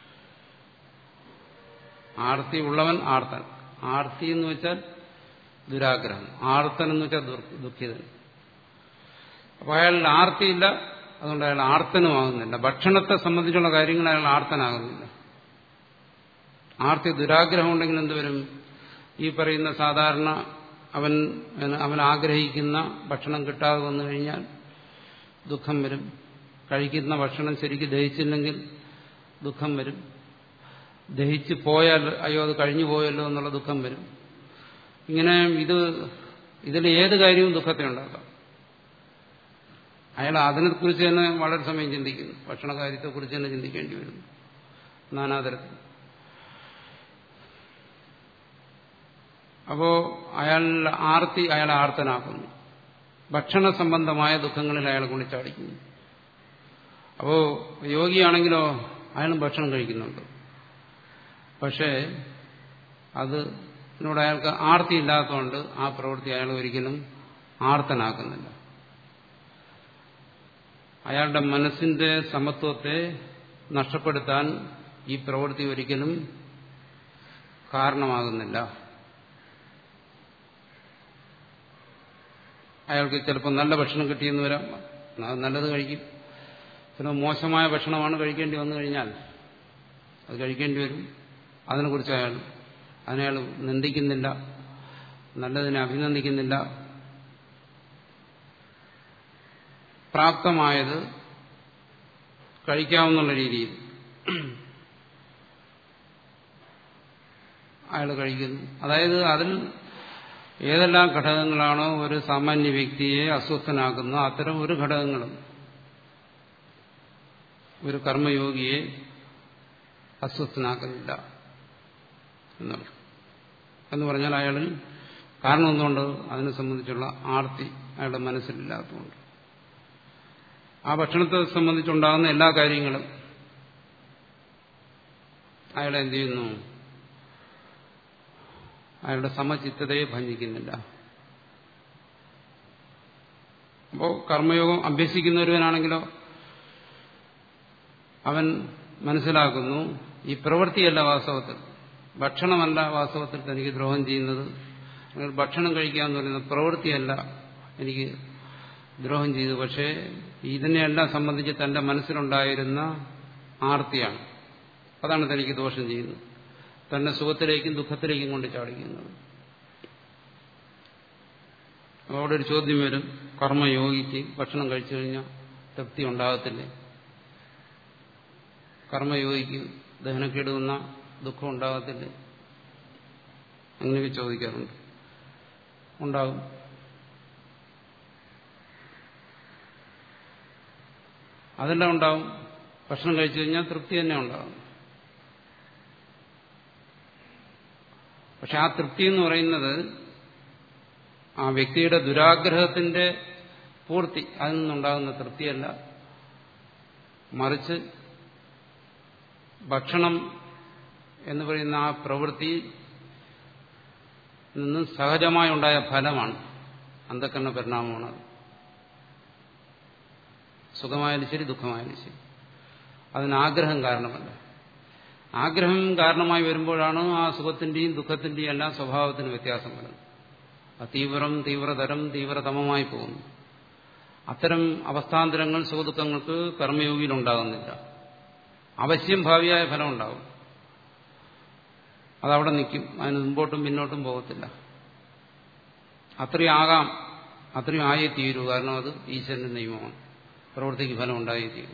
ആർത്തി ഉള്ളവൻ ആർത്തൻ ആർത്തി എന്ന് വെച്ചാൽ ദുരാഗ്രഹം ആർത്തൻ എന്ന് വെച്ചാൽ ദുഃഖിതൻ അപ്പോൾ അയാൾ ആർത്തിയില്ല അതുകൊണ്ട് അയാൾ ആർത്തനുമാകുന്നില്ല ഭക്ഷണത്തെ സംബന്ധിച്ചുള്ള കാര്യങ്ങൾ അയാൾ ആർത്തനാകുന്നില്ല ആർത്തി ദുരാഗ്രഹം ഉണ്ടെങ്കിൽ എന്തുവരും ഈ പറയുന്ന സാധാരണ അവൻ അവൻ ആഗ്രഹിക്കുന്ന ഭക്ഷണം കിട്ടാതെ വന്നു കഴിഞ്ഞാൽ ദുഃഖം വരും കഴിക്കുന്ന ഭക്ഷണം ശരിക്ക് ദഹിച്ചില്ലെങ്കിൽ ദുഃഖം വരും ദഹിച്ചു പോയാൽ അയ്യോ അത് കഴിഞ്ഞു പോയല്ലോ എന്നുള്ള ദുഃഖം വരും ഇങ്ങനെ ഇത് ഇതിൽ ഏത് കാര്യവും ദുഃഖത്തെ ഉണ്ടാക്കാം അയാൾ അതിനെക്കുറിച്ച് തന്നെ വളരെ സമയം ചിന്തിക്കുന്നു ഭക്ഷണ കാര്യത്തെക്കുറിച്ച് തന്നെ ചിന്തിക്കേണ്ടി വരുന്നു നാനാതരത്തിൽ അപ്പോ അയാൾ ആർത്തി അയാളെ ആർത്തനാക്കുന്നു ഭക്ഷണ സംബന്ധമായ ദുഃഖങ്ങളിൽ അയാളെ കൊണ്ട് ചാടിക്കുന്നു അപ്പോ യോഗിയാണെങ്കിലോ അയാളും ഭക്ഷണം കഴിക്കുന്നുണ്ട് പക്ഷേ അത് ഇതിനോട് അയാൾക്ക് ആർത്തി ഇല്ലാത്തതുകൊണ്ട് ആ പ്രവൃത്തി അയാൾ ഒരിക്കലും ആർത്തനാക്കുന്നില്ല അയാളുടെ മനസ്സിന്റെ സമത്വത്തെ നഷ്ടപ്പെടുത്താൻ ഈ പ്രവൃത്തി ഒരിക്കലും കാരണമാകുന്നില്ല അയാൾക്ക് ചിലപ്പോൾ നല്ല ഭക്ഷണം കിട്ടിയെന്ന് വരാം അത് നല്ലത് കഴിക്കും ചില മോശമായ ഭക്ഷണമാണ് കഴിക്കേണ്ടി വന്നു കഴിഞ്ഞാൽ അത് കഴിക്കേണ്ടി വരും അതിനെക്കുറിച്ച് അയാൾ അതിനയാൾ നിന്ദിക്കുന്നില്ല നല്ലതിനെ അഭിനന്ദിക്കുന്നില്ല പ്രാപ്തമായത് കഴിക്കാവുന്ന രീതിയിൽ അയാൾ കഴിക്കുന്നു അതായത് അതിൽ ഏതെല്ലാം ഘടകങ്ങളാണോ ഒരു സാമാന്യ വ്യക്തിയെ അസ്വസ്ഥനാക്കുന്ന അത്തരം ഒരു ഘടകങ്ങളും ഒരു കർമ്മയോഗിയെ അസ്വസ്ഥനാക്കുന്നില്ല എന്നാണ് എന്ന് പറഞ്ഞാൽ അയാളിൽ കാരണം എന്തുകൊണ്ട് അതിനെ സംബന്ധിച്ചുള്ള ആർത്തി അയാളുടെ മനസ്സിലില്ലാത്തതുകൊണ്ട് ആ ഭക്ഷണത്തെ സംബന്ധിച്ചുണ്ടാകുന്ന എല്ലാ കാര്യങ്ങളും അയാളെ എന്ത് ചെയ്യുന്നു അയാളുടെ സമചിത്തതയെ ഭഞ്ജിക്കുന്നില്ല അപ്പോ കർമ്മയോഗം അഭ്യസിക്കുന്നൊരുവനാണെങ്കിലോ അവൻ മനസ്സിലാക്കുന്നു ഈ പ്രവൃത്തിയല്ല വാസ്തവത്തിൽ ഭക്ഷണമല്ല വാസ്തവത്തിൽ തനിക്ക് ദ്രോഹം ചെയ്യുന്നത് അല്ലെങ്കിൽ ഭക്ഷണം കഴിക്കുക എന്ന് പറയുന്ന പ്രവൃത്തിയല്ല എനിക്ക് ദ്രോഹം ചെയ്തു പക്ഷേ ഇതിനെയെല്ലാം സംബന്ധിച്ച് തന്റെ മനസ്സിലുണ്ടായിരുന്ന ആർത്തിയാണ് അതാണ് തനിക്ക് ദോഷം ചെയ്യുന്നത് തന്നെ സുഖത്തിലേക്കും ദുഃഖത്തിലേക്കും കൊണ്ട് ചാടിക്കുന്നത് അവിടെ ഒരു ചോദ്യം വരും കർമ്മയോഗിക്ക് ഭക്ഷണം കഴിച്ചു കഴിഞ്ഞാൽ തൃപ്തി ഉണ്ടാകത്തില്ലേ കർമ്മയോഗിക്ക് ദഹനക്കേടുന്ന ദുഃഖം ഉണ്ടാകത്തില്ലേ അങ്ങനെയൊക്കെ ചോദിക്കാറുണ്ട് ഉണ്ടാകും അതെല്ലാം ഉണ്ടാവും ഭക്ഷണം കഴിച്ചു കഴിഞ്ഞാൽ തൃപ്തി തന്നെ ഉണ്ടാകും പക്ഷെ ആ തൃപ്തി എന്ന് പറയുന്നത് ആ വ്യക്തിയുടെ ദുരാഗ്രഹത്തിന്റെ പൂർത്തി അതിൽ നിന്നുണ്ടാകുന്ന തൃപ്തിയല്ല മറിച്ച് ഭക്ഷണം എന്ന് പറയുന്ന ആ പ്രവൃത്തി നിന്നും സഹജമായി ഉണ്ടായ ഫലമാണ് അന്ധക്കരണ പരിണാമമാണ് അത് സുഖമായാലും ശരി ദുഃഖമായാലും ശരി അതിന് ആഗ്രഹം കാരണമല്ല ആഗ്രഹം കാരണമായി വരുമ്പോഴാണ് ആ സുഖത്തിന്റെയും ദുഃഖത്തിന്റെയും എല്ലാം സ്വഭാവത്തിന് വ്യത്യാസം വരുന്നത് തീവ്രം തീവ്രതരം തീവ്രതമമായി പോകുന്നു അത്തരം അവസ്ഥാന്തരങ്ങൾ സുഖദുഃഖങ്ങൾക്ക് കർമ്മയോഗിയിൽ ഉണ്ടാകുന്നില്ല അവശ്യം ഭാവിയായ ഫലം ഉണ്ടാകും അതവിടെ നിൽക്കും അതിന് മുമ്പോട്ടും പിന്നോട്ടും പോകത്തില്ല അത്രയും ആകാം അത്രയും ആയേ തീരൂ കാരണം അത് ഈശ്വരന്റെ നിയമമാണ് പ്രവൃത്തിക്ക് ഫലം ഉണ്ടായേ തീരും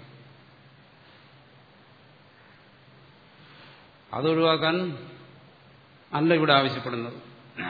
അതൊഴിവാക്കാൻ അല്ല ഇവിടെ ആവശ്യപ്പെടുന്നത്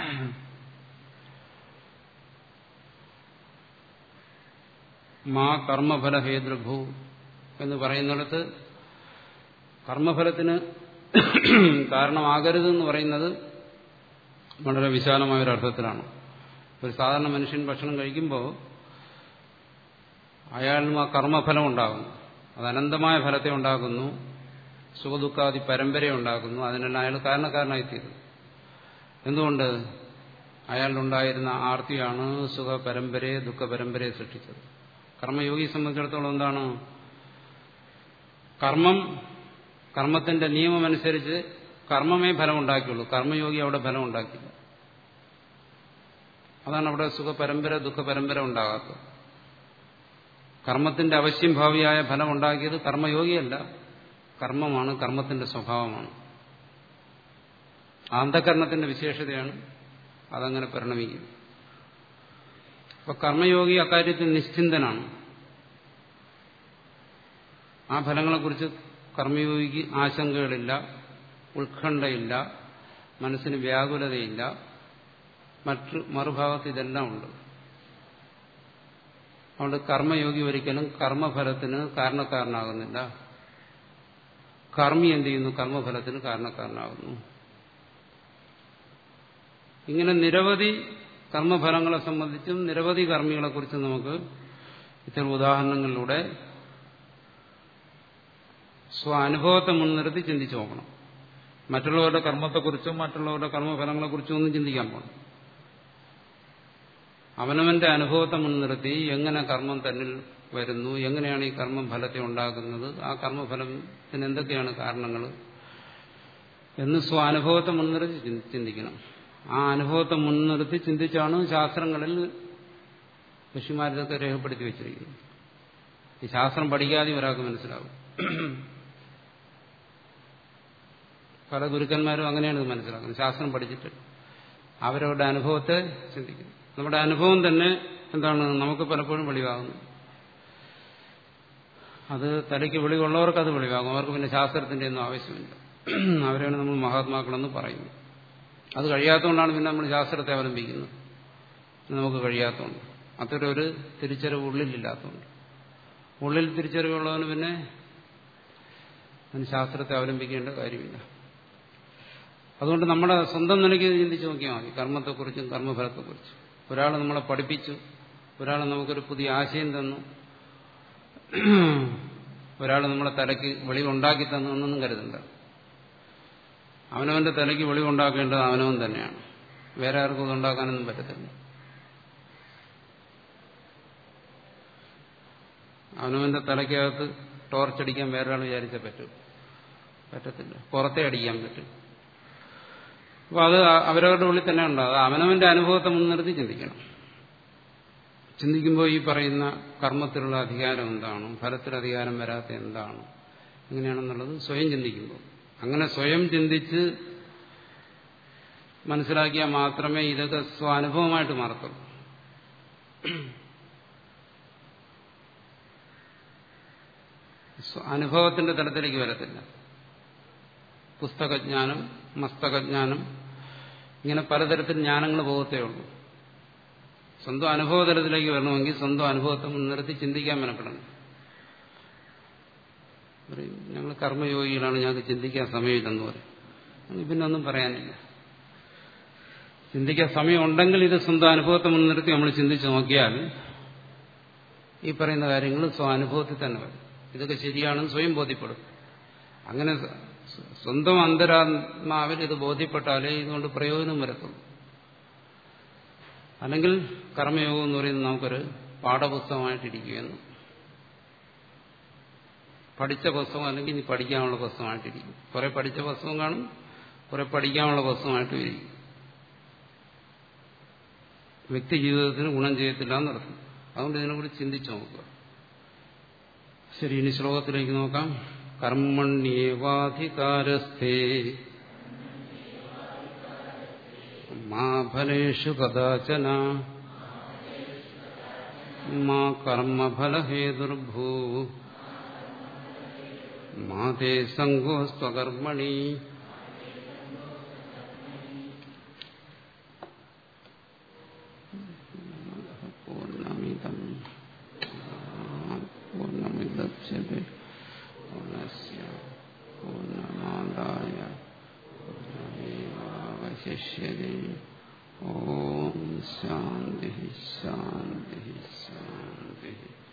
മാ കർമ്മഫലഹേതൃഭൂ എന്ന് പറയുന്നിടത്ത് കർമ്മഫലത്തിന് കാരണമാകരുതെന്ന് പറയുന്നത് വളരെ വിശാലമായ ഒരു അർത്ഥത്തിലാണ് ഒരു സാധാരണ മനുഷ്യൻ ഭക്ഷണം കഴിക്കുമ്പോൾ അയാളിനും ആ കർമ്മഫലം ഉണ്ടാകുന്നു അത് അനന്തമായ ഫലത്തെ ഉണ്ടാക്കുന്നു സുഖദുഃഖാദി പരമ്പരയെ ഉണ്ടാക്കുന്നു അതിനെല്ലാം അയാൾ കാരണക്കാരനായിത്തീരുന്നു എന്തുകൊണ്ട് അയാളിലുണ്ടായിരുന്ന ആർത്തിയാണ് സുഖ പരമ്പരയെ ദുഃഖ പരമ്പരയെ സൃഷ്ടിച്ചത് കർമ്മയോഗിയെ സംബന്ധിച്ചിടത്തോളം എന്താണ് കർമ്മം കർമ്മത്തിന്റെ നിയമമനുസരിച്ച് കർമ്മമേ ഫലം ഉണ്ടാക്കിയുള്ളൂ കർമ്മയോഗി അവിടെ ഫലം ഉണ്ടാക്കില്ല അതാണ് അവിടെ സുഖ പരമ്പര ദുഃഖ പരമ്പര ഉണ്ടാകാത്തത് കർമ്മത്തിന്റെ അവശ്യം ഭാവിയായ ഫലം ഉണ്ടാക്കിയത് കർമ്മയോഗിയല്ല കർമ്മമാണ് കർമ്മത്തിന്റെ സ്വഭാവമാണ് അന്ധകരണത്തിന്റെ വിശേഷതയാണ് അതങ്ങനെ പരിണമിക്കുന്നത് അപ്പൊ കർമ്മയോഗി അക്കാര്യത്തിൽ നിശ്ചിന്തനാണ് ആ ഫലങ്ങളെക്കുറിച്ച് കർമ്മയോഗിക്ക് ആശങ്കകളില്ല ഉത്കണ്ഠയില്ല മനസ്സിന് വ്യാകുലതയില്ല മറ്റു മറുഭാഗത്ത് ഇതെല്ലാം ഉണ്ട് അതുകൊണ്ട് കർമ്മയോഗി ഒരിക്കലും കർമ്മഫലത്തിന് കാരണക്കാരനാകുന്നില്ല കർമ്മി എന്ത് ചെയ്യുന്നു കർമ്മഫലത്തിന് കാരണക്കാരനാകുന്നു ഇങ്ങനെ നിരവധി കർമ്മഫലങ്ങളെ സംബന്ധിച്ചും നിരവധി കർമ്മികളെക്കുറിച്ചും നമുക്ക് ഇത്തരം ഉദാഹരണങ്ങളിലൂടെ സ്വാനുഭവത്തെ മുൻനിർത്തി ചിന്തിച്ചു നോക്കണം മറ്റുള്ളവരുടെ കർമ്മത്തെക്കുറിച്ചും മറ്റുള്ളവരുടെ കർമ്മഫലങ്ങളെക്കുറിച്ചും ഒന്നും ചിന്തിക്കാൻ പോകണം അവനവന്റെ അനുഭവത്തെ മുൻനിർത്തി എങ്ങനെ കർമ്മം തന്നിൽ വരുന്നു എങ്ങനെയാണ് ഈ കർമ്മം ഫലത്തെ ഉണ്ടാക്കുന്നത് ആ കർമ്മഫലത്തിന് എന്തൊക്കെയാണ് കാരണങ്ങൾ എന്ന് സ്വാനുഭവത്തെ മുൻനിർത്തി ചിന്തിക്കണം ആ അനുഭവത്തെ മുൻനിർത്തി ചിന്തിച്ചാണ് ശാസ്ത്രങ്ങളിൽ ഋഷിമാരിതൊക്കെ രേഖപ്പെടുത്തി വെച്ചിരിക്കുന്നത് ഈ ശാസ്ത്രം പഠിക്കാതെ ഒരാൾക്ക് മനസ്സിലാവും പല ഗുരുക്കന്മാരും അങ്ങനെയാണ് ഇത് മനസ്സിലാക്കുന്നത് ശാസ്ത്രം പഠിച്ചിട്ട് അവരവരുടെ അനുഭവത്തെ ചിന്തിക്കുന്നു നമ്മുടെ അനുഭവം തന്നെ എന്താണ് നമുക്ക് പലപ്പോഴും വെളിവാകുന്നു അത് തലയ്ക്ക് വെളിവുള്ളവർക്ക് അത് വെളിവാകും അവർക്ക് പിന്നെ ശാസ്ത്രത്തിന്റെ ഒന്നും ആവശ്യമില്ല അവരാണ് നമ്മൾ മഹാത്മാക്കളെന്ന് പറയുന്നത് അത് കഴിയാത്തതുകൊണ്ടാണ് പിന്നെ നമ്മൾ ശാസ്ത്രത്തെ അവലംബിക്കുന്നത് നമുക്ക് കഴിയാത്തതുകൊണ്ട് അത്തരം ഒരു തിരിച്ചറിവ് ഉള്ളിലില്ലാത്തതുകൊണ്ട് ഉള്ളിൽ തിരിച്ചറിവുള്ളവന് പിന്നെ അതിന് ശാസ്ത്രത്തെ അവലംബിക്കേണ്ട കാര്യമില്ല അതുകൊണ്ട് നമ്മുടെ സ്വന്തം നിലയ്ക്ക് ചിന്തിച്ച് നോക്കിയാൽ മതി കർമ്മത്തെക്കുറിച്ചും കർമ്മഫലത്തെക്കുറിച്ചും ഒരാൾ നമ്മളെ പഠിപ്പിച്ചു ഒരാൾ നമുക്കൊരു പുതിയ ആശയം തന്നു ഒരാൾ നമ്മളെ തലയ്ക്ക് വെളിവുണ്ടാക്കി തന്നു എന്നൊന്നും കരുതണ്ട അവനവന്റെ തലയ്ക്ക് വെളിവുണ്ടാക്കേണ്ടത് അവനവൻ തന്നെയാണ് വേറെ ആർക്കും ഇതുണ്ടാക്കാനൊന്നും പറ്റത്തില്ല അവനവന്റെ തലയ്ക്കകത്ത് ടോർച്ചടിക്കാൻ വേറെ ആൾ വിചാരിച്ചാൽ പറ്റും പറ്റത്തില്ല പുറത്തെ അടിക്കാൻ പറ്റും അപ്പോൾ അത് അവരവരുടെ ഉള്ളിൽ തന്നെ ഉണ്ടാകും അത് അവനവന്റെ അനുഭവത്തെ മുൻനിർത്തി ചിന്തിക്കണം ചിന്തിക്കുമ്പോൾ ഈ പറയുന്ന കർമ്മത്തിലുള്ള അധികാരം എന്താണ് ഫലത്തിൽ അധികാരം വരാത്ത എന്താണ് എങ്ങനെയാണെന്നുള്ളത് സ്വയം ചിന്തിക്കുമ്പോൾ അങ്ങനെ സ്വയം ചിന്തിച്ച് മനസ്സിലാക്കിയാൽ മാത്രമേ ഇതൊക്കെ സ്വാനുഭവമായിട്ട് മാറത്തുള്ളൂ അനുഭവത്തിന്റെ തലത്തിലേക്ക് വരത്തില്ല പുസ്തകജ്ഞാനം മസ്തകജ്ഞാനം ഇങ്ങനെ പലതരത്തിൽ ജ്ഞാനങ്ങൾ പോകത്തേ ഉള്ളൂ സ്വന്തം അനുഭവ തലത്തിലേക്ക് വരണമെങ്കിൽ സ്വന്തം അനുഭവത്തെ മുൻനിർത്തി ചിന്തിക്കാൻ മെനപ്പെടണം പറയും ഞങ്ങൾ കർമ്മയോഗികളാണ് ഞങ്ങൾക്ക് ചിന്തിക്കാൻ സമയമില്ലെന്ന് പറയും പിന്നെ ഒന്നും പറയാനില്ല ചിന്തിക്കാൻ സമയമുണ്ടെങ്കിൽ ഇത് സ്വന്തം അനുഭവത്തെ മുൻനിർത്തി നമ്മൾ ചിന്തിച്ചു നോക്കിയാൽ ഈ പറയുന്ന കാര്യങ്ങൾ സ്വാനുഭവത്തിൽ തന്നെ വരും ഇതൊക്കെ ശരിയാണെന്ന് സ്വയം ബോധ്യപ്പെടും അങ്ങനെ സ്വന്തം അന്തരാത്മാവിൽ ഇത് ബോധ്യപ്പെട്ടാലേ ഇതുകൊണ്ട് പ്രയോജനം വരത്തുള്ളൂ അല്ലെങ്കിൽ കർമ്മയോഗം എന്ന് പറയുന്നത് നമുക്കൊരു പാഠപുസ്തകമായിട്ടിരിക്കുമെന്ന് പഠിച്ച പുസ്തകം അല്ലെങ്കിൽ ഇനി പഠിക്കാനുള്ള പുസ്തകമായിട്ടിരിക്കും കുറെ പഠിച്ച പുസ്തകം കാണും കുറെ പഠിക്കാനുള്ള പുസ്തകമായിട്ട് ഇരിക്കും വ്യക്തി ജീവിതത്തിന് ഗുണം ചെയ്യത്തില്ല എന്നർത്ഥം അതുകൊണ്ട് ഇതിനെക്കുറിച്ച് ചിന്തിച്ചു നോക്കുക ശരി ഇനി ശ്ലോകത്തിലേക്ക് നോക്കാം കർമ്മണ്യേവാധികാരസ്ഥേ മാ ഫലേഷു കഥാചന മാ കർമ്മഫലഹേതുർഭൂ മാ തേ സംഘോസ്വകർമ്മണി പൂർണ്ണമിതം പൂർണ്ണമിദ്യത്തെ പൂർണ്ണസ്യ പൂർണ്ണമാദായ പൂർണ്ണമേവാവശിഷ്യതേ ഓം ശാന്തി ശാന്തി ശാന്തി